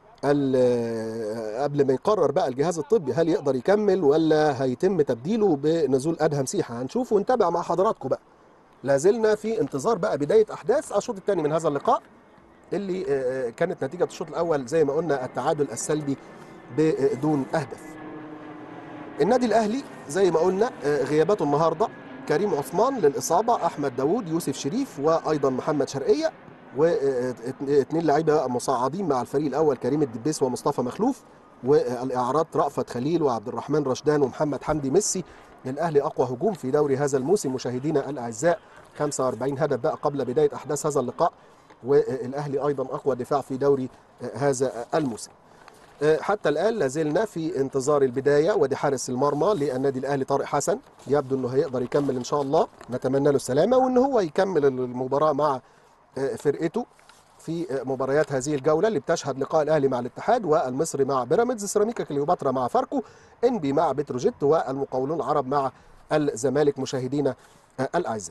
قبل ما يقرر بقى الجهاز الطبي هل يقدر يكمل ولا هيتم تبديله بنزول ادهم سيحه هنشوف ونتابع مع حضراتكم بقى لازلنا في انتظار بقى بدايه احداث الشوط الثاني من هذا اللقاء اللي كانت نتيجه الشوط الاول زي ما قلنا التعادل السلبي بدون اهداف النادي الاهلي زي ما قلنا غياباته النهارده كريم عثمان للاصابه احمد داوود يوسف شريف وايضا محمد شرقيه واثنين لعيبه مصعدين مع الفريق الاول كريم الدبيس ومصطفى مخلوف والاعارات رأفت خليل وعبد الرحمن رشدان ومحمد حمدي ميسي الاهلي اقوى هجوم في دوري هذا الموسم مشاهدينا الاعزاء 45 هدف بقى قبل بدايه احداث هذا اللقاء والاهلي ايضا اقوى دفاع في دوري هذا الموسم حتى الان لازلنا في انتظار البدايه ودي حارس المرمى للنادي الاهلي طارق حسن يبدو انه هيقدر يكمل ان شاء الله نتمنى له السلامه وان هو يكمل المباراه مع فرقته في مباريات هذه الجوله اللي بتشهد لقاء الاهلي مع الاتحاد والمصري مع بيراميدز سيراميكا كليوباترا مع فاركو انبي مع بتروجيت والمقاولون العرب مع الزمالك مشاهدينا الاعزاء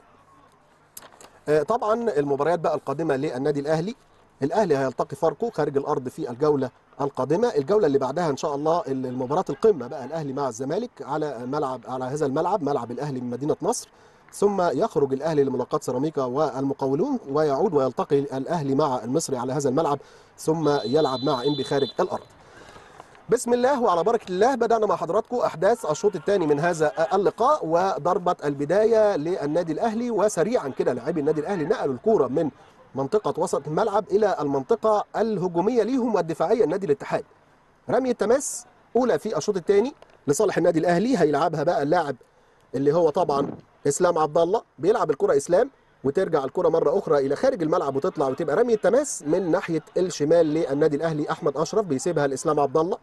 طبعا المباريات بقى القادمه للنادي الاهلي الاهلي هيلتقي فاركو خارج الارض في الجوله القادمه الجوله اللي بعدها ان شاء الله المباراه القمه بقى الاهلي مع الزمالك على ملعب على هذا الملعب ملعب الاهلي من مدينه نصر ثم يخرج الاهلي لملاقاه سيراميكا والمقاولون ويعود ويلتقي الاهلي مع المصري على هذا الملعب ثم يلعب مع انبي خارج الارض بسم الله وعلى بركه الله بدانا مع حضراتكم احداث الشوط الثاني من هذا اللقاء وضربه البدايه للنادي الاهلي وسريعا كده لاعبي النادي الاهلي نقلوا الكوره من منطقه وسط الملعب الى المنطقه الهجوميه ليهم والدفاعيه النادي الاتحاد رمي التماس اولى في الشوط الثاني لصالح النادي الاهلي هيلعبها بقى اللاعب اللي هو طبعا اسلام عبد الله بيلعب الكره اسلام وترجع الكره مره اخرى الى خارج الملعب وتطلع وتبقى رمي التماس من ناحيه الشمال للنادي الاهلي احمد اشرف بيسيبها لاسلام عبد الله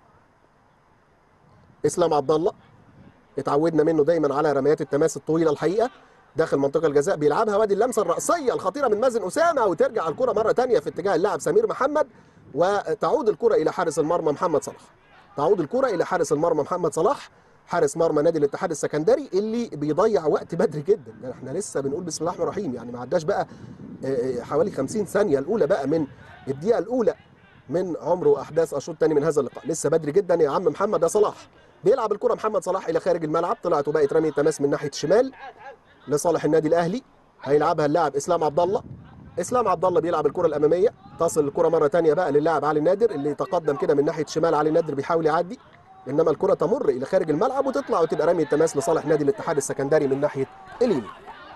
اسلام عبد الله اتعودنا منه دايما على رميات التماس الطويله الحقيقه داخل منطقه الجزاء بيلعبها وادي اللمسه الراسيه الخطيره من مازن اسامه وترجع الكره مره ثانيه في اتجاه اللاعب سمير محمد وتعود الكره الى حارس المرمى محمد صلاح تعود الكره الى حارس المرمى محمد صلاح حارس مرمى نادي الاتحاد السكندري اللي بيضيع وقت بدري جدا يعني احنا لسه بنقول بسم الله الرحمن الرحيم يعني ما عداش بقى حوالي 50 ثانيه الاولى بقى من الدقيقه الاولى من عمر واحداث الشوط الثاني من هذا اللقاء لسه بدري جدا يا عم محمد يا صلاح بيلعب الكره محمد صلاح الى خارج الملعب طلعت وبقت رمي تماس من ناحيه الشمال لصالح النادي الاهلي هيلعبها اللاعب اسلام عبد الله اسلام عبد الله بيلعب الكره الاماميه تصل الكره مره ثانيه بقى للاعب علي نادر اللي تقدم كده من ناحيه شمال علي نادر بيحاول يعدي انما الكره تمر الى خارج الملعب وتطلع وتبقى رمي التماس لصالح نادي الاتحاد السكندري من ناحيه اليمين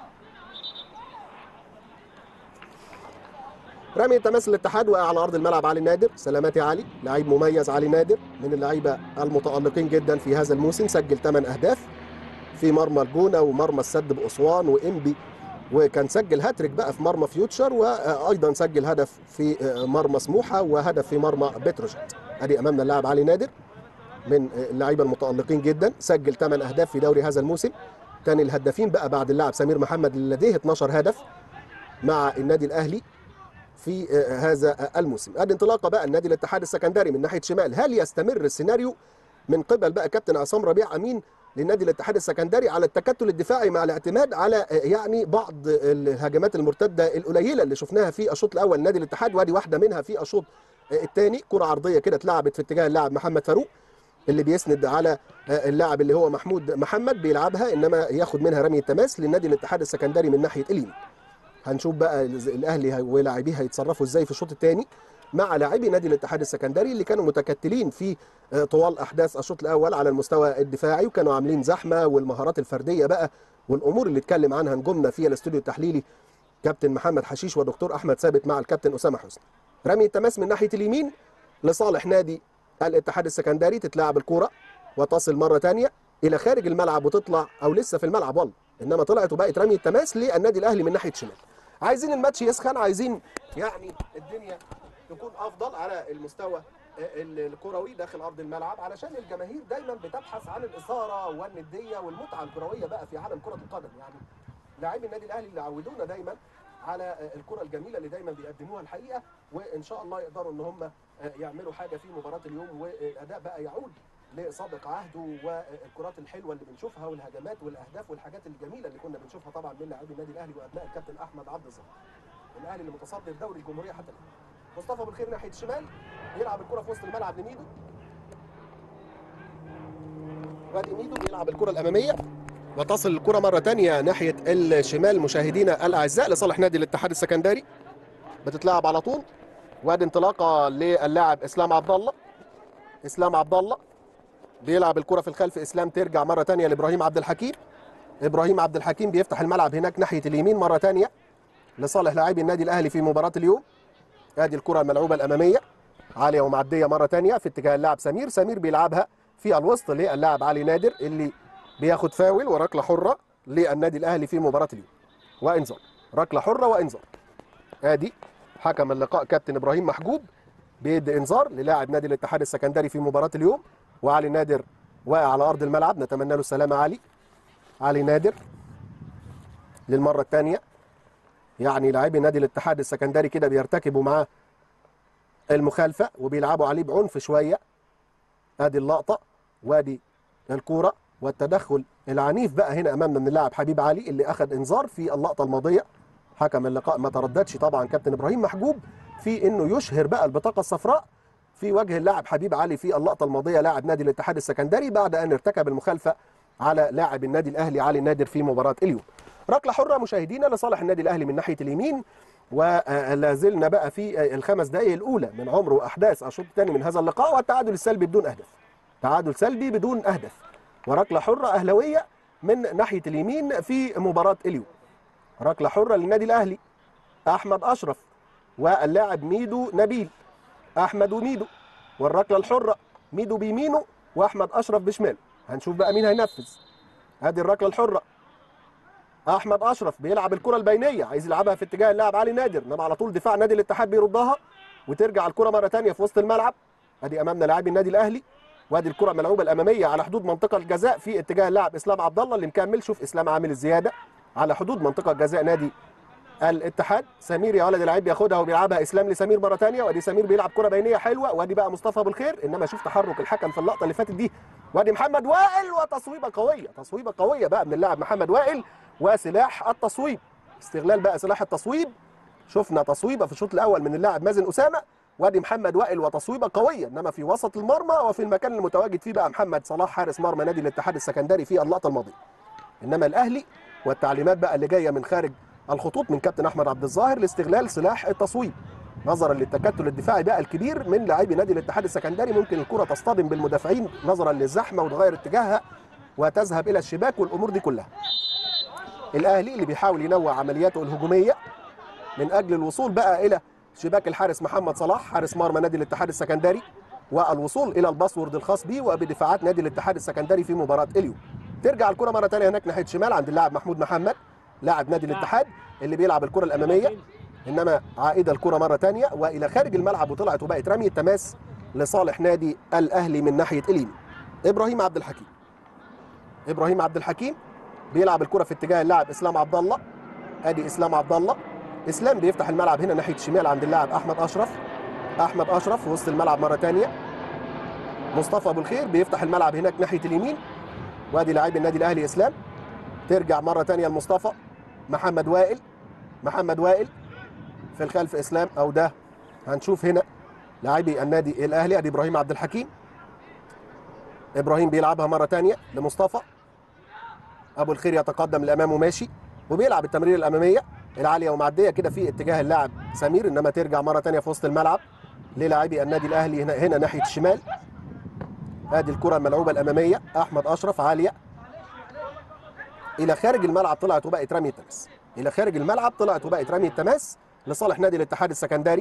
رمي التماس الاتحاد وقع على ارض الملعب علي نادر سلامات يا علي لعيب مميز علي نادر من اللعيبه المتالقين جدا في هذا الموسم سجل 8 اهداف في مرمى الجونه ومرمى السد باسوان وانبي وكان سجل هاتريك بقى في مرمى فيوتشر وايضا سجل هدف في مرمى سموحه وهدف في مرمى بتروجيت ادي امامنا اللاعب علي نادر من اللعيبه المتالقين جدا سجل 8 اهداف في دوري هذا الموسم ثاني الهدافين بقى بعد اللاعب سمير محمد اللي لديه 12 هدف مع النادي الاهلي في هذا الموسم ادي انطلاقه بقى النادي الاتحاد السكندري من ناحيه شمال هل يستمر السيناريو من قبل بقى كابتن عصام ربيع امين للنادي الاتحاد السكندري على التكتل الدفاعي مع الاعتماد على يعني بعض الهجمات المرتده القليله اللي شفناها في الشوط الاول نادي الاتحاد وادي واحده منها في الشوط الثاني كره عرضيه كده اتلعبت في اتجاه اللاعب محمد فاروق اللي بيسند على اللاعب اللي هو محمود محمد بيلعبها انما ياخد منها رمي التماس للنادي الاتحاد السكندري من ناحيه اليمين هنشوف بقى الاهلي ولاعبيه هيتصرفوا ازاي في الشوط الثاني مع لاعبي نادي الاتحاد السكندري اللي كانوا متكتلين في طوال احداث الشوط الاول على المستوى الدفاعي وكانوا عاملين زحمه والمهارات الفرديه بقى والامور اللي اتكلم عنها نجومنا في الاستوديو التحليلي كابتن محمد حشيش ودكتور احمد ثابت مع الكابتن اسامه حسني رمي التماس من ناحيه اليمين لصالح نادي الاتحاد السكندري تتلعب الكوره وتصل مره ثانيه الى خارج الملعب وتطلع او لسه في الملعب والله انما طلعت وبقت رمي التماس للنادي الاهلي من ناحيه شمال عايزين الماتش يسخن عايزين يعني الدنيا تكون افضل على المستوى الكروي داخل ارض الملعب علشان الجماهير دايما بتبحث عن الاثاره والنديه والمتعه الكرويه بقى في عالم كره القدم يعني لاعبي النادي الاهلي اللي عودونا دايما على الكره الجميله اللي دايما بيقدموها الحقيقه وان شاء الله يقدروا ان هم يعملوا حاجه في مباراه اليوم والاداء بقى يعود لسابق عهده والكرات الحلوه اللي بنشوفها والهجمات والاهداف والحاجات الجميله اللي كنا بنشوفها طبعا من لاعبي النادي الاهلي وابناء الكابتن احمد عبد الظاهر الاهلي اللي متصدر دوري الجمهوريه حتى الان مصطفى بالخير ناحيه الشمال يلعب الكره في وسط الملعب لميدو وادي ميدو بيلعب الكره الاماميه وتصل الكره مره ثانيه ناحيه الشمال مشاهدينا الاعزاء لصالح نادي الاتحاد السكندري بتتلعب على طول وادي انطلاقه للاعب اسلام عبد الله اسلام عبد الله بيلعب الكره في الخلف اسلام ترجع مره ثانيه لابراهيم عبد الحكيم ابراهيم عبد الحكيم بيفتح الملعب هناك ناحيه اليمين مره ثانيه لصالح لاعبي النادي الاهلي في مباراه اليوم ادي الكره الملعوبه الاماميه عاليه ومعديه مره ثانيه في اتجاه اللاعب سمير سمير بيلعبها في الوسط للاعب علي نادر اللي بياخد فاول وركله حره للنادي الاهلي في مباراه اليوم وانذار ركله حره وانذار ادي حكم اللقاء كابتن ابراهيم محجوب بيدي انذار للاعب نادي الاتحاد السكندري في مباراه اليوم وعلي نادر واقع على ارض الملعب نتمنى له السلامه علي علي نادر للمره الثانيه يعني لاعبي نادي الاتحاد السكندري كده بيرتكبوا معاه المخالفه وبيلعبوا عليه بعنف شويه ادي اللقطه وادي الكوره والتدخل العنيف بقى هنا امامنا من اللاعب حبيب علي اللي اخذ انذار في اللقطه الماضيه حكم اللقاء ما ترددش طبعا كابتن ابراهيم محجوب في انه يشهر بقى البطاقه الصفراء في وجه اللاعب حبيب علي في اللقطه الماضيه لاعب نادي الاتحاد السكندري بعد ان ارتكب المخالفه على لاعب النادي الاهلي علي نادر في مباراه اليوم ركله حره مشاهدينا لصالح النادي الاهلي من ناحيه اليمين ولا زلنا بقى في الخمس دقائق الاولى من عمر واحداث الشوط الثاني من هذا اللقاء والتعادل السلبي بدون اهداف تعادل سلبي بدون اهداف وركله حره اهلاويه من ناحيه اليمين في مباراه اليوم ركله حره للنادي الاهلي احمد اشرف واللاعب ميدو نبيل احمد وميدو والركله الحره ميدو بيمينه واحمد اشرف بشماله هنشوف بقى مين هينفذ ادي الركله الحره احمد اشرف بيلعب الكره البينيه عايز يلعبها في اتجاه اللاعب علي نادر انما على طول دفاع نادي الاتحاد بيردها وترجع الكره مره ثانيه في وسط الملعب ادي امامنا لاعبي النادي الاهلي وادي الكره ملعوبه الاماميه على حدود منطقه الجزاء في اتجاه اللاعب اسلام عبد الله اللي مكمل شوف اسلام عامل الزياده على حدود منطقه جزاء نادي الاتحاد سمير يا ولد العيب بياخدها وبيلعبها اسلام لسمير مره ثانيه وادي سمير بيلعب كره بينيه حلوه وادي بقى مصطفى ابو الخير انما شوف تحرك الحكم في اللقطه اللي فاتت دي وادي محمد وائل وتصويبه قويه تصويبه قويه بقى من اللاعب محمد وائل وسلاح التصويب استغلال بقى سلاح التصويب شفنا تصويبه في الشوط الاول من اللاعب مازن اسامه وادي محمد وائل وتصويبه قويه انما في وسط المرمى وفي المكان المتواجد فيه بقى محمد صلاح حارس مرمى نادي الاتحاد السكندري في اللقطه الماضيه انما الاهلي والتعليمات بقى اللي جايه من خارج الخطوط من كابتن احمد عبد الظاهر لاستغلال سلاح التصويب نظرا للتكتل الدفاعي بقى الكبير من لاعبي نادي الاتحاد السكندري ممكن الكره تصطدم بالمدافعين نظرا للزحمه وتغير اتجاهها وتذهب الى الشباك والامور دي كلها الاهلي اللي بيحاول ينوع عملياته الهجوميه من اجل الوصول بقى الى شباك الحارس محمد صلاح حارس مرمى نادي الاتحاد السكندري والوصول الى الباسورد الخاص به وبدفاعات نادي الاتحاد السكندري في مباراه اليوم ترجع الكره مره ثانيه هناك ناحيه شمال عند اللاعب محمود محمد لاعب نادي الاتحاد اللي بيلعب الكره الاماميه انما عائده الكره مره ثانيه والى خارج الملعب وطلعت وبقت رمي التماس لصالح نادي الاهلي من ناحيه اليمين ابراهيم عبد الحكيم ابراهيم عبد الحكيم بيلعب الكره في اتجاه اللاعب اسلام عبد الله ادي اسلام عبد الله اسلام بيفتح الملعب هنا ناحيه الشمال عند اللاعب احمد اشرف احمد اشرف في وسط الملعب مره ثانيه مصطفى ابو الخير بيفتح الملعب هناك ناحيه اليمين وادي لاعب النادي الاهلي اسلام ترجع مره ثانيه لمصطفى محمد وائل محمد وائل في الخلف اسلام او ده هنشوف هنا لاعبي النادي الاهلي ادي ابراهيم عبد الحكيم ابراهيم بيلعبها مره ثانيه لمصطفى ابو الخير يتقدم للامام وماشي وبيلعب التمرير الاماميه العاليه ومعديه كده في اتجاه اللاعب سمير انما ترجع مره ثانيه في وسط الملعب للاعبي النادي الاهلي هنا, هنا ناحيه الشمال ادي الكره الملعوبه الاماميه احمد اشرف عاليه الى خارج الملعب طلعت وبقت رمي التماس الى خارج الملعب طلعت وبقت رمي التماس لصالح نادي الاتحاد السكندري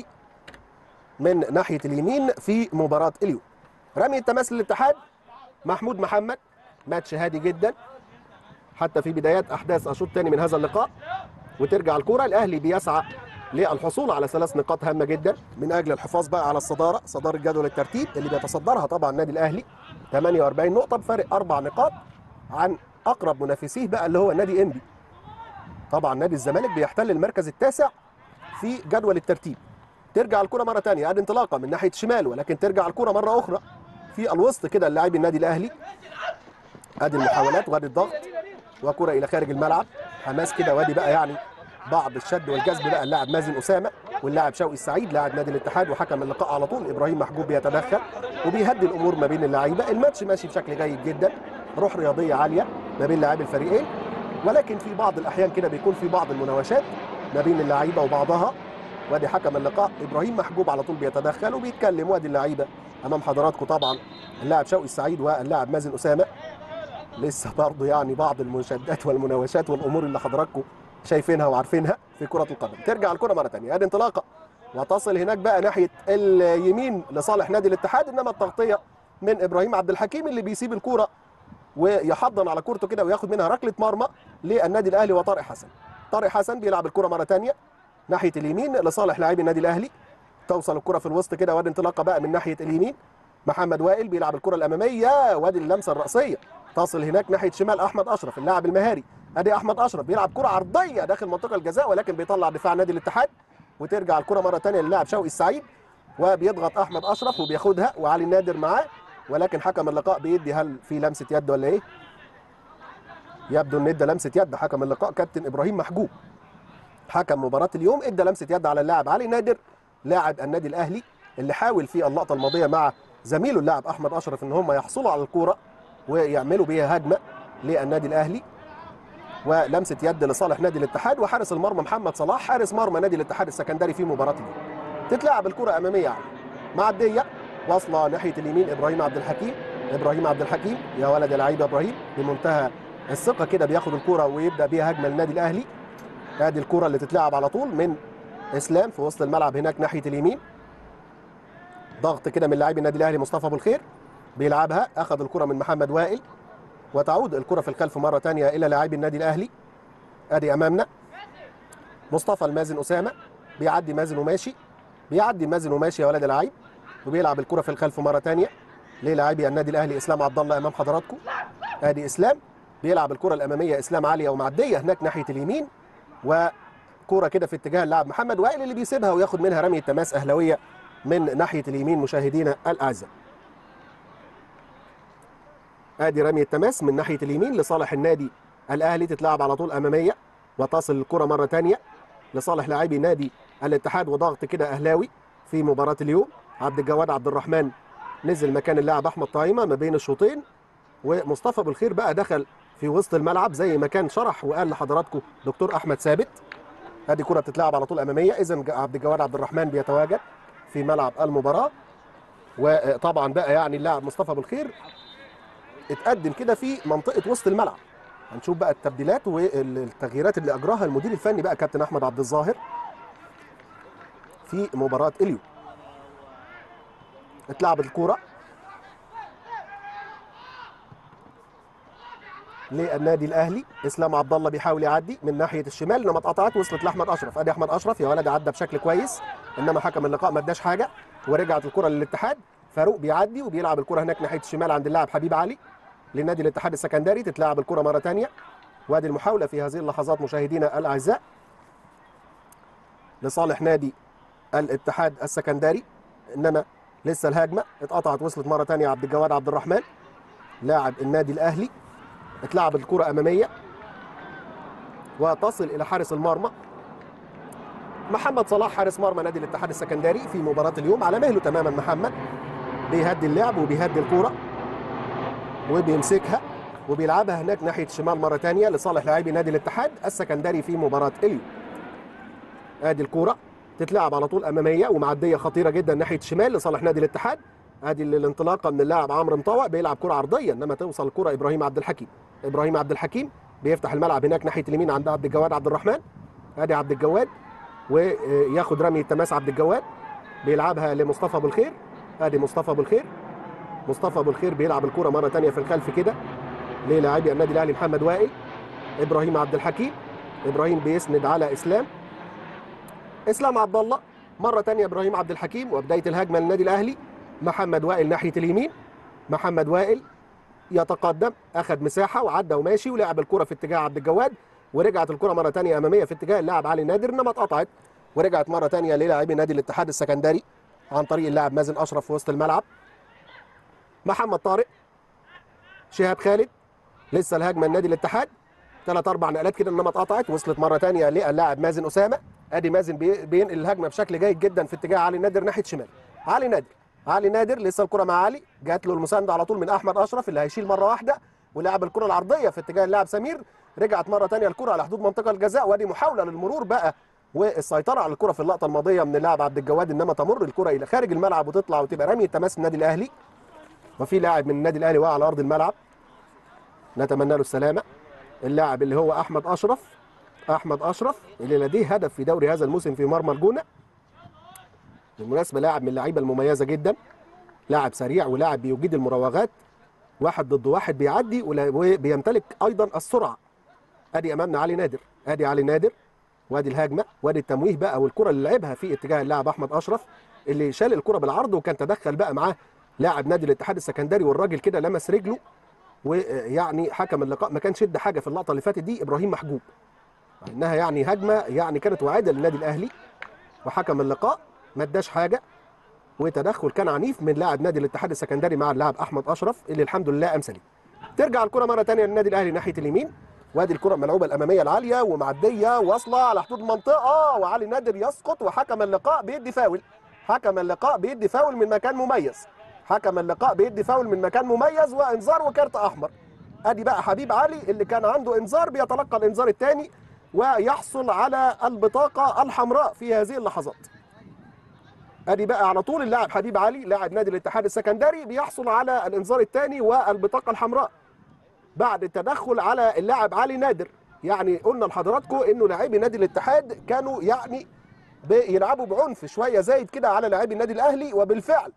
من ناحيه اليمين في مباراه اليوم رمي التماس للاتحاد محمود محمد ماتش هادي جدا حتى في بدايات احداث الشوط الثاني من هذا اللقاء وترجع الكره الاهلي بيسعى للحصول على ثلاث نقاط هامه جدا من اجل الحفاظ بقى على الصداره صداره جدول الترتيب اللي بيتصدرها طبعا النادي الاهلي 48 نقطه بفارق اربع نقاط عن اقرب منافسيه بقى اللي هو نادي انبي طبعا نادي الزمالك بيحتل المركز التاسع في جدول الترتيب ترجع الكره مره ثانيه ادي انطلاقه من ناحيه الشمال ولكن ترجع الكره مره اخرى في الوسط كده اللاعب النادي الاهلي ادي المحاولات وادي الضغط وكره الى خارج الملعب حماس كده وادي بقى يعني بعض الشد والجذب بقى اللاعب مازن اسامه واللاعب شوقي السعيد لاعب نادي الاتحاد وحكم اللقاء على طول ابراهيم محجوب بيتدخل وبيهدي الامور ما بين اللعيبه الماتش ماشي بشكل جيد جدا روح رياضيه عاليه ما بين لاعبي الفريقين ولكن في بعض الاحيان كده بيكون في بعض المناوشات ما بين اللعيبه وبعضها وادي حكم اللقاء ابراهيم محجوب على طول بيتدخل وبيتكلم وادي اللعيبه امام حضراتكم طبعا اللاعب شوقي السعيد واللاعب مازن اسامه لسه برضه يعني بعض المشادات والمناوشات والامور اللي حضراتكم شايفينها وعارفينها في كره القدم ترجع الكره مره ثانيه ادي انطلاقه وتصل هناك بقى ناحيه اليمين لصالح نادي الاتحاد انما التغطيه من ابراهيم عبد الحكيم اللي بيسيب الكوره ويحضن على كورته كده وياخد منها ركله مرمى للنادي الاهلي وطارق حسن طارق حسن بيلعب الكره مره ثانيه ناحيه اليمين لصالح لاعبي النادي الاهلي توصل الكره في الوسط كده وادي انطلاقه بقى من ناحيه اليمين محمد وائل بيلعب الكره الاماميه وادي اللمسه الراسيه تصل هناك ناحيه شمال احمد اشرف اللاعب المهاري ادي احمد اشرف بيلعب كره عرضيه داخل منطقه الجزاء ولكن بيطلع دفاع نادي الاتحاد وترجع الكره مره ثانيه للاعب شوقي السعيد وبيضغط احمد اشرف وبياخدها وعلي نادر معاه ولكن حكم اللقاء بيدي هل في لمسه يد ولا ايه؟ يبدو ان ادى لمسه يد حكم اللقاء كابتن ابراهيم محجوب حكم مباراه اليوم ادى لمسه يد على اللاعب علي نادر لاعب النادي الاهلي اللي حاول في اللقطه الماضيه مع زميله اللاعب احمد اشرف ان هم يحصلوا على الكوره ويعملوا بيها هجمه للنادي الاهلي ولمسه يد لصالح نادي الاتحاد وحارس المرمى محمد صلاح حارس مرمى نادي الاتحاد السكندري في مباراه اليوم تتلعب الكره اماميه يعني معديه واصله ناحيه اليمين ابراهيم عبد الحكيم ابراهيم عبد الحكيم يا ولد يا لعيب ابراهيم بمنتهى الثقه كده بياخد الكره ويبدا بيها هجمه للنادي الاهلي ادي الكره اللي تتلعب على طول من اسلام في وسط الملعب هناك ناحيه اليمين ضغط كده من لاعبي النادي الاهلي مصطفى ابو الخير بيلعبها اخذ الكره من محمد وائل وتعود الكره في الخلف مره ثانيه الى لاعبي النادي الاهلي ادي امامنا مصطفى المازن اسامه بيعدي مازن وماشي بيعدي مازن وماشي يا ولد العيب وبيلعب الكره في الخلف مره ثانيه للاعبي النادي الاهلي اسلام عبد الله امام حضراتكم ادي اسلام بيلعب الكره الاماميه اسلام عاليه ومعديه هناك ناحيه اليمين وكوره كده في اتجاه اللاعب محمد وائل اللي بيسيبها وياخد منها رميه تماس اهلاويه من ناحيه اليمين مشاهدينا الاعزاء ادي رميه تماس من ناحيه اليمين لصالح النادي الاهلي تتلعب على طول اماميه وتصل الكره مره ثانيه لصالح لاعبي نادي الاتحاد وضغط كده اهلاوي في مباراه اليوم عبد الجواد عبد الرحمن نزل مكان اللاعب احمد طايمه ما بين الشوطين ومصطفى بالخير بقى دخل في وسط الملعب زي ما كان شرح وقال لحضراتكم دكتور احمد ثابت ادي كره بتتلعب على طول اماميه اذا عبد الجواد عبد الرحمن بيتواجد في ملعب المباراه وطبعا بقى يعني اللاعب مصطفى بالخير اتقدم كده في منطقه وسط الملعب هنشوف بقى التبديلات والتغييرات اللي اجراها المدير الفني بقى كابتن احمد عبد الظاهر في مباراه اليوم اتلعبت الكوره للنادي الاهلي اسلام عبد الله بيحاول يعدي من ناحيه الشمال انما اتقطعت وصلت لاحمد اشرف ادي احمد اشرف يا ولد عدى بشكل كويس انما حكم اللقاء ما اداش حاجه ورجعت الكره للاتحاد فاروق بيعدي وبيلعب الكره هناك ناحيه الشمال عند اللاعب حبيب علي لنادي الاتحاد السكندري تتلعب الكره مره ثانيه وادي المحاوله في هذه اللحظات مشاهدينا الاعزاء لصالح نادي الاتحاد السكندري انما لسه الهجمه اتقطعت وصلت مره ثانيه عبد الجواد عبد الرحمن لاعب النادي الاهلي اتلعب الكره اماميه وتصل الى حارس المرمى محمد صلاح حارس مرمى نادي الاتحاد السكندري في مباراه اليوم على مهله تماما محمد بيهدي اللعب وبيهدي الكوره وبيمسكها وبيلعبها هناك ناحيه الشمال مره ثانيه لصالح لاعبي نادي الاتحاد السكندري في مباراه اليوم ادي الكوره تتلعب على طول اماميه ومعديه خطيره جدا ناحيه الشمال لصالح نادي الاتحاد ادي الانطلاقه من اللاعب عمرو مطوع بيلعب كره عرضيه انما توصل الكره ابراهيم عبد الحكيم ابراهيم عبد الحكيم بيفتح الملعب هناك ناحيه اليمين عند عبد الجواد عبد الرحمن ادي عبد الجواد وياخد رمي التماس عبد الجواد بيلعبها لمصطفى ابو الخير ادي مصطفى ابو الخير مصطفى ابو الخير بيلعب الكره مره ثانيه في الخلف كده للاعبي النادي الاهلي محمد وائل ابراهيم عبد الحكيم ابراهيم بيسند على اسلام اسلام عبد الله مره ثانيه ابراهيم عبد الحكيم وبدايه الهجمه للنادي الاهلي محمد وائل ناحيه اليمين محمد وائل يتقدم اخذ مساحه وعدى وماشي ولعب الكره في اتجاه عبد الجواد ورجعت الكره مره ثانيه اماميه في اتجاه اللاعب علي نادر انما اتقطعت ورجعت مره ثانيه للاعبي نادي الاتحاد السكندري عن طريق اللاعب مازن اشرف في وسط الملعب محمد طارق شهاب خالد لسه الهجمه النادي الاتحاد ثلاث اربع نقلات كده انما اتقطعت وصلت مره ثانيه للاعب مازن اسامه ادي مازن بي- بينقل الهجمه بشكل جيد جدا في اتجاه علي نادر ناحيه شمال علي نادر علي نادر لسه الكره مع علي جات له المسانده على طول من احمد اشرف اللي هيشيل مره واحده ولعب الكره العرضيه في اتجاه اللاعب سمير رجعت مره ثانيه الكره على حدود منطقه الجزاء وادي محاوله للمرور بقى والسيطره على الكره في اللقطه الماضيه من اللاعب عبد الجواد انما تمر الكره الى خارج الملعب وتطلع وتبقى رميه تماس النادي الاهلي وفي لاعب من النادي الاهلي وقع على ارض الملعب نتمنى له السلامه اللاعب اللي هو احمد اشرف احمد اشرف اللي لديه هدف في دوري هذا الموسم في مرمى الجونه بالمناسبه لاعب من اللعيبه المميزه جدا لاعب سريع ولاعب بيجيد المراوغات واحد ضد واحد بيعدي ولا- وبيمتلك ايضا السرعه ادي امامنا علي نادر ادي علي نادر وادي الهجمه وادي التمويه بقى والكره اللي لعبها في اتجاه اللاعب احمد اشرف اللي شال الكره بالعرض وكان تدخل بقى معاه لاعب نادي الاتحاد السكندري والراجل كده لمس رجله ويعني حكم اللقاء ما كانش ادى حاجه في اللقطه اللي فاتت دي ابراهيم محجوب مع انها يعني هجمه يعني كانت واعده للنادي الاهلي وحكم اللقاء ما اداش حاجه وتدخل كان عنيف من لاعب نادي الاتحاد السكندري مع اللاعب احمد اشرف اللي الحمد لله قام سليم ترجع الكره مره ثانيه للنادي الاهلي ناحيه اليمين وادي الكره الملعوبه الاماميه العاليه ومعديه واصله على حدود المنطقه وعلي نادر يسقط وحكم اللقاء بيدي فاول حكم اللقاء بيدي فاول من مكان مميز حكم اللقاء بيدي فاول من مكان مميز وانذار وكارت احمر ادي بقى حبيب علي اللي كان عنده انذار بيتلقى الانذار الثاني ويحصل على البطاقه الحمراء في هذه اللحظات ادي بقى على طول اللاعب حبيب علي لاعب نادي الاتحاد السكندري بيحصل على الانذار الثاني والبطاقه الحمراء بعد التدخل على اللاعب علي نادر يعني قلنا لحضراتكم انه لاعبي نادي الاتحاد كانوا يعني بيلعبوا بعنف شويه زايد كده على لاعبي النادي الاهلي وبالفعل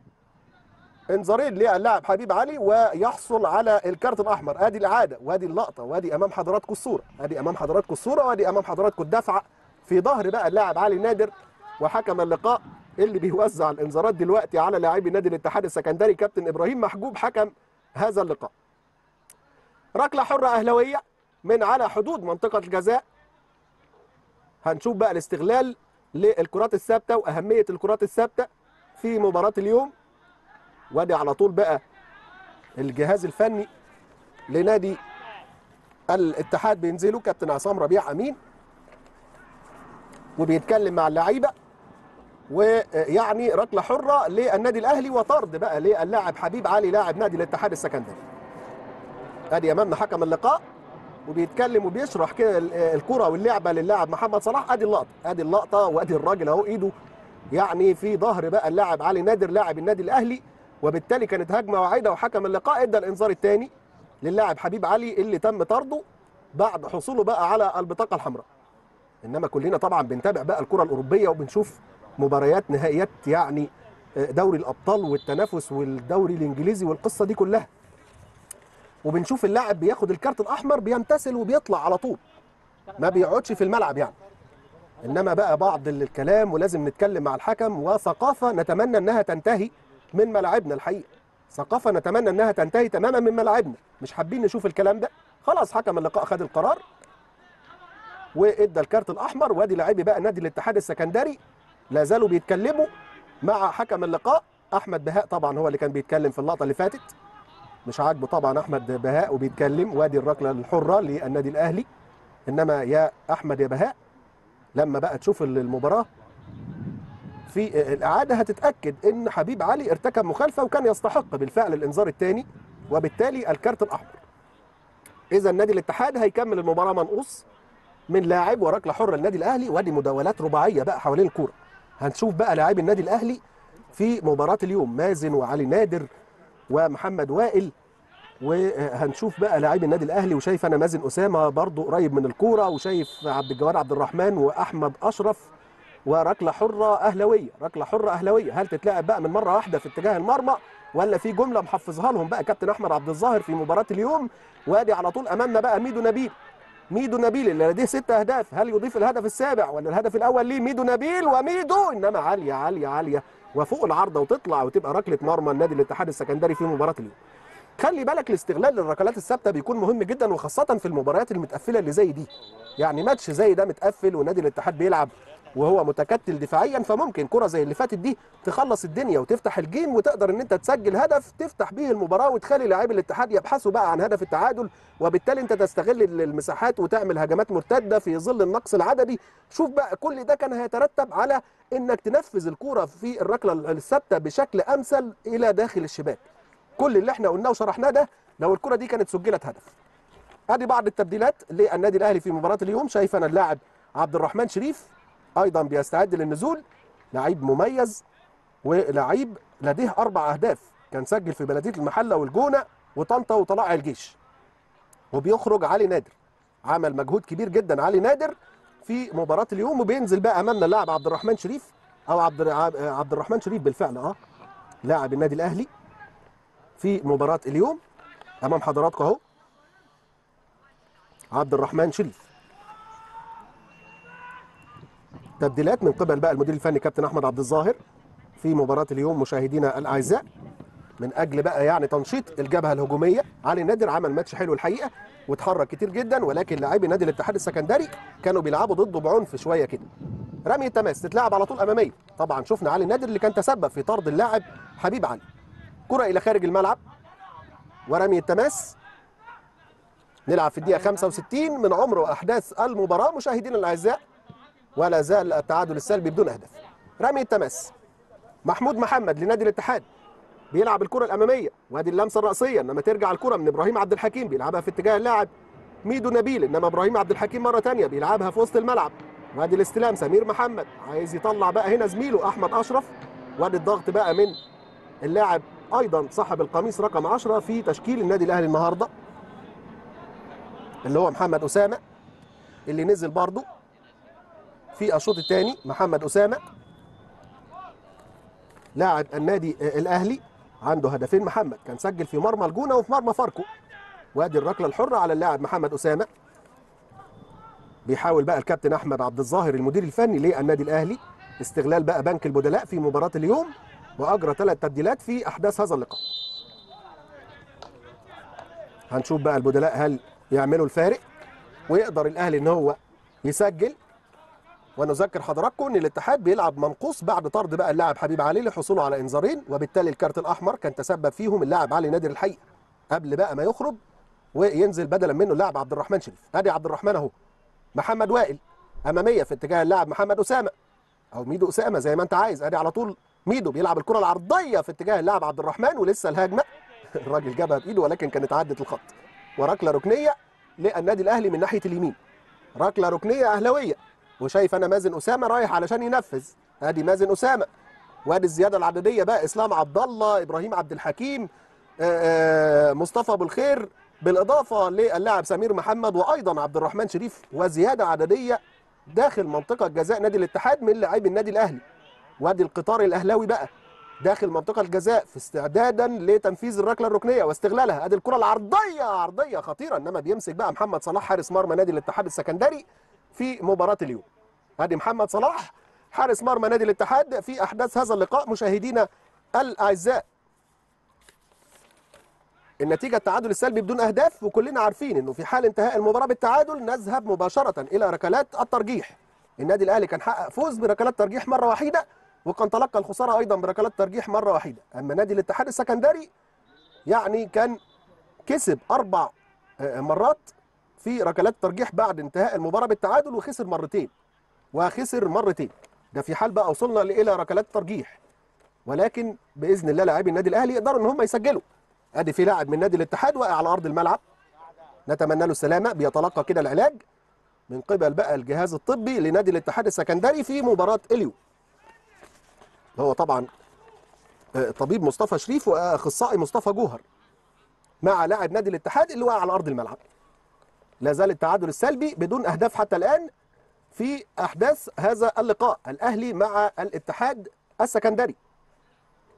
انذارين للاعب حبيب علي ويحصل على الكارت الاحمر ادي الاعاده وادي اللقطه وادي امام حضراتكم الصوره ادي امام حضراتكم الصوره وادي امام حضراتكم الدفعه في ظهر بقى اللاعب علي نادر وحكم اللقاء اللي بيوزع الانذارات دلوقتي على لاعبي نادي الاتحاد السكندري كابتن ابراهيم محجوب حكم هذا اللقاء ركله حره اهلاويه من على حدود منطقه الجزاء هنشوف بقى الاستغلال للكرات الثابته واهميه الكرات الثابته في مباراه اليوم وادي على طول بقى الجهاز الفني لنادي الاتحاد بينزلوا كابتن عصام ربيع امين وبيتكلم مع اللعيبه ويعني ركله حره للنادي الاهلي وطرد بقى للاعب حبيب علي لاعب نادي الاتحاد السكندري ادي امامنا حكم اللقاء وبيتكلم وبيشرح كده ال- الكره واللعبه للاعب محمد صلاح ادي اللقطه ادي اللقطه وادي الراجل اهو ايده يعني في ظهر بقى اللاعب علي نادر لاعب النادي الاهلي وبالتالي كانت هجمه واعده وحكم اللقاء ادى الانذار الثاني للاعب حبيب علي اللي تم طرده بعد حصوله بقى على البطاقه الحمراء انما كلنا طبعا بنتابع بقى الكره الاوروبيه وبنشوف مباريات نهائيات يعني دوري الابطال والتنافس والدوري الانجليزي والقصه دي كلها وبنشوف اللاعب بياخد الكارت الاحمر بيمتثل وبيطلع على طول ما بيقعدش في الملعب يعني انما بقى بعض الكلام ولازم نتكلم مع الحكم وثقافه نتمنى انها تنتهي من ملاعبنا الحقيقه ثقافه نتمنى انها تنتهي تماما من ملاعبنا مش حابين نشوف الكلام ده خلاص حكم اللقاء خد القرار وادى الكارت الاحمر وادي لاعبي بقى نادي الاتحاد السكندري لا زالوا بيتكلموا مع حكم اللقاء احمد بهاء طبعا هو اللي كان بيتكلم في اللقطه اللي فاتت مش عاجبه طبعا احمد بهاء وبيتكلم وادي الركله الحره للنادي الاهلي انما يا احمد يا بهاء لما بقى تشوف المباراه في الاعاده هتتاكد ان حبيب علي ارتكب مخالفه وكان يستحق بالفعل الانذار الثاني وبالتالي الكارت الاحمر اذا نادي الاتحاد هيكمل المباراه منقوص من لاعب وركله حره للنادي الاهلي وادي مداولات رباعيه بقى حوالين الكوره هنشوف بقى لاعبي النادي الاهلي في مباراه اليوم مازن وعلي نادر ومحمد وائل وهنشوف بقى لاعبي النادي الاهلي وشايف انا مازن اسامه برضو قريب من الكوره وشايف عبد الجواد عبد الرحمن واحمد اشرف وركله حره اهلاويه ركله حره اهلاويه هل تتلعب بقى من مره واحده في اتجاه المرمى ولا في جمله محفظها لهم بقى كابتن احمد عبد الظاهر في مباراه اليوم وادي على طول امامنا بقى ميدو نبيل ميدو نبيل اللي لديه ست اهداف هل يضيف الهدف السابع ولا الهدف الاول ليه ميدو نبيل وميدو انما عاليه عاليه عاليه وفوق العارضه وتطلع وتبقى ركله مرمى النادي الاتحاد السكندري في مباراه اليوم خلي بالك الاستغلال للركلات الثابته بيكون مهم جدا وخاصه في المباريات المتقفله اللي زي دي يعني ماتش زي ده متقفل ونادي الاتحاد بيلعب وهو متكتل دفاعيا فممكن كره زي اللي فاتت دي تخلص الدنيا وتفتح الجيم وتقدر ان انت تسجل هدف تفتح بيه المباراه وتخلي لاعبي الاتحاد يبحثوا بقى عن هدف التعادل وبالتالي انت تستغل المساحات وتعمل هجمات مرتده في ظل النقص العددي شوف بقى كل ده كان هيترتب على انك تنفذ الكره في الركله الثابته بشكل امثل الى داخل الشباك كل اللي احنا قلناه وشرحناه ده لو الكره دي كانت سجلت هدف ادي بعض التبديلات للنادي الاهلي في مباراه اليوم شايف انا اللاعب عبد الرحمن شريف ايضا بيستعد للنزول لعيب مميز ولعيب لديه اربع اهداف كان سجل في بلديه المحله والجونه وطنطا وطلائع الجيش وبيخرج علي نادر عمل مجهود كبير جدا علي نادر في مباراه اليوم وبينزل بقى امامنا اللاعب عبد الرحمن شريف او عبد عبد الرحمن شريف بالفعل اه لاعب النادي الاهلي في مباراه اليوم امام حضراتكم اهو عبد الرحمن شريف تبديلات من قبل بقى المدير الفني كابتن احمد عبد الظاهر في مباراه اليوم مشاهدينا الاعزاء من اجل بقى يعني تنشيط الجبهه الهجوميه علي نادر عمل ماتش حلو الحقيقه واتحرك كتير جدا ولكن لاعبي نادي الاتحاد السكندري كانوا بيلعبوا ضده بعنف شويه كده رمي التماس تتلعب على طول اماميه طبعا شفنا علي نادر اللي كان تسبب في طرد اللاعب حبيب علي كره الى خارج الملعب ورمي التماس نلعب في الدقيقه 65 من عمر واحداث المباراه مشاهدينا الاعزاء ولا زال التعادل السلبي بدون اهداف رمي التماس محمود محمد لنادي الاتحاد بيلعب الكره الاماميه وادي اللمسه الراسيه انما ترجع الكره من ابراهيم عبد الحكيم بيلعبها في اتجاه اللاعب ميدو نبيل انما ابراهيم عبد الحكيم مره ثانيه بيلعبها في وسط الملعب وادي الاستلام سمير محمد عايز يطلع بقى هنا زميله احمد اشرف وادي الضغط بقى من اللاعب ايضا صاحب القميص رقم 10 في تشكيل النادي الاهلي النهارده اللي هو محمد اسامه اللي نزل برضه في الشوط الثاني محمد اسامه لاعب النادي الاهلي عنده هدفين محمد كان سجل في مرمى الجونه وفي مرمى فاركو وادي الركله الحره على اللاعب محمد اسامه بيحاول بقى الكابتن احمد عبد الظاهر المدير الفني للنادي الاهلي استغلال بقى بنك البدلاء في مباراه اليوم واجرى ثلاث تبديلات في احداث هذا اللقاء هنشوف بقى البدلاء هل يعملوا الفارق ويقدر الاهلي ان هو يسجل ونذكر حضراتكم ان الاتحاد بيلعب منقوص بعد طرد بقى اللاعب حبيب علي لحصوله على انذارين وبالتالي الكارت الاحمر كان تسبب فيهم اللاعب علي نادر الحقيقه قبل بقى ما يخرج وينزل بدلا منه اللاعب عبد الرحمن شريف ادي عبد الرحمن اهو محمد وائل اماميه في اتجاه اللاعب محمد اسامه او ميدو اسامه زي ما انت عايز ادي على طول ميدو بيلعب الكره العرضيه في اتجاه اللاعب عبد الرحمن ولسه الهجمه الراجل جابها بايده ولكن كانت عدت الخط وركله ركنيه للنادي الاهلي من ناحيه اليمين ركله ركنيه اهلاويه وشايف انا مازن اسامه رايح علشان ينفذ ادي مازن اسامه وادي الزياده العدديه بقى اسلام عبد الله ابراهيم عبد الحكيم آآ آآ مصطفى ابو الخير بالاضافه للاعب سمير محمد وايضا عبد الرحمن شريف وزياده عدديه داخل منطقه جزاء نادي الاتحاد من لاعبي النادي الاهلي وادي القطار الاهلاوي بقى داخل منطقه الجزاء في استعدادا لتنفيذ الركله الركنيه واستغلالها ادي الكره العرضيه عرضيه خطيره انما بيمسك بقى محمد صلاح حارس مرمى نادي الاتحاد السكندري في مباراه اليوم ادي محمد صلاح حارس مرمى نادي الاتحاد في احداث هذا اللقاء مشاهدينا الاعزاء النتيجة التعادل السلبي بدون أهداف وكلنا عارفين أنه في حال انتهاء المباراة بالتعادل نذهب مباشرة إلى ركلات الترجيح النادي الأهلي كان حقق فوز بركلات ترجيح مرة واحدة وكان تلقى الخسارة أيضا بركلات ترجيح مرة واحدة أما نادي الاتحاد السكندري يعني كان كسب أربع مرات في ركلات ترجيح بعد انتهاء المباراة بالتعادل وخسر مرتين وخسر مرتين ده في حال بقى وصلنا إلى ركلات ترجيح ولكن بإذن الله لاعبي النادي الأهلي يقدروا إن هم يسجلوا ادي في لاعب من نادي الاتحاد واقع على ارض الملعب نتمنى له السلامه بيتلقى كده العلاج من قبل بقى الجهاز الطبي لنادي الاتحاد السكندري في مباراه اليوم هو طبعا طبيب مصطفى شريف واخصائي مصطفى جوهر مع لاعب نادي الاتحاد اللي واقع على ارض الملعب لا زال التعادل السلبي بدون اهداف حتى الان في احداث هذا اللقاء الاهلي مع الاتحاد السكندري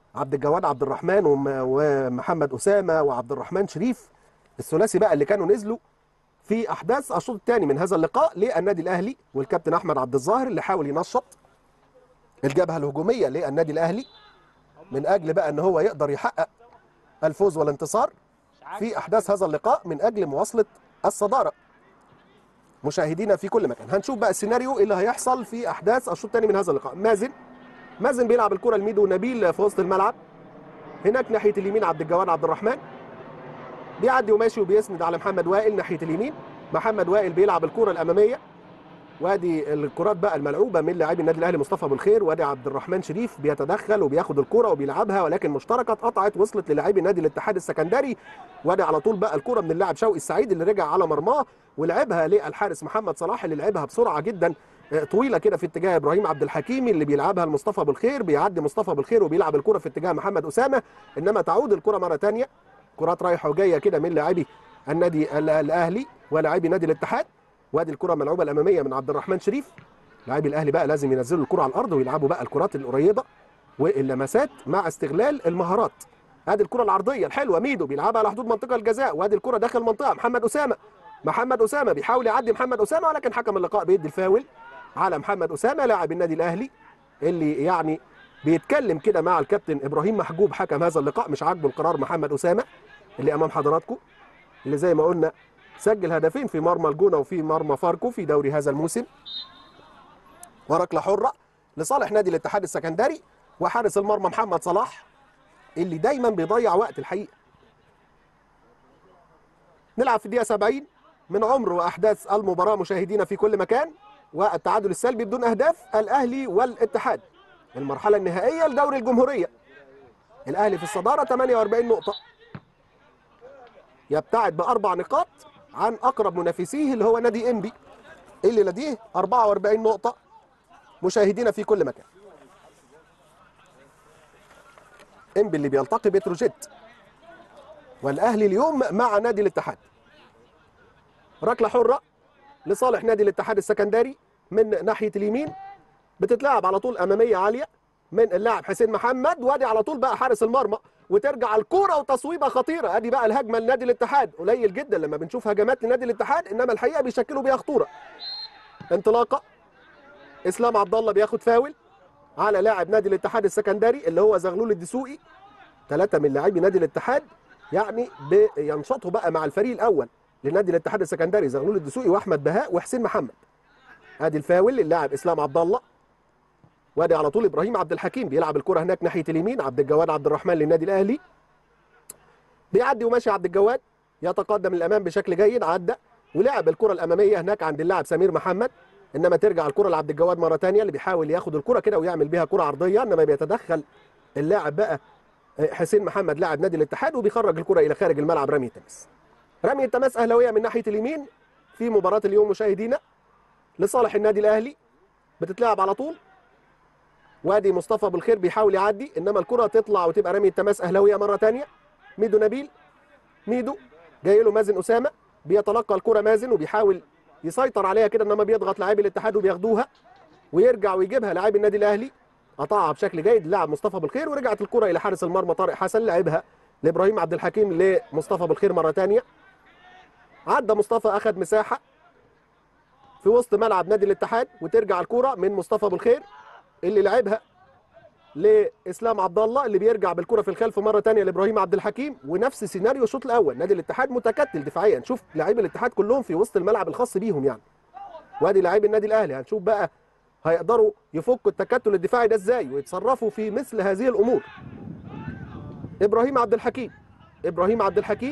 عبد الجواد عبد الرحمن وم- ومحمد اسامه وعبد الرحمن شريف الثلاثي بقى اللي كانوا نزلوا في احداث الشوط الثاني من هذا اللقاء للنادي الاهلي والكابتن احمد عبد الظاهر اللي حاول ينشط الجبهه الهجوميه للنادي الاهلي من اجل بقى ان هو يقدر يحقق الفوز والانتصار في احداث هذا اللقاء من اجل مواصله الصداره مشاهدينا في كل مكان هنشوف بقى السيناريو اللي هيحصل في احداث الشوط الثاني من هذا اللقاء مازن مازن بيلعب الكره لميدو نبيل في وسط الملعب هناك ناحيه اليمين عبد الجواد عبد الرحمن بيعدي وماشي وبيسند على محمد وائل ناحيه اليمين محمد وائل بيلعب الكره الاماميه وادي الكرات بقى الملعوبه من لاعبي النادي الاهلي مصطفى ابو الخير وادي عبد الرحمن شريف بيتدخل وبياخد الكره وبيلعبها ولكن مشتركه اتقطعت وصلت للاعبي نادي الاتحاد السكندري وادي على طول بقى الكره من اللاعب شوقي السعيد اللي رجع على مرماه ولعبها للحارس محمد صلاح اللي لعبها بسرعه جدا آه، طويله كده في اتجاه ابراهيم عبد الحكيم اللي بيلعبها لمصطفى ابو الخير بيعدي مصطفى ابو الخير وبيلعب الكره في اتجاه محمد اسامه انما تعود الكره مره ثانيه كرات رايحه وجايه كده من لاعبي النادي ال- الاهلي ولاعبي نادي الاتحاد وادي الكره ملعوبه الاماميه من عبد الرحمن شريف لاعبي الاهلي بقى لازم ينزلوا الكره على الارض ويلعبوا بقى الكرات القريبه واللمسات مع استغلال المهارات ادي الكره العرضيه الحلوه ميدو بيلعبها على حدود منطقه الجزاء وادي الكره داخل المنطقه محمد اسامه محمد اسامه بيحاول يعدي محمد اسامه ولكن حكم اللقاء بيدي الفاول على محمد اسامه لاعب النادي الاهلي اللي يعني بيتكلم كده مع الكابتن ابراهيم محجوب حكم هذا اللقاء مش عاجبه القرار محمد اسامه اللي امام حضراتكم اللي زي ما قلنا سجل هدفين في مرمى الجونه وفي مرمى فاركو في دوري هذا الموسم وركله حره لصالح نادي الاتحاد السكندري وحارس المرمى محمد صلاح اللي دايما بيضيع وقت الحقيقه نلعب في الدقيقه 70 من عمر واحداث المباراه مشاهدينا في كل مكان والتعادل السلبي بدون اهداف الاهلي والاتحاد المرحله النهائيه لدوري الجمهوريه الاهلي في الصداره 48 نقطه يبتعد باربع نقاط عن اقرب منافسيه اللي هو نادي انبي اللي لديه 44 نقطه مشاهدينا في كل مكان انبي اللي بيلتقي بتروجيت والاهلي اليوم مع نادي الاتحاد ركله حره لصالح نادي الاتحاد السكندري من ناحيه اليمين بتتلعب على طول اماميه عاليه من اللاعب حسين محمد وادي على طول بقى حارس المرمى وترجع الكوره وتصويبه خطيره ادي بقى الهجمه لنادي الاتحاد قليل جدا لما بنشوف هجمات لنادي الاتحاد انما الحقيقه بيشكلوا بيها خطوره انطلاقه اسلام عبد الله بياخد فاول على لاعب نادي الاتحاد السكندري اللي هو زغلول الدسوقي ثلاثه من لاعبي نادي الاتحاد يعني بينشطوا بقى مع الفريق الاول لنادي الاتحاد السكندري زغلول الدسوقي واحمد بهاء وحسين محمد ادي الفاول للاعب اسلام عبد الله وادي على طول ابراهيم عبد الحكيم بيلعب الكره هناك ناحيه اليمين عبد الجواد عبد الرحمن للنادي الاهلي بيعدي وماشي عبد الجواد يتقدم للامام بشكل جيد عدى ولعب الكره الاماميه هناك عند اللاعب سمير محمد انما ترجع الكره لعبد الجواد مره ثانيه اللي بيحاول ياخد الكره كده ويعمل بيها كره عرضيه انما بيتدخل اللاعب بقى حسين محمد لاعب نادي الاتحاد وبيخرج الكره الى خارج الملعب رمي التماس رمي التماس اهلاويه من ناحيه اليمين في مباراه اليوم مشاهدينا لصالح النادي الاهلي بتتلعب على طول وادي مصطفى ابو الخير بيحاول يعدي انما الكره تطلع وتبقى رمي التماس اهلاويه مره ثانيه ميدو نبيل ميدو جاي له مازن اسامه بيتلقى الكره مازن وبيحاول يسيطر عليها كده انما بيضغط لاعبي الاتحاد وبياخدوها ويرجع ويجيبها لاعبي النادي الاهلي قطعها بشكل جيد لاعب مصطفى بالخير ورجعت الكره الى حارس المرمى طارق حسن لعبها لابراهيم عبد الحكيم لمصطفى بالخير مره ثانيه عدى مصطفى اخذ مساحه في وسط ملعب نادي الاتحاد وترجع الكره من مصطفى بالخير اللي لعبها لاسلام عبد الله اللي بيرجع بالكره في الخلف مره ثانيه لابراهيم عبد الحكيم ونفس سيناريو الشوط الاول نادي الاتحاد متكتل دفاعيا شوف لاعبي الاتحاد كلهم في وسط الملعب الخاص بيهم يعني وادي لاعبي النادي الاهلي هنشوف بقى هيقدروا يفكوا التكتل الدفاعي ده ازاي ويتصرفوا في مثل هذه الامور ابراهيم عبد الحكيم ابراهيم عبد الحكيم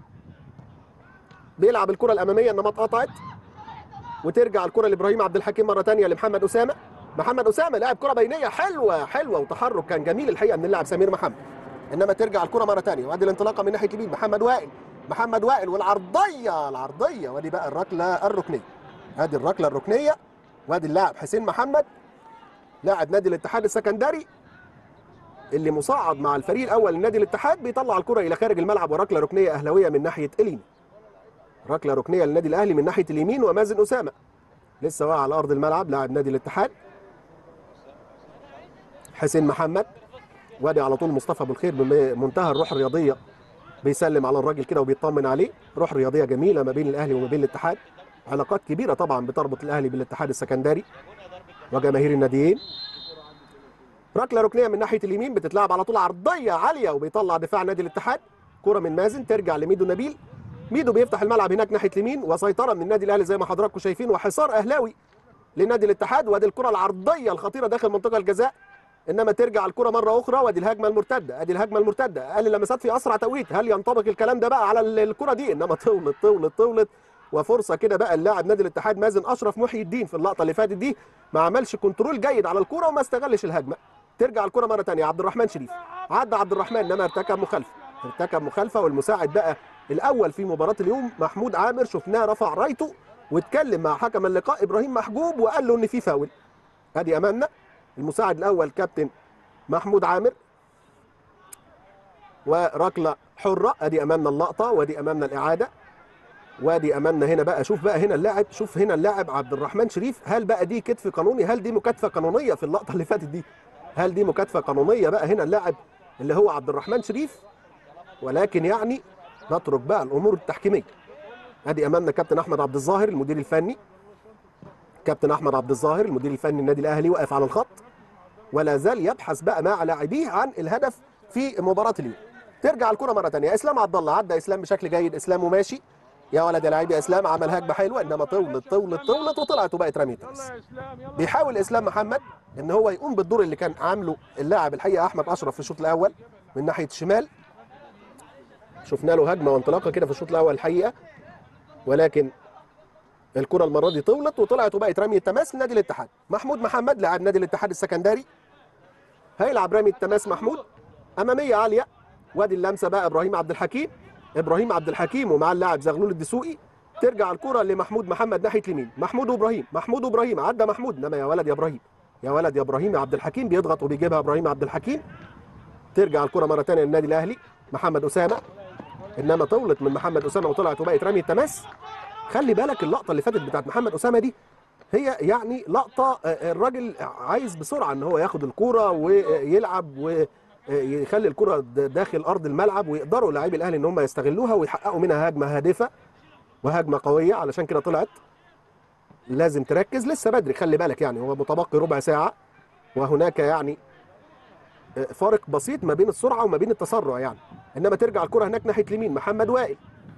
بيلعب الكره الاماميه انما اتقطعت وترجع الكره لابراهيم عبد الحكيم مره ثانيه لمحمد اسامه محمد اسامه لاعب كره بينيه حلوه حلوه وتحرك كان جميل الحقيقه من اللاعب سمير محمد انما ترجع الكره مره ثانيه وادي الانطلاقه من ناحيه اليمين محمد وائل محمد وائل والعرضيه العرضيه وادي بقى الركله الركنيه ادي الركله الركنيه وادي اللاعب حسين محمد لاعب نادي الاتحاد السكندري اللي مصعد مع الفريق الاول لنادي الاتحاد بيطلع الكره الى خارج الملعب وركله ركنيه اهلاويه من ناحيه اليمين ركله ركنيه للنادي الاهلي من ناحيه اليمين ومازن اسامه لسه واقع على ارض الملعب لاعب نادي الاتحاد حسين محمد وادي على طول مصطفى ابو الخير بمنتهى الروح الرياضيه بيسلم على الراجل كده وبيطمن عليه روح رياضيه جميله ما بين الاهلي وما بين الاتحاد علاقات كبيره طبعا بتربط الاهلي بالاتحاد السكندري وجماهير الناديين ركله ركنيه من ناحيه اليمين بتتلعب على طول عرضيه عاليه وبيطلع دفاع نادي الاتحاد كره من مازن ترجع لميدو نبيل ميدو بيفتح الملعب هناك ناحيه اليمين وسيطره من النادي الاهلي زي ما حضراتكم شايفين وحصار اهلاوي لنادي الاتحاد وادي الكره العرضيه الخطيره داخل منطقه الجزاء انما ترجع الكره مره اخرى وادي الهجمه المرتده ادي الهجمه المرتده اقل اللمسات في اسرع توقيت هل ينطبق الكلام ده بقى على الكره دي انما طولت طولت طولت وفرصه كده بقى اللاعب نادي الاتحاد مازن اشرف محي الدين في اللقطه اللي فاتت دي ما عملش كنترول جيد على الكره وما استغلش الهجمه ترجع الكره مره ثانيه عبد الرحمن شريف عدى عبد الرحمن انما ارتكب مخالفه ارتكب مخالفه والمساعد بقى الاول في مباراه اليوم محمود عامر شفناه رفع رايته واتكلم مع حكم اللقاء ابراهيم محجوب وقال له ان في فاول ادي امامنا المساعد الاول كابتن محمود عامر وركله حره ادي امامنا اللقطه وادي امامنا الاعاده وادي امامنا هنا بقى شوف بقى هنا اللاعب شوف هنا اللاعب عبد الرحمن شريف هل بقى دي كتف قانوني هل دي مكاتفه قانونيه في اللقطه اللي فاتت دي هل دي مكاتفه قانونيه بقى هنا اللاعب اللي هو عبد الرحمن شريف ولكن يعني نترك بقى الامور التحكيميه ادي امامنا كابتن احمد عبد الظاهر المدير الفني كابتن احمد عبد الظاهر المدير الفني النادي الاهلي واقف على الخط ولا زال يبحث بقى مع لاعبيه عن الهدف في مباراه اليوم ترجع الكره مره ثانيه اسلام عبد الله عدى اسلام بشكل جيد اسلام وماشي يا ولد يا لعيب يا اسلام عمل هجمه حلوه انما طولت طولت طولت وطلعت وبقت رميه تمس بيحاول اسلام محمد ان هو يقوم بالدور اللي كان عامله اللاعب الحقيقه احمد اشرف في الشوط الاول من ناحيه الشمال شفنا له هجمه وانطلاقه كده في الشوط الاول الحقيقه ولكن الكره المره دي طولت وطلعت وبقت رميه تماس لنادي الاتحاد محمود محمد لاعب نادي الاتحاد السكندري هيلعب رميه تماس محمود اماميه عاليه وادي اللمسه بقى ابراهيم عبد الحكيم ابراهيم عبد الحكيم ومع اللاعب زغلول الدسوقي ترجع الكره لمحمود محمد ناحيه اليمين محمود وابراهيم محمود وابراهيم عدى محمود انما يا ولد يا ابراهيم يا ولد يا ابراهيم يا عبد الحكيم بيضغط وبيجيبها ابراهيم عبد الحكيم ترجع الكره مره ثانيه للنادي الاهلي محمد اسامه انما طولت من محمد اسامه وطلعت وبقت رميه تماس خلي بالك اللقطه اللي فاتت بتاعت محمد اسامه دي هي يعني لقطه الراجل عايز بسرعه ان هو ياخد الكوره ويلعب ويخلي الكره داخل ارض الملعب ويقدروا لاعبي الاهلي ان هم يستغلوها ويحققوا منها هجمه هادفه وهجمه قويه علشان كده طلعت لازم تركز لسه بدري خلي بالك يعني هو متبقي ربع ساعه وهناك يعني فارق بسيط ما بين السرعه وما بين التسرع يعني انما ترجع الكره هناك ناحيه اليمين محمد وائل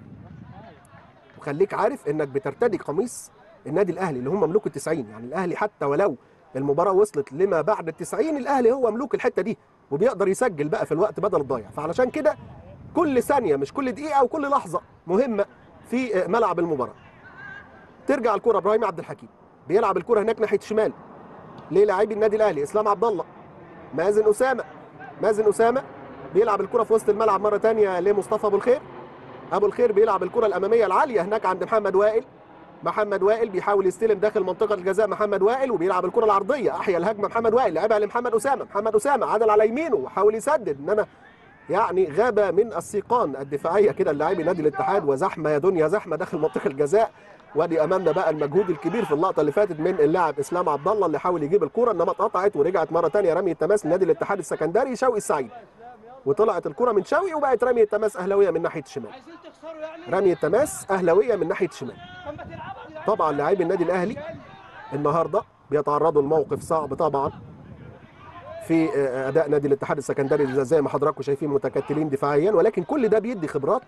وخليك عارف انك بترتدي قميص النادي الاهلي اللي هم مملوك ال 90 يعني الاهلي حتى ولو المباراه وصلت لما بعد ال 90 الاهلي هو مملوك الحته دي وبيقدر يسجل بقى في الوقت بدل الضايع فعلشان كده كل ثانيه مش كل دقيقه وكل لحظه مهمه في ملعب المباراه ترجع الكره ابراهيم عبد الحكيم بيلعب الكره هناك ناحيه الشمال للاعبي النادي الاهلي اسلام عبد الله مازن اسامه مازن اسامه بيلعب الكره في وسط الملعب مره ثانيه لمصطفى ابو الخير ابو الخير بيلعب الكره الاماميه العاليه هناك عند محمد وائل محمد وائل بيحاول يستلم داخل منطقه الجزاء محمد وائل وبيلعب الكره العرضيه احيا الهجمه محمد وائل لعبها لمحمد اسامه محمد اسامه عدل على يمينه وحاول يسدد انما يعني غاب من السيقان الدفاعيه كده اللاعبي نادي الاتحاد وزحمه يا دنيا زحمه داخل منطقه الجزاء وادي امامنا بقى المجهود الكبير في اللقطه اللي فاتت من اللاعب اسلام عبد الله اللي حاول يجيب الكره انما اتقطعت ورجعت مره ثانيه رميه تماس لنادي الاتحاد السكندري شوقي السعيد وطلعت الكره من شوقي وبقت رميه تماس اهلاويه من ناحيه الشمال رميه تماس اهلاويه من ناحيه الشمال طبعا لاعبي النادي الاهلي النهارده بيتعرضوا لموقف صعب طبعا في اداء نادي الاتحاد السكندري زي ما حضراتكم شايفين متكتلين دفاعيا ولكن كل ده بيدي خبرات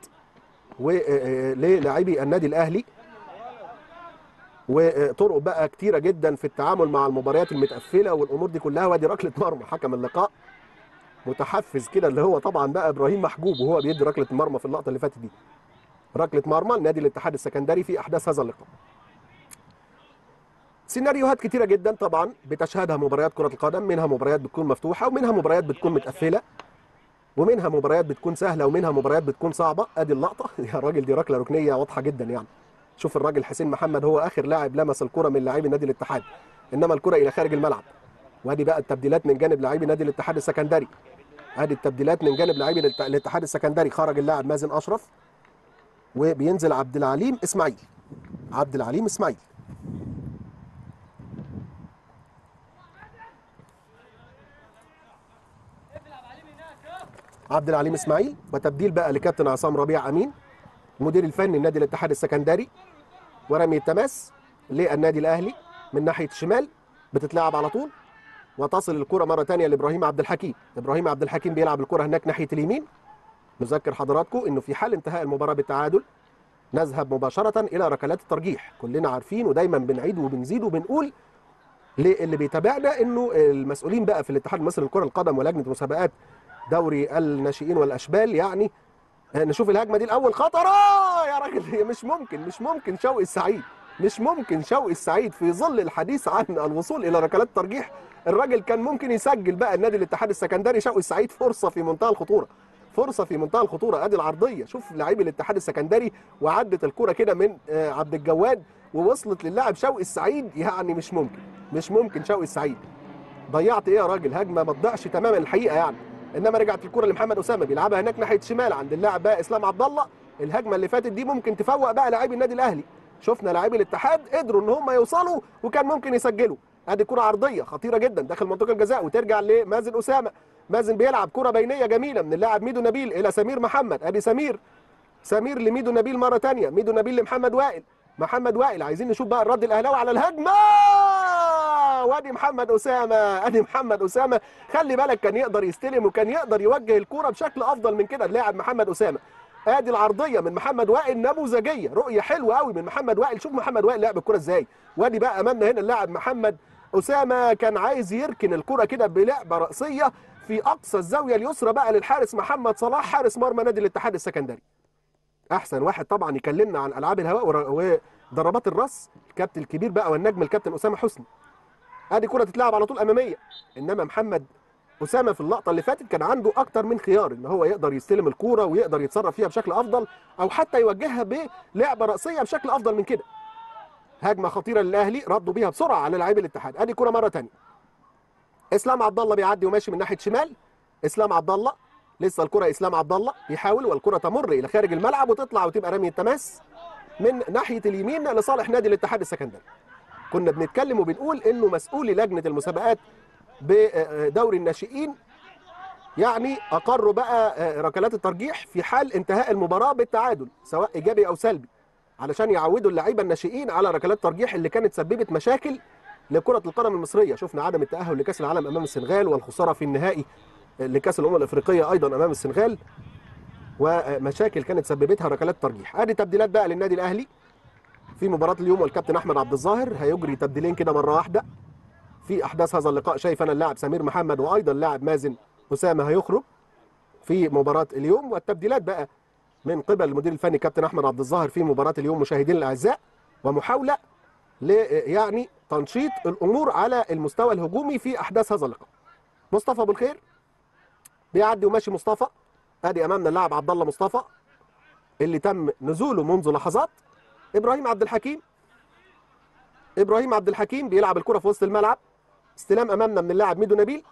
للاعبي النادي الاهلي وطرق بقى كتيره جدا في التعامل مع المباريات المتقفله والامور دي كلها وادي ركله مرمى حكم اللقاء متحفز كده اللي هو طبعا بقى ابراهيم محجوب وهو بيدي ركله المرمى في اللقطه اللي فاتت دي ركله مرمى لنادي الاتحاد السكندري في احداث هذا اللقاء سيناريوهات كتيره جدا طبعا بتشهدها مباريات كره القدم منها مباريات بتكون مفتوحه ومنها مباريات بتكون متقفله ومنها مباريات بتكون سهله ومنها مباريات بتكون صعبه ادي اللقطه يا راجل دي ركله ركنيه واضحه جدا يعني شوف الراجل حسين محمد هو اخر لاعب لمس الكره من لاعبي نادي الاتحاد انما الكره الى خارج الملعب وادي بقى التبديلات من جانب لاعبي نادي الاتحاد السكندري ادي التبديلات من جانب لاعبي الاتحاد السكندري خرج اللاعب مازن اشرف وبينزل عبد العليم اسماعيل عبد العليم اسماعيل عبد العليم اسماعيل وتبديل بقى لكابتن عصام ربيع امين المدير الفني النادي الاتحاد السكندري ورمي التماس للنادي الاهلي من ناحيه الشمال بتتلعب على طول وتصل الكره مره ثانيه لابراهيم عبد الحكيم ابراهيم عبد الحكيم بيلعب الكره هناك ناحيه اليمين نذكر حضراتكم انه في حال انتهاء المباراه بالتعادل نذهب مباشره الى ركلات الترجيح كلنا عارفين ودايما بنعيد وبنزيد وبنقول للي بيتابعنا انه المسؤولين بقى في الاتحاد المصري لكره القدم ولجنه مسابقات دوري الناشئين والاشبال يعني نشوف الهجمه دي الاول خطره يا راجل مش ممكن مش ممكن شوقي السعيد مش ممكن شوقي السعيد في ظل الحديث عن الوصول الى ركلات ترجيح الراجل كان ممكن يسجل بقى النادي الاتحاد السكندري شوقي السعيد فرصه في منتهى الخطوره فرصه في منتهى الخطوره ادي العرضيه شوف لاعبي الاتحاد السكندري وعدت الكره كده من عبد الجواد ووصلت للاعب شوقي السعيد يعني مش ممكن مش ممكن شوقي السعيد ضيعت ايه يا راجل هجمه ما تضيعش تماما الحقيقه يعني انما رجعت الكره لمحمد اسامه بيلعبها هناك ناحيه شمال عند اللاعب بقى اسلام عبد الله الهجمه اللي فاتت دي ممكن تفوق بقى لاعبي النادي الاهلي شفنا لاعبي الاتحاد قدروا ان هم يوصلوا وكان ممكن يسجلوا ادي كره عرضيه خطيره جدا داخل منطقه الجزاء وترجع لمازن اسامه مازن بيلعب كره بينيه جميله من اللاعب ميدو نبيل الى سمير محمد ادي سمير سمير لميدو نبيل مره ثانيه ميدو نبيل لمحمد وائل محمد وائل عايزين نشوف بقى الرد الاهلاوي على الهجمه وادي محمد اسامه ادي محمد اسامه خلي بالك كان يقدر يستلم وكان يقدر يوجه الكوره بشكل افضل من كده اللاعب محمد اسامه ادي العرضيه من محمد وائل نموذجيه رؤيه حلوه قوي من محمد وائل شوف محمد وائل لعب الكوره ازاي وادي بقى امامنا هنا اللاعب محمد اسامه كان عايز يركن الكره كده بلعبه راسيه في اقصى الزاويه اليسرى بقى للحارس محمد صلاح حارس مرمى نادي الاتحاد السكندري احسن واحد طبعا يكلمنا عن العاب الهواء وضربات الراس الكابتن الكبير بقى والنجم الكابتن اسامه حسني ادي كره تتلعب على طول اماميه انما محمد اسامه في اللقطه اللي فاتت كان عنده اكتر من خيار ان هو يقدر يستلم الكوره ويقدر يتصرف فيها بشكل افضل او حتى يوجهها بلعبه راسيه بشكل افضل من كده هجمه خطيره للاهلي ردوا بيها بسرعه على لاعبي الاتحاد ادي كره مره ثانيه اسلام عبد الله بيعدي وماشي من ناحيه شمال اسلام عبد الله لسه الكره اسلام عبد الله يحاول والكره تمر الى خارج الملعب وتطلع وتبقى رمي التماس من ناحيه اليمين لصالح نادي الاتحاد السكندري كنا بنتكلم وبنقول انه مسؤولي لجنه المسابقات بدوري الناشئين يعني اقروا بقى ركلات الترجيح في حال انتهاء المباراه بالتعادل سواء ايجابي او سلبي علشان يعودوا اللعيبه الناشئين على ركلات الترجيح اللي كانت سببت مشاكل لكره القدم المصريه شفنا عدم التاهل لكاس العالم امام السنغال والخساره في النهائي لكاس الامم الافريقيه ايضا امام السنغال ومشاكل كانت سببتها ركلات ترجيح ادي تبديلات بقى للنادي الاهلي في مباراه اليوم والكابتن احمد عبد الظاهر هيجري تبديلين كده مره واحده في احداث هذا اللقاء شايف انا اللاعب سمير محمد وايضا اللاعب مازن اسامه هيخرج في مباراه اليوم والتبديلات بقى من قبل المدير الفني كابتن احمد عبد الظاهر في مباراه اليوم مشاهدين الاعزاء ومحاوله ل يعني تنشيط الامور على المستوى الهجومي في احداث هذا اللقاء مصطفى ابو الخير بيعدي وماشي مصطفى ادي امامنا اللاعب عبد الله مصطفى اللي تم نزوله منذ لحظات ابراهيم عبد الحكيم ابراهيم عبد الحكيم بيلعب الكره في وسط الملعب استلام امامنا من اللاعب ميدو نبيل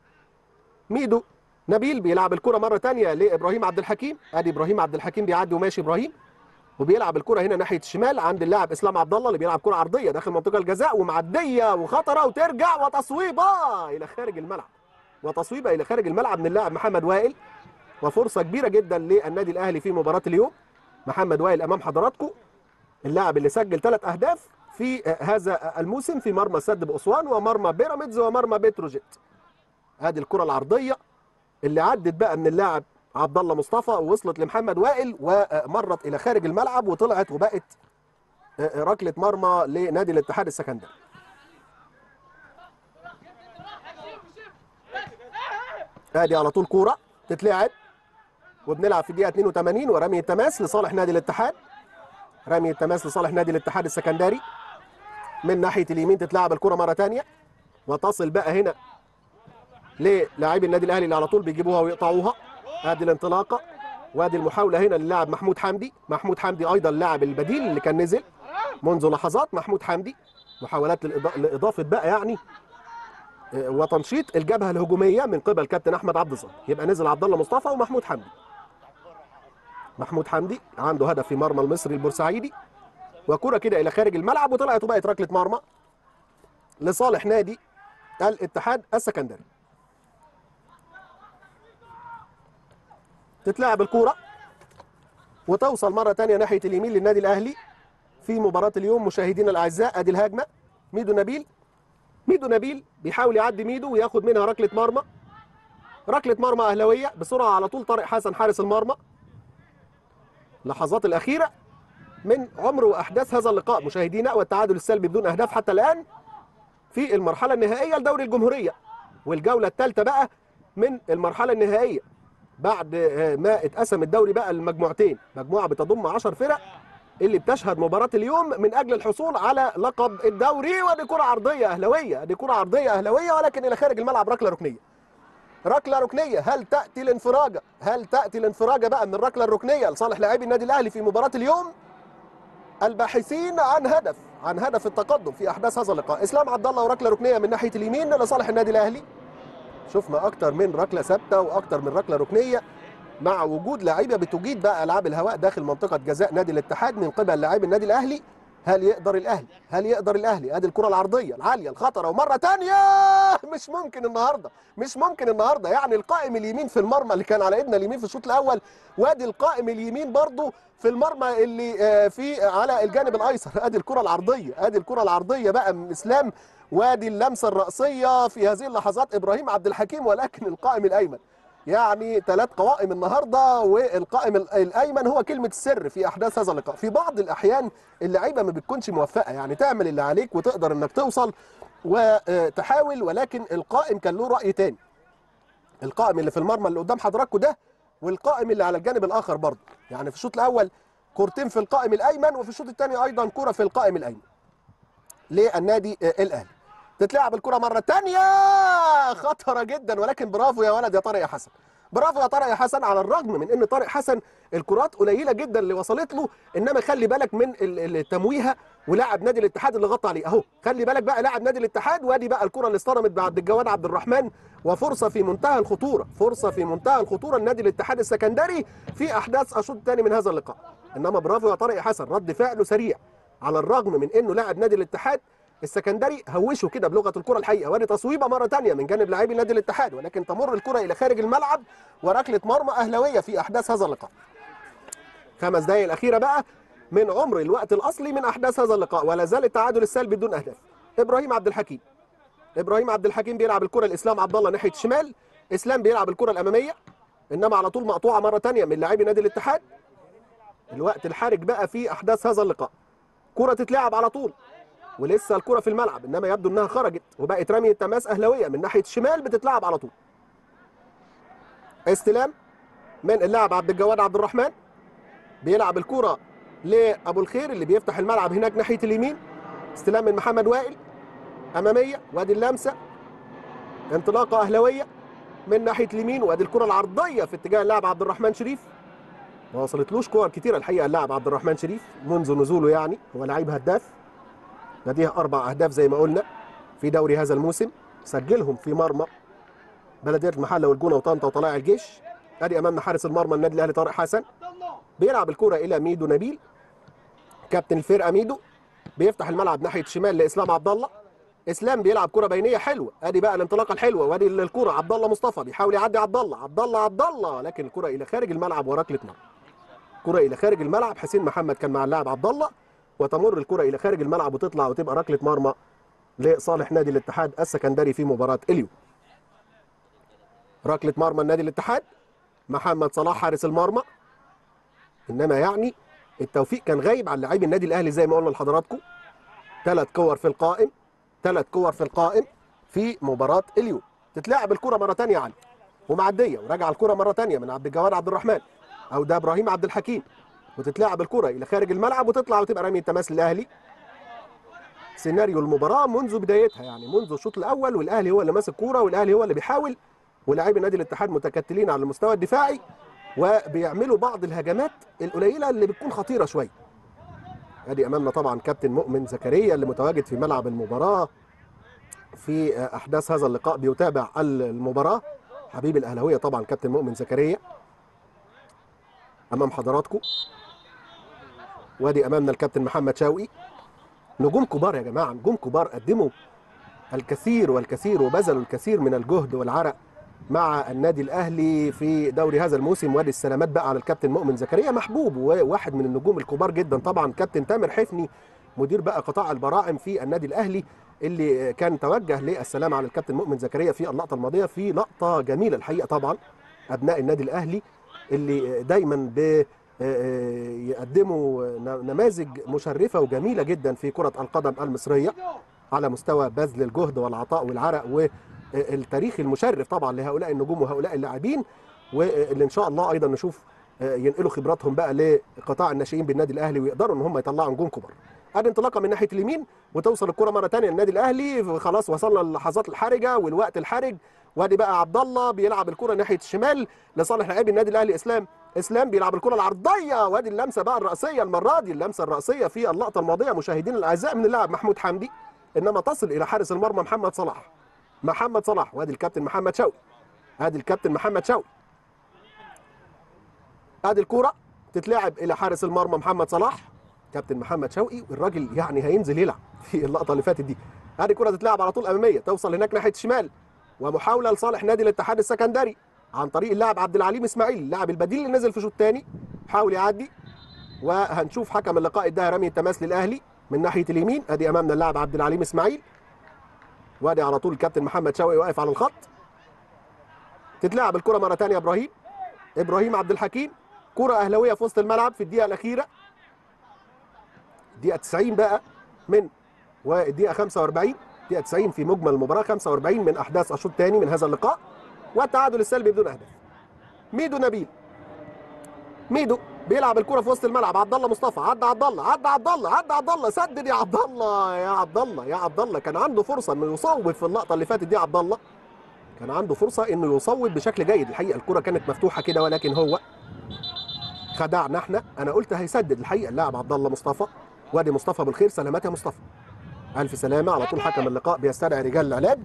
ميدو نبيل بيلعب الكره مره ثانيه لابراهيم عبد الحكيم ادي ابراهيم عبد الحكيم بيعدي وماشي ابراهيم وبيلعب الكره هنا ناحيه الشمال عند اللاعب اسلام عبد الله اللي بيلعب كره عرضيه داخل منطقه الجزاء ومعديه وخطره وترجع وتصويبه الى خارج الملعب وتصويبه الى خارج الملعب من اللاعب محمد وائل وفرصه كبيره جدا للنادي الاهلي في مباراه اليوم محمد وائل امام حضراتكم اللاعب اللي سجل ثلاث اهداف في هذا الموسم في مرمى سد باسوان ومرمى بيراميدز ومرمى بتروجيت هذه الكره العرضيه اللي عدت بقى من اللاعب عبد الله مصطفى ووصلت لمحمد وائل ومرت الى خارج الملعب وطلعت وبقت ركله مرمى لنادي الاتحاد السكندري ادي على طول كوره تتلعب وبنلعب في الدقيقه 82 ورمي التماس لصالح نادي الاتحاد رمي التماس لصالح نادي الاتحاد السكندري من ناحيه اليمين تتلعب الكره مره ثانيه وتصل بقى هنا للاعبي النادي الاهلي اللي على طول بيجيبوها ويقطعوها ادي الانطلاقه وادي المحاوله هنا للاعب محمود حمدي محمود حمدي ايضا اللاعب البديل اللي كان نزل منذ لحظات محمود حمدي محاولات لاضافه بقى يعني وتنشيط الجبهه الهجوميه من قبل كابتن احمد عبد الظاهر يبقى نزل عبد الله مصطفى ومحمود حمدي محمود حمدي عنده هدف في مرمى المصري البورسعيدي وكره كده الى خارج الملعب وطلعت وبقت ركله مرمى لصالح نادي الاتحاد السكندري تتلعب الكوره وتوصل مره تانية ناحيه اليمين للنادي الاهلي في مباراه اليوم مشاهدينا الاعزاء ادي الهجمه ميدو نبيل ميدو نبيل بيحاول يعدي ميدو وياخد منها ركله مرمى ركله مرمى اهلاويه بسرعه على طول طارق حسن حارس المرمى اللحظات الاخيره من عمر واحداث هذا اللقاء مشاهدينا والتعادل السلبي بدون اهداف حتى الان في المرحله النهائيه لدوري الجمهوريه والجوله الثالثه بقى من المرحله النهائيه بعد ما اتقسم الدوري بقى لمجموعتين مجموعه بتضم 10 فرق اللي بتشهد مباراه اليوم من اجل الحصول على لقب الدوري ودي كره عرضيه اهلاويه دي كره عرضيه اهلاويه ولكن الى خارج الملعب ركله ركنيه ركله ركنيه هل تاتي الانفراجه هل تاتي الانفراجه بقى من الركله الركنيه لصالح لاعبي النادي الاهلي في مباراه اليوم الباحثين عن هدف عن هدف التقدم في احداث هذا اللقاء اسلام عبد الله وركله ركنيه من ناحيه اليمين لصالح النادي الاهلي شفنا اكتر من ركله ثابته واكتر من ركله ركنيه مع وجود لعيبه بتجيد بقى العاب الهواء داخل منطقه جزاء نادي الاتحاد من قبل لاعبي النادي الاهلي هل يقدر الاهلي هل يقدر الاهلي ادي الكره العرضيه العاليه الخطره ومره ثانيه مش ممكن النهارده مش ممكن النهارده يعني القائم اليمين في المرمى اللي كان على ايدنا اليمين في الشوط الاول وادي القائم اليمين برضه في المرمى اللي في على الجانب الايسر ادي الكره العرضيه ادي الكره العرضيه بقى من اسلام وادي اللمسه الراسيه في هذه اللحظات ابراهيم عبد الحكيم ولكن القائم الايمن يعني ثلاث قوائم النهارده والقائم الايمن هو كلمه السر في احداث هذا اللقاء في بعض الاحيان اللعيبه ما بتكونش موفقه يعني تعمل اللي عليك وتقدر انك توصل وتحاول ولكن القائم كان له راي تاني القائم اللي في المرمى اللي قدام حضراتكم ده والقائم اللي على الجانب الاخر برضه يعني في الشوط الاول كورتين في القائم الايمن وفي الشوط الثاني ايضا كره في القائم الايمن للنادي الاهلي تتلعب الكره مره ثانيه خطره جدا ولكن برافو يا ولد يا طارق يا حسن برافو يا طارق يا حسن على الرغم من ان طارق حسن الكرات قليله جدا اللي وصلت له انما خلي بالك من التمويهه ولاعب نادي الاتحاد اللي غطى عليه اهو خلي بالك بقى لاعب نادي الاتحاد وادي بقى الكره اللي استلمت بعد الجواد عبد الرحمن وفرصه في منتهى الخطوره فرصه في منتهى الخطوره لنادي الاتحاد السكندري في احداث الشوط الثاني من هذا اللقاء انما برافو يا طارق يا حسن رد فعله سريع على الرغم من انه لاعب نادي الاتحاد السكندري هوشه كده بلغه الكره الحقيقه وادي تصويبه مره ثانيه من جانب لاعبي نادي الاتحاد ولكن تمر الكره الى خارج الملعب وركله مرمى اهلاويه في احداث هذا اللقاء. خمس دقائق الاخيره بقى من عمر الوقت الاصلي من احداث هذا اللقاء ولا زال التعادل السلبي بدون اهداف. ابراهيم عبد الحكيم ابراهيم عبد الحكيم بيلعب الكره لاسلام عبد الله ناحيه الشمال اسلام بيلعب الكره الاماميه انما على طول مقطوعه مره ثانيه من لاعبي نادي الاتحاد. الوقت الحرج بقى في احداث هذا اللقاء. كره تتلعب على طول ولسه الكره في الملعب انما يبدو انها خرجت وبقت رميه تماس اهلاويه من ناحيه الشمال بتتلعب على طول استلام من اللاعب عبد الجواد عبد الرحمن بيلعب الكره لابو الخير اللي بيفتح الملعب هناك ناحيه اليمين استلام من محمد وائل اماميه وادي اللمسه انطلاقه اهلاويه من ناحيه اليمين وادي الكره العرضيه في اتجاه اللاعب عبد الرحمن شريف ما وصلتلوش كور كتيره الحقيقه اللاعب عبد الرحمن شريف منذ نزوله يعني هو لعيب هداف لديه اربع اهداف زي ما قلنا في دوري هذا الموسم سجلهم في مرمى بلديه المحله والجونه وطنطا وطلائع الجيش ادي امامنا حارس المرمى النادي الاهلي طارق حسن بيلعب الكره الى ميدو نبيل كابتن الفرقه ميدو بيفتح الملعب ناحيه الشمال لاسلام عبد الله اسلام بيلعب كره بينيه حلوه ادي بقى الانطلاقه الحلوه وادي الكره عبد الله مصطفى بيحاول يعدي عبد الله عبد الله عبد الله لكن الكره الى خارج الملعب وركله مرمى كره الى خارج الملعب حسين محمد كان مع اللاعب عبد الله وتمر الكره الى خارج الملعب وتطلع وتبقى ركله مرمى لصالح نادي الاتحاد السكندري في مباراه اليوم ركله مرمى النادي الاتحاد محمد صلاح حارس المرمى انما يعني التوفيق كان غايب عن لاعبي النادي الاهلي زي ما قلنا لحضراتكم ثلاث كور في القائم ثلاث كور في القائم في مباراه اليوم تتلعب الكره مره ثانيه علي ومعديه وراجع الكره مره ثانيه من عبد الجواد عبد الرحمن او ده ابراهيم عبد الحكيم وتتلعب الكره الى خارج الملعب وتطلع وتبقى رميه تماس للاهلي سيناريو المباراه منذ بدايتها يعني منذ الشوط الاول والاهلي هو اللي ماسك كوره والاهلي هو اللي بيحاول ولاعبي نادي الاتحاد متكتلين على المستوى الدفاعي وبيعملوا بعض الهجمات القليله اللي بتكون خطيره شويه ادي امامنا طبعا كابتن مؤمن زكريا اللي متواجد في ملعب المباراه في احداث هذا اللقاء بيتابع المباراه حبيب الاهلاويه طبعا كابتن مؤمن زكريا امام حضراتكم وادي امامنا الكابتن محمد شوقي نجوم كبار يا جماعه نجوم كبار قدموا الكثير والكثير وبذلوا الكثير من الجهد والعرق مع النادي الاهلي في دوري هذا الموسم وادي السلامات بقى على الكابتن مؤمن زكريا محبوب وواحد من النجوم الكبار جدا طبعا كابتن تامر حفني مدير بقى قطاع البراعم في النادي الاهلي اللي كان توجه للسلام على الكابتن مؤمن زكريا في اللقطه الماضيه في لقطه جميله الحقيقه طبعا ابناء النادي الاهلي اللي دايما ب يقدموا نماذج مشرفه وجميله جدا في كره القدم المصريه على مستوى بذل الجهد والعطاء والعرق والتاريخ المشرف طبعا لهؤلاء النجوم وهؤلاء اللاعبين واللي ان شاء الله ايضا نشوف ينقلوا خبراتهم بقى لقطاع الناشئين بالنادي الاهلي ويقدروا ان هم يطلعوا نجوم كبار. ادي انطلاقه من ناحيه اليمين وتوصل الكره مره ثانيه للنادي الاهلي خلاص وصلنا للحظات الحرجه والوقت الحرج وادي بقى عبد الله بيلعب الكره ناحيه الشمال لصالح لاعبي النادي الاهلي اسلام اسلام بيلعب الكره العرضيه وادي اللمسه بقى الراسيه المره دي اللمسه الراسيه في اللقطه الماضيه مشاهدينا الاعزاء من اللاعب محمود حمدي انما تصل الى حارس المرمى محمد صلاح محمد صلاح وادي الكابتن محمد شوقي ادي الكابتن محمد شوقي ادي الكره تتلعب الى حارس المرمى محمد صلاح كابتن محمد شوقي الراجل يعني هينزل يلعب في اللقطه اللي فاتت دي ادي الكره تتلعب على طول اماميه توصل هناك ناحيه الشمال ومحاوله لصالح نادي الاتحاد السكندري عن طريق اللاعب عبد العليم اسماعيل اللاعب البديل اللي نزل في شوط ثاني حاول يعدي وهنشوف حكم اللقاء اداها رمي التماس للاهلي من ناحيه اليمين ادي امامنا اللاعب عبد العليم اسماعيل وادي على طول الكابتن محمد شوقي واقف على الخط تتلعب الكره مره ثانيه ابراهيم ابراهيم عبد الحكيم كره اهلاويه في وسط الملعب في الدقيقه الاخيره دقيقه 90 بقى من والدقيقه 45 دقيقه 90 في مجمل المباراه 45 من احداث الشوط الثاني من هذا اللقاء والتعادل السلبي بدون اهداف ميدو نبيل ميدو بيلعب الكره في وسط الملعب عبد الله مصطفى عدى عبد الله عدى عبد الله عدى عبد الله سدد يا عبد الله يا عبد الله يا عبد الله كان عنده فرصه انه يصوب في اللقطه اللي فاتت دي عبد الله كان عنده فرصه انه يصوب بشكل جيد الحقيقه الكره كانت مفتوحه كده ولكن هو خدعنا احنا انا قلت هيسدد الحقيقه اللاعب عبد الله مصطفى وادي مصطفى بالخير سلامات يا مصطفى الف سلامه على طول حكم اللقاء بيستدعي رجال العلاج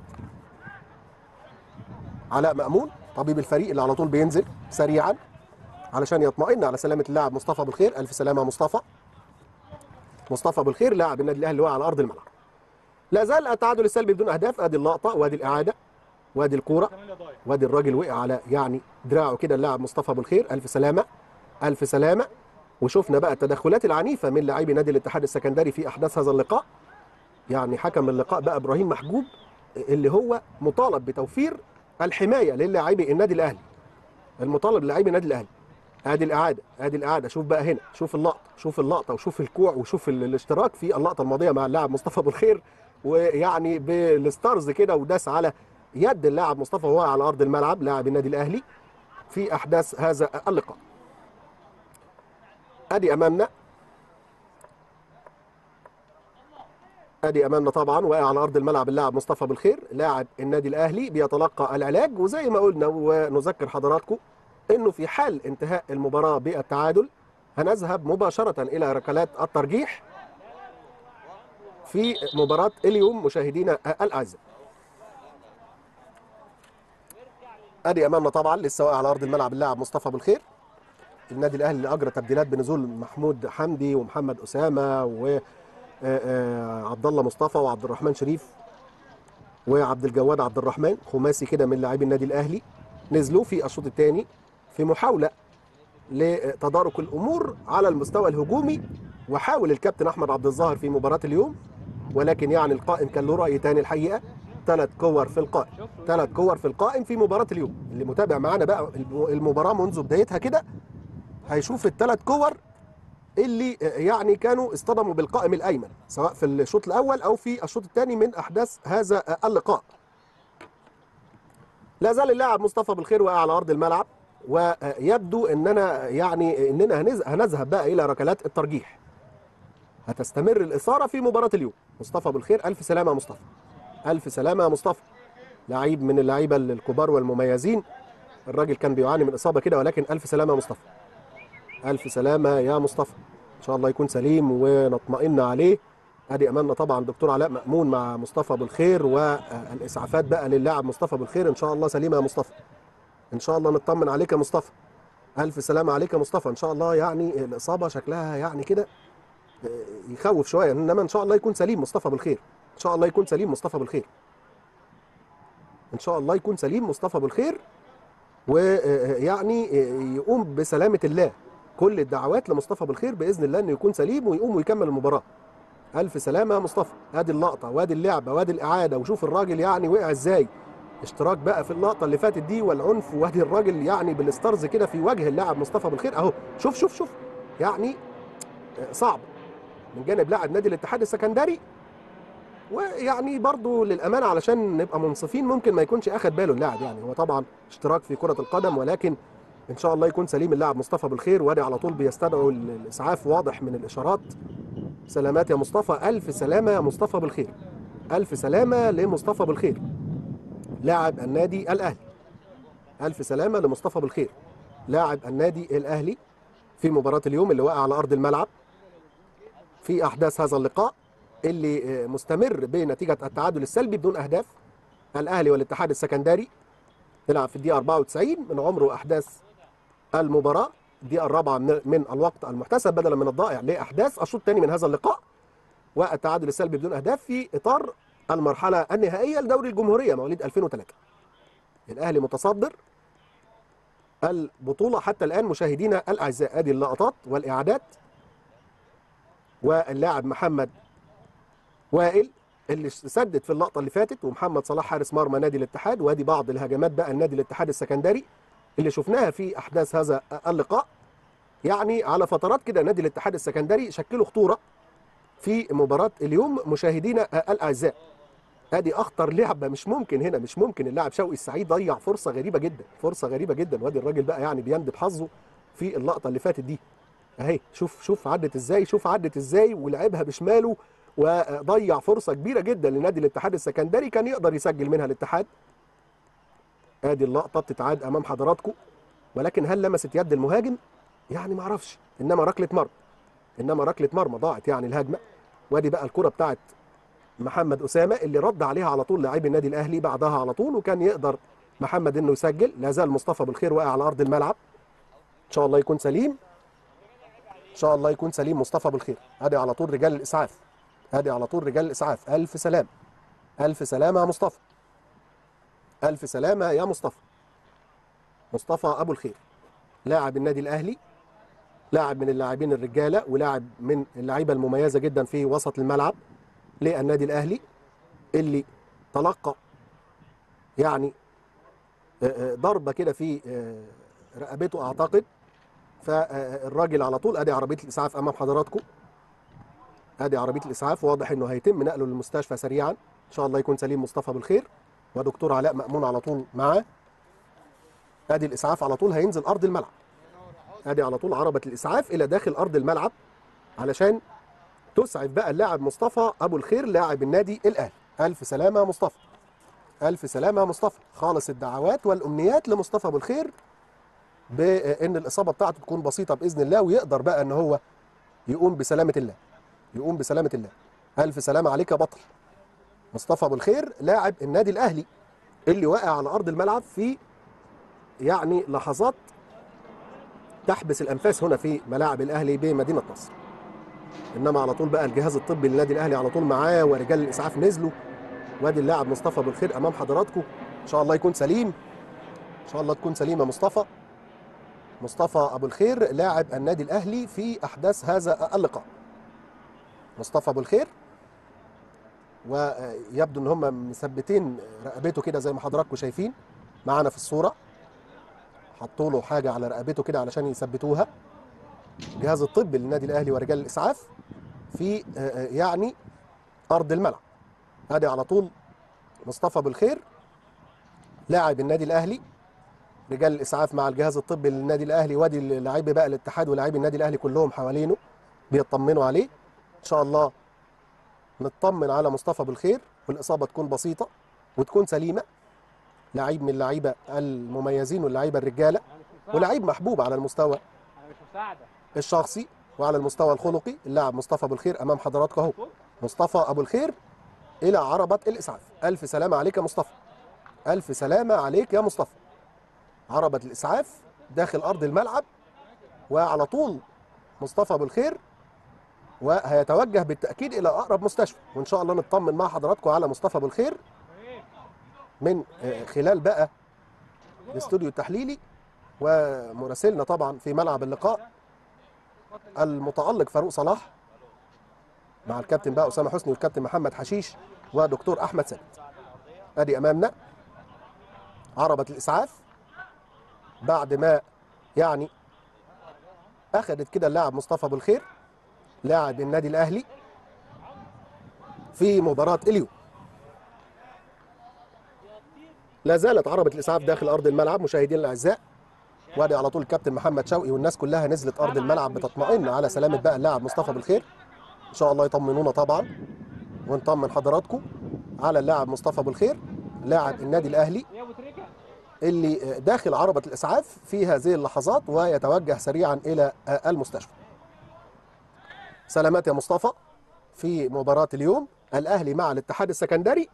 علاء مأمون طبيب الفريق اللي على طول بينزل سريعا علشان يطمئن على سلامه اللاعب مصطفى بالخير الف سلامه مصطفى مصطفى بالخير لاعب النادي الاهلي اللي على ارض الملعب لا زال التعادل السلبي بدون اهداف ادي اللقطه وادي الاعاده وادي الكوره وادي الراجل وقع على يعني دراعه كده اللاعب مصطفى بالخير الف سلامه الف سلامه وشفنا بقى التدخلات العنيفه من لاعبي نادي الاتحاد السكندري في احداث هذا اللقاء يعني حكم اللقاء بقى ابراهيم محجوب اللي هو مطالب بتوفير الحمايه للاعبي النادي الاهلي المطالب للاعبي النادي الاهلي ادي الاعاده ادي الاعاده شوف بقى هنا شوف اللقطه شوف اللقطه وشوف الكوع وشوف الاشتراك في اللقطه الماضيه مع اللاعب مصطفى ابو الخير ويعني بالستارز كده وداس على يد اللاعب مصطفى وهو على ارض الملعب لاعب النادي الاهلي في احداث هذا اللقاء ادي امامنا ادي امامنا طبعا واقع على ارض الملعب اللاعب مصطفى بالخير لاعب النادي الاهلي بيتلقى العلاج وزي ما قلنا ونذكر حضراتكم انه في حال انتهاء المباراه بالتعادل هنذهب مباشره الى ركلات الترجيح في مباراه اليوم مشاهدينا الاعزاء ادي امامنا طبعا لسه واقع على ارض الملعب اللاعب مصطفى بالخير النادي الاهلي اللي اجرى تبديلات بنزول محمود حمدي ومحمد اسامه و عبد الله مصطفى وعبد الرحمن شريف وعبد الجواد عبد الرحمن خماسي كده من لاعبي النادي الاهلي نزلوا في الشوط الثاني في محاوله لتدارك الامور على المستوى الهجومي وحاول الكابتن احمد عبد الظاهر في مباراه اليوم ولكن يعني القائم كان له راي ثاني الحقيقه ثلاث كور في القائم ثلاث كور في القائم في مباراه اليوم اللي متابع معانا بقى المباراه منذ بدايتها كده هيشوف الثلاث كور اللي يعني كانوا اصطدموا بالقائم الايمن سواء في الشوط الاول او في الشوط الثاني من احداث هذا اللقاء. لا زال اللاعب مصطفى بالخير واقع على ارض الملعب ويبدو اننا يعني اننا هنذهب بقى الى ركلات الترجيح. هتستمر الاثاره في مباراه اليوم. مصطفى بالخير الف سلامه يا مصطفى. الف سلامه يا مصطفى. لعيب من اللعيبه الكبار والمميزين. الراجل كان بيعاني من اصابه كده ولكن الف سلامه يا مصطفى. ألف سلامة يا مصطفى إن شاء الله يكون سليم ونطمئن عليه ادي امامنا طبعا دكتور علاء مامون مع مصطفى بالخير والاسعافات بقى للاعب مصطفى بالخير ان شاء الله سليمه يا مصطفى ان شاء الله نطمن عليك يا مصطفى الف سلامه عليك يا مصطفى ان شاء الله يعني الاصابه شكلها يعني كده يخوف شويه انما ان شاء الله يكون سليم مصطفى بالخير ان شاء الله يكون سليم مصطفى بالخير ان شاء الله يكون سليم مصطفى بالخير ويعني يقوم بسلامه الله كل الدعوات لمصطفى بالخير باذن الله انه يكون سليم ويقوم ويكمل المباراه الف سلامه يا مصطفى ادي اللقطه وادي اللعبه وادي الاعاده وشوف الراجل يعني وقع ازاي اشتراك بقى في اللقطه اللي فاتت دي والعنف وادي الراجل يعني بالستارز كده في وجه اللاعب مصطفى بالخير اهو شوف شوف شوف يعني صعب من جانب لاعب نادي الاتحاد السكندري ويعني برضو للامانه علشان نبقى منصفين ممكن ما يكونش اخد باله اللاعب يعني هو طبعا اشتراك في كره القدم ولكن ان شاء الله يكون سليم اللاعب مصطفى بالخير وادي على طول بيستدعوا الاسعاف واضح من الاشارات سلامات يا مصطفى الف سلامه يا مصطفى بالخير الف سلامه لمصطفى بالخير لاعب النادي الاهلي الف سلامه لمصطفى بالخير لاعب النادي الاهلي في مباراه اليوم اللي وقع على ارض الملعب في احداث هذا اللقاء اللي مستمر بنتيجه التعادل السلبي بدون اهداف الاهلي والاتحاد السكندري يلعب في الدقيقه 94 من عمر واحداث المباراه الدقيقه الرابعه من الوقت المحتسب بدلا من الضائع لاحداث الشوط الثاني من هذا اللقاء والتعادل السلبي بدون اهداف في اطار المرحله النهائيه لدوري الجمهوريه مواليد 2003 الاهلي متصدر البطوله حتى الان مشاهدينا الاعزاء ادي اللقطات والاعادات واللاعب محمد وائل اللي سدد في اللقطه اللي فاتت ومحمد صلاح حارس مرمى نادي الاتحاد وادي بعض الهجمات بقى النادي الاتحاد السكندري اللي شفناها في احداث هذا اللقاء يعني على فترات كده نادي الاتحاد السكندري شكلوا خطوره في مباراه اليوم مشاهدينا الاعزاء ادي اخطر لعبه مش ممكن هنا مش ممكن اللاعب شوقي السعيد ضيع فرصه غريبه جدا فرصه غريبه جدا وادي الراجل بقى يعني بيندب حظه في اللقطه اللي فاتت دي اهي شوف شوف عدت ازاي شوف عدت ازاي ولعبها بشماله وضيع فرصه كبيره جدا لنادي الاتحاد السكندري كان يقدر يسجل منها الاتحاد ادي اللقطه بتتعاد امام حضراتكم ولكن هل لمست يد المهاجم يعني ما اعرفش انما ركله مرمى انما ركله مرمى ضاعت يعني الهجمه وادي بقى الكره بتاعت محمد اسامه اللي رد عليها على طول لاعبي النادي الاهلي بعدها على طول وكان يقدر محمد انه يسجل لا زال مصطفى بالخير واقع على ارض الملعب ان شاء الله يكون سليم ان شاء الله يكون سليم مصطفى بالخير ادي على طول رجال الاسعاف ادي على طول رجال الاسعاف الف سلام الف سلامه يا مصطفى الف سلامه يا مصطفى مصطفى ابو الخير لاعب النادي الاهلي لاعب من اللاعبين الرجاله ولاعب من اللعيبه المميزه جدا في وسط الملعب للنادي الاهلي اللي تلقى يعني ضربه كده في رقبته اعتقد فالراجل على طول ادي عربيه الاسعاف امام حضراتكم ادي عربيه الاسعاف واضح انه هيتم نقله للمستشفى سريعا ان شاء الله يكون سليم مصطفى بالخير ودكتور علاء مامون على طول معاه ادي الاسعاف على طول هينزل ارض الملعب ادي على طول عربه الاسعاف الى داخل ارض الملعب علشان تسعف بقى اللاعب مصطفى ابو الخير لاعب النادي الاهلي الف سلامه يا مصطفى الف سلامه يا مصطفى خالص الدعوات والامنيات لمصطفى ابو الخير بان الاصابه بتاعته تكون بسيطه باذن الله ويقدر بقى ان هو يقوم بسلامه الله يقوم بسلامه الله الف سلامه عليك يا بطل مصطفى ابو الخير لاعب النادي الاهلي اللي واقع على ارض الملعب في يعني لحظات تحبس الانفاس هنا في ملاعب الاهلي بمدينه نصر انما على طول بقى الجهاز الطبي للنادي الاهلي على طول معاه ورجال الاسعاف نزلوا وادي اللاعب مصطفى ابو الخير امام حضراتكم ان شاء الله يكون سليم ان شاء الله تكون سليمه مصطفى مصطفى ابو الخير لاعب النادي الاهلي في احداث هذا اللقاء مصطفى ابو الخير ويبدو ان هم مثبتين رقبته كده زي ما حضراتكم شايفين معانا في الصوره حطوا له حاجه على رقبته كده علشان يثبتوها الجهاز الطبي للنادي الاهلي ورجال الاسعاف في يعني ارض الملعب ادي على طول مصطفى بالخير لاعب النادي الاهلي رجال الاسعاف مع الجهاز الطبي للنادي الاهلي وادي لاعبي بقى الاتحاد ولاعبي النادي الاهلي كلهم حوالينه بيطمنوا عليه ان شاء الله نطمن على مصطفى بالخير والاصابه تكون بسيطه وتكون سليمه لعيب من اللعيبه المميزين واللعيبه الرجاله ولعيب محبوب على المستوى الشخصي وعلى المستوى الخلقي اللاعب مصطفى بالخير امام حضراتكم اهو مصطفى ابو الخير الى عربه الاسعاف الف سلامه عليك يا مصطفى الف سلامه عليك يا مصطفى عربه الاسعاف داخل ارض الملعب وعلى طول مصطفى بالخير وهيتوجه بالتاكيد الى اقرب مستشفى وان شاء الله نطمن مع حضراتكم على مصطفى بالخير من آه، خلال بقى الاستوديو التحليلي ومراسلنا طبعا في ملعب اللقاء المتألق فاروق صلاح مع الكابتن بقى أسامة حسني والكابتن محمد حشيش ودكتور أحمد ثابت أدي أمامنا عربة الإسعاف بعد ما يعني أخذت كده اللاعب مصطفى أبو الخير لاعب النادي الأهلي في مباراة اليوم لا زالت عربة الإسعاف داخل أرض الملعب مشاهدينا الأعزاء وادي على طول الكابتن محمد شوقي والناس كلها نزلت أرض الملعب بتطمئن على سلامة بقى اللاعب مصطفى بالخير إن شاء الله يطمنونا طبعا ونطمن حضراتكم على اللاعب مصطفى بالخير لاعب النادي الأهلي اللي داخل عربة الإسعاف في هذه اللحظات ويتوجه سريعا إلى المستشفى سلامات يا مصطفى في مباراة اليوم الأهلي مع الاتحاد السكندري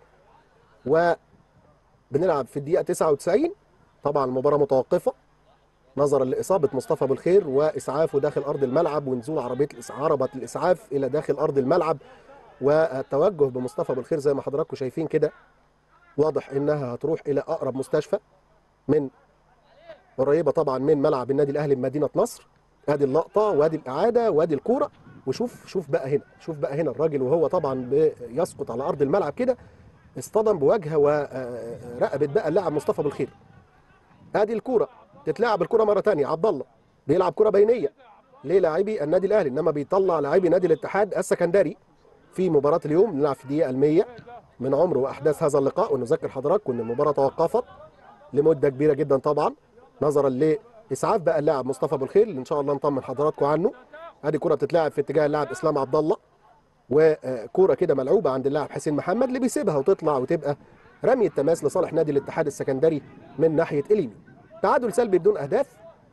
وبنلعب في الدقيقة 99 طبعا المباراة متوقفة نظرا لإصابة مصطفى بالخير وإسعافه داخل أرض الملعب ونزول عربية الإس- عربة الإسعاف إلى داخل أرض الملعب والتوجه بمصطفى بالخير زي ما حضراتكم شايفين كده واضح إنها هتروح إلى أقرب مستشفى من قريبة طبعا من ملعب النادي الأهلي بمدينة نصر ادي اللقطة وادي الإعادة وادي الكورة وشوف شوف بقى هنا شوف بقى هنا الراجل وهو طبعا بيسقط على أرض الملعب كده اصطدم بوجهه ورقبت بقى اللاعب مصطفى بالخير ادي الكوره تتلعب الكوره مره ثانيه عبد الله بيلعب كوره بينيه للاعبي النادي الاهلي انما بيطلع لاعبي نادي الاتحاد السكندري في مباراه اليوم بنلعب في الدقيقه ال100 من عمر واحداث هذا اللقاء ونذكر حضراتكم ان المباراه توقفت لمده كبيره جدا طبعا نظرا لاسعاف بقى اللاعب مصطفى ابو الخير اللي ان شاء الله نطمن حضراتكم عنه ادي كره بتتلعب في اتجاه اللاعب اسلام عبد الله وكوره كده ملعوبه عند اللاعب حسين محمد اللي بيسيبها وتطلع وتبقى رمي التماس لصالح نادي الاتحاد السكندري من ناحيه اليمين تعادل سلبي بدون اهداف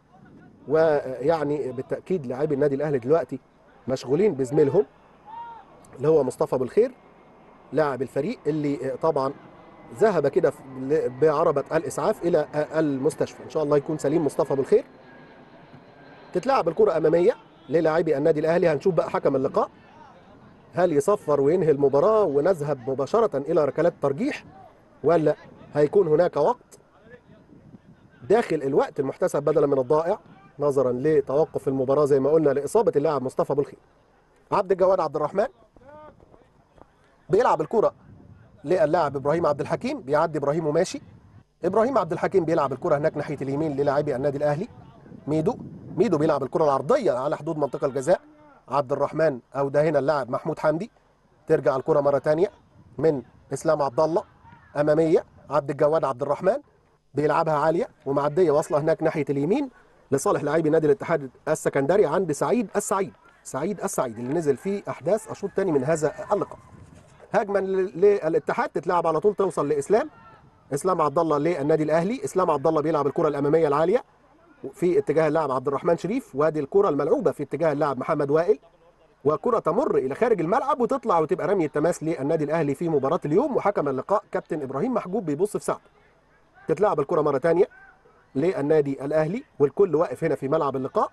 ويعني بالتاكيد لاعبي النادي الاهلي دلوقتي مشغولين بزميلهم اللي هو مصطفى بالخير لاعب الفريق اللي طبعا ذهب كده بعربه الاسعاف الى المستشفى ان شاء الله يكون سليم مصطفى بالخير تتلعب الكره اماميه للاعبي النادي الاهلي هنشوف بقى حكم اللقاء هل يصفر وينهي المباراه ونذهب مباشره الى ركلات ترجيح ولا هيكون هناك وقت داخل الوقت المحتسب بدلا من الضائع نظرا لتوقف المباراه زي ما قلنا لاصابه اللاعب مصطفى ابو الخير عبد الجواد عبد الرحمن بيلعب الكره للاعب ابراهيم عبد الحكيم بيعدي ابراهيم وماشي ابراهيم عبد الحكيم بيلعب الكره هناك ناحيه اليمين للاعبي النادي الاهلي ميدو ميدو بيلعب الكره العرضيه على حدود منطقه الجزاء عبد الرحمن او ده هنا اللاعب محمود حمدي ترجع الكره مره ثانيه من اسلام عبد الله اماميه عبد الجواد عبد الرحمن بيلعبها عاليه ومعديه واصله هناك ناحيه اليمين لصالح لاعبي نادي الاتحاد السكندري عند سعيد السعيد سعيد السعيد اللي نزل فيه احداث اشوط ثاني من هذا اللقاء هجمه للاتحاد تتلعب على طول توصل لاسلام اسلام عبد الله للنادي الاهلي اسلام عبد الله بيلعب الكره الاماميه العاليه في اتجاه اللاعب عبد الرحمن شريف وادي الكره الملعوبه في اتجاه اللاعب محمد وائل وكره تمر الى خارج الملعب وتطلع وتبقى رميه تماس للنادي الاهلي في مباراه اليوم وحكم اللقاء كابتن ابراهيم محجوب بيبص في ساعته تتلعب الكره مره ثانيه للنادي الاهلي والكل واقف هنا في ملعب اللقاء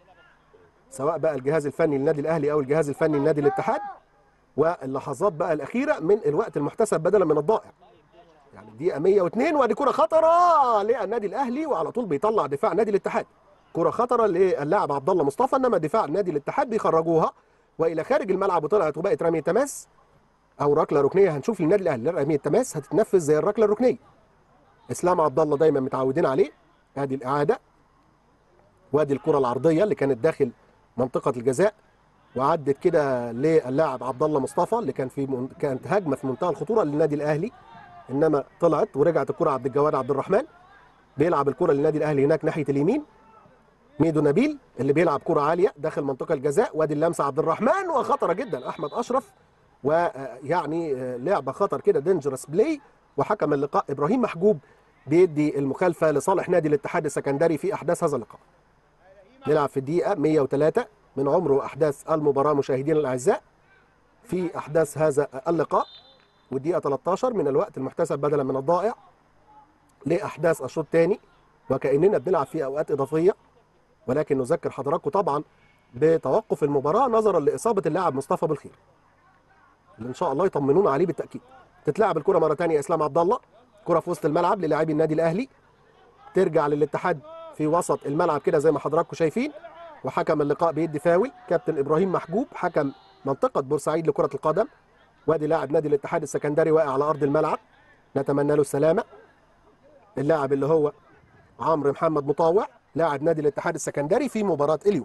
سواء بقى الجهاز الفني للنادي الاهلي او الجهاز الفني لنادي الاتحاد واللحظات بقى الاخيره من الوقت المحتسب بدلا من الضائع يعني الدقيقه 102 وادي كره خطره للنادي الاهلي وعلى طول بيطلع دفاع نادي الاتحاد كره خطره للاعب عبد الله مصطفى انما دفاع نادي الاتحاد بيخرجوها والى خارج الملعب وطلعت وبقت رميه تماس او ركله ركنيه هنشوف للنادي الاهلي رميه تماس هتتنفذ زي الركله الركنيه اسلام عبد الله دايما متعودين عليه ادي الاعاده وادي الكره العرضيه اللي كانت داخل منطقه الجزاء وعدت كده للاعب عبد الله مصطفى اللي كان في من... كانت هجمه في منتهى الخطوره للنادي الاهلي انما طلعت ورجعت الكره عبد الجواد عبد الرحمن بيلعب الكره للنادي الاهلي هناك ناحيه اليمين ميدو نبيل اللي بيلعب كره عاليه داخل منطقه الجزاء وادي اللمسه عبد الرحمن وخطره جدا احمد اشرف ويعني لعبه خطر كده دينجرس بلاي وحكم اللقاء ابراهيم محجوب بيدي المخالفه لصالح نادي الاتحاد السكندري في احداث هذا اللقاء نلعب في الدقيقه 103 من عمر واحداث المباراه مشاهدينا الاعزاء في احداث هذا اللقاء والدقيقه 13 من الوقت المحتسب بدلا من الضائع لاحداث الشوط الثاني وكاننا بنلعب في اوقات اضافيه ولكن نذكر حضراتكم طبعا بتوقف المباراه نظرا لاصابه اللاعب مصطفى بالخير اللي ان شاء الله يطمنونا عليه بالتاكيد تتلعب الكره مره ثانيه اسلام عبد الله كره في وسط الملعب للاعبي النادي الاهلي ترجع للاتحاد في وسط الملعب كده زي ما حضراتكم شايفين وحكم اللقاء بيدي فاول كابتن ابراهيم محجوب حكم منطقه بورسعيد لكره القدم وادي لاعب نادي الاتحاد السكندري واقع على ارض الملعب نتمنى له السلامه اللاعب اللي هو عمرو محمد مطاوع لاعب نادي الاتحاد السكندري في مباراه اليوم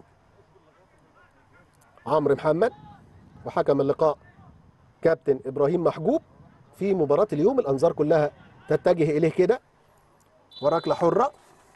عمرو محمد وحكم اللقاء كابتن ابراهيم محجوب في مباراه اليوم الانظار كلها تتجه اليه كده وركله حره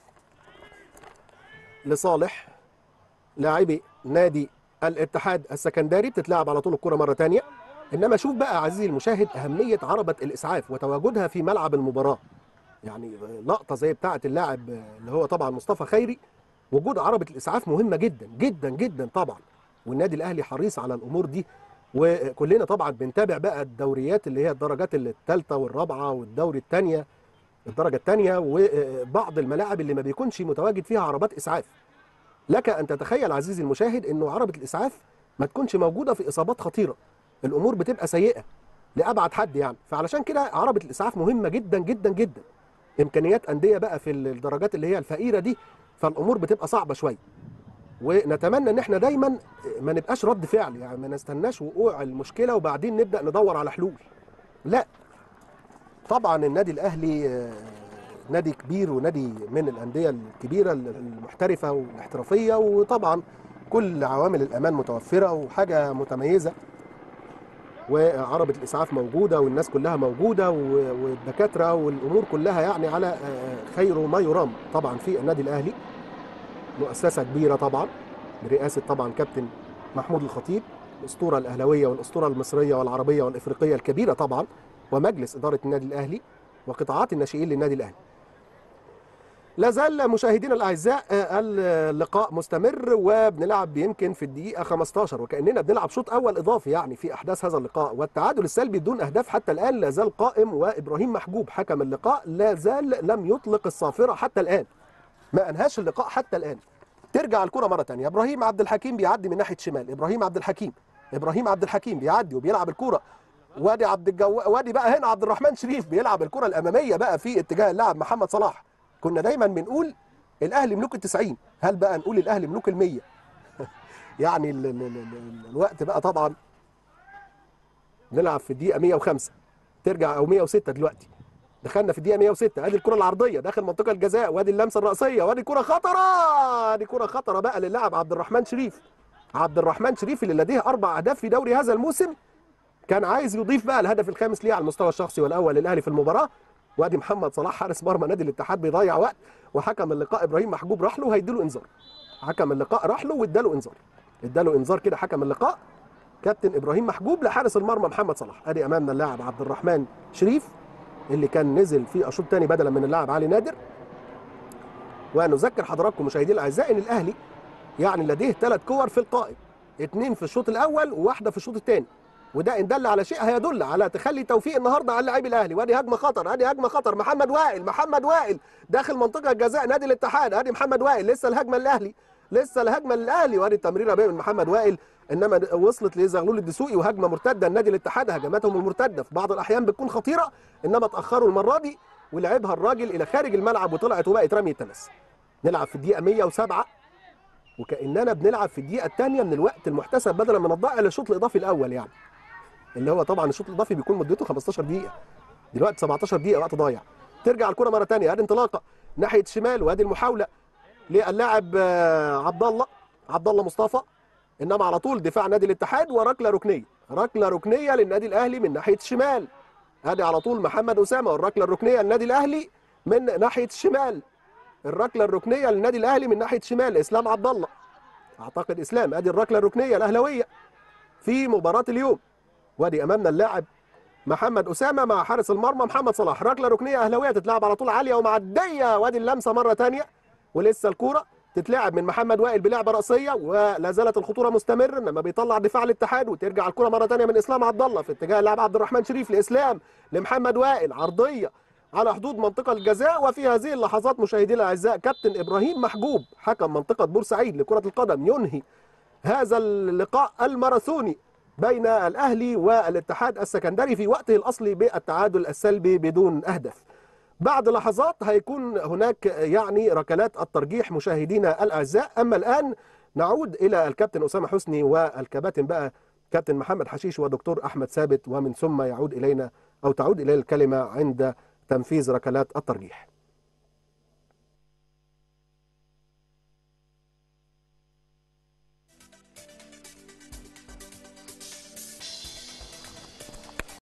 لصالح لاعبي نادي الاتحاد السكندري بتتلعب على طول الكره مره ثانيه انما شوف بقى عزيزي المشاهد اهميه عربه الاسعاف وتواجدها في ملعب المباراه يعني لقطه زي بتاعه اللاعب اللي هو طبعا مصطفى خيري وجود عربه الاسعاف مهمه جدا جدا جدا طبعا والنادي الاهلي حريص على الامور دي وكلنا طبعا بنتابع بقى الدوريات اللي هي الدرجات الثالثه والرابعه والدوري الثانيه الدرجه الثانيه وبعض الملاعب اللي ما بيكونش متواجد فيها عربات اسعاف لك ان تتخيل عزيزي المشاهد انه عربه الاسعاف ما تكونش موجوده في اصابات خطيره الامور بتبقى سيئه لابعد حد يعني فعلشان كده عربه الاسعاف مهمه جدا جدا جدا امكانيات انديه بقى في الدرجات اللي هي الفقيره دي فالامور بتبقى صعبه شويه ونتمنى ان احنا دايما ما نبقاش رد فعل يعني ما نستناش وقوع المشكله وبعدين نبدا ندور على حلول لا طبعا النادي الاهلي نادي كبير ونادي من الانديه الكبيره المحترفه والاحترافيه وطبعا كل عوامل الامان متوفره وحاجه متميزه وعربه الاسعاف موجوده والناس كلها موجوده والدكاتره والامور كلها يعني على خير ما يرام طبعا في النادي الاهلي مؤسسه كبيره طبعا برئاسه طبعا كابتن محمود الخطيب الاسطوره الاهلاويه والاسطوره المصريه والعربيه والافريقيه الكبيره طبعا ومجلس اداره النادي الاهلي وقطاعات الناشئين للنادي الاهلي لا زال مشاهدينا الاعزاء اللقاء مستمر وبنلعب يمكن في الدقيقه 15 وكاننا بنلعب شوط اول اضافي يعني في احداث هذا اللقاء والتعادل السلبي بدون اهداف حتى الان لا زال قائم وابراهيم محجوب حكم اللقاء لا زال لم يطلق الصافره حتى الان ما انهاش اللقاء حتى الان ترجع الكره مره ثانيه ابراهيم عبد الحكيم بيعدي من ناحيه شمال ابراهيم عبد الحكيم ابراهيم عبد الحكيم بيعدي وبيلعب الكره وادي عبد الجو وادي بقى هنا عبد الرحمن شريف بيلعب الكره الاماميه بقى في اتجاه اللاعب محمد صلاح كنا دايما بنقول الاهلي ملوك ال 90 هل بقى نقول الاهلي ملوك ال 100 يعني ال ال ال الوقت بقى طبعا نلعب في الدقيقه 105 ترجع او 106 دلوقتي دخلنا في الدقيقه 106 ادي الكره العرضيه داخل منطقه الجزاء وادي اللمسه الراسيه وادي كره خطره ادي كره خطره بقى للاعب عبد الرحمن شريف عبد الرحمن شريف اللي لديه اربع اهداف في دوري هذا الموسم كان عايز يضيف بقى الهدف الخامس ليه على المستوى الشخصي والاول للاهلي في المباراه وادي محمد صلاح حارس مرمى نادي الاتحاد بيضيع وقت وحكم اللقاء ابراهيم محجوب راح له هيديله انذار حكم اللقاء راح له واداله انذار اداله انذار كده حكم اللقاء كابتن ابراهيم محجوب لحارس المرمى محمد صلاح ادي امامنا اللاعب عبد الرحمن شريف اللي كان نزل في اشوط ثاني بدلا من اللاعب علي نادر ونذكر حضراتكم مشاهدينا الاعزاء ان الاهلي يعني لديه ثلاث كور في القائم اثنين في الشوط الاول وواحده في الشوط الثاني وده ان دل على شيء هيدل على تخلي توفيق النهارده على لاعبي الاهلي وادي هجمه خطر ادي هجمه خطر محمد وائل محمد وائل داخل منطقه الجزاء نادي الاتحاد ادي محمد وائل لسه الهجمه للاهلي لسه الهجمه للاهلي وادي التمريره بين محمد وائل انما وصلت لزغلول الدسوقي وهجمه مرتده النادي الاتحاد هجماتهم المرتده في بعض الاحيان بتكون خطيره انما اتاخروا المره دي ولعبها الراجل الى خارج الملعب وطلعت وبقت رمي التماس نلعب في الدقيقه 107 وكاننا بنلعب في الدقيقه الثانيه من الوقت المحتسب بدلا من الضائع للشوط الاضافي الاول يعني اللي هو طبعا الشوط الاضافي بيكون مدته 15 دقيقه دلوقتي 17 دقيقه وقت ضايع ترجع الكره مره ثانيه ادي انطلاقه ناحيه الشمال وادي المحاوله للاعب عبد الله عبد الله مصطفى انما على طول دفاع نادي الاتحاد وركله ركنيه ركله ركنيه للنادي الاهلي من ناحيه الشمال ادي على طول محمد اسامه والركله الركنيه للنادي الاهلي من ناحيه الشمال الركله الركنيه للنادي الاهلي من ناحيه الشمال اسلام عبد الله اعتقد اسلام ادي الركله الركنيه الاهلاويه في مباراه اليوم وادي امامنا اللاعب محمد اسامه مع حارس المرمى محمد صلاح ركله ركنيه اهلاويه تتلعب على طول عاليه ومعديه وادي اللمسه مره ثانيه ولسه الكوره تتلعب من محمد وائل بلعبه راسيه ولا زالت الخطوره مستمره انما بيطلع دفاع الاتحاد وترجع الكره مره ثانيه من اسلام عبد الله في اتجاه اللاعب عبد الرحمن شريف لاسلام لمحمد وائل عرضيه على حدود منطقه الجزاء وفي هذه اللحظات مشاهدينا الاعزاء كابتن ابراهيم محجوب حكم منطقه بورسعيد لكره القدم ينهي هذا اللقاء الماراثوني بين الاهلي والاتحاد السكندري في وقته الاصلي بالتعادل السلبي بدون اهداف بعد لحظات هيكون هناك يعني ركلات الترجيح مشاهدينا الاعزاء اما الان نعود الى الكابتن اسامه حسني والكباتن بقى كابتن محمد حشيش ودكتور احمد ثابت ومن ثم يعود الينا او تعود الينا الكلمه عند تنفيذ ركلات الترجيح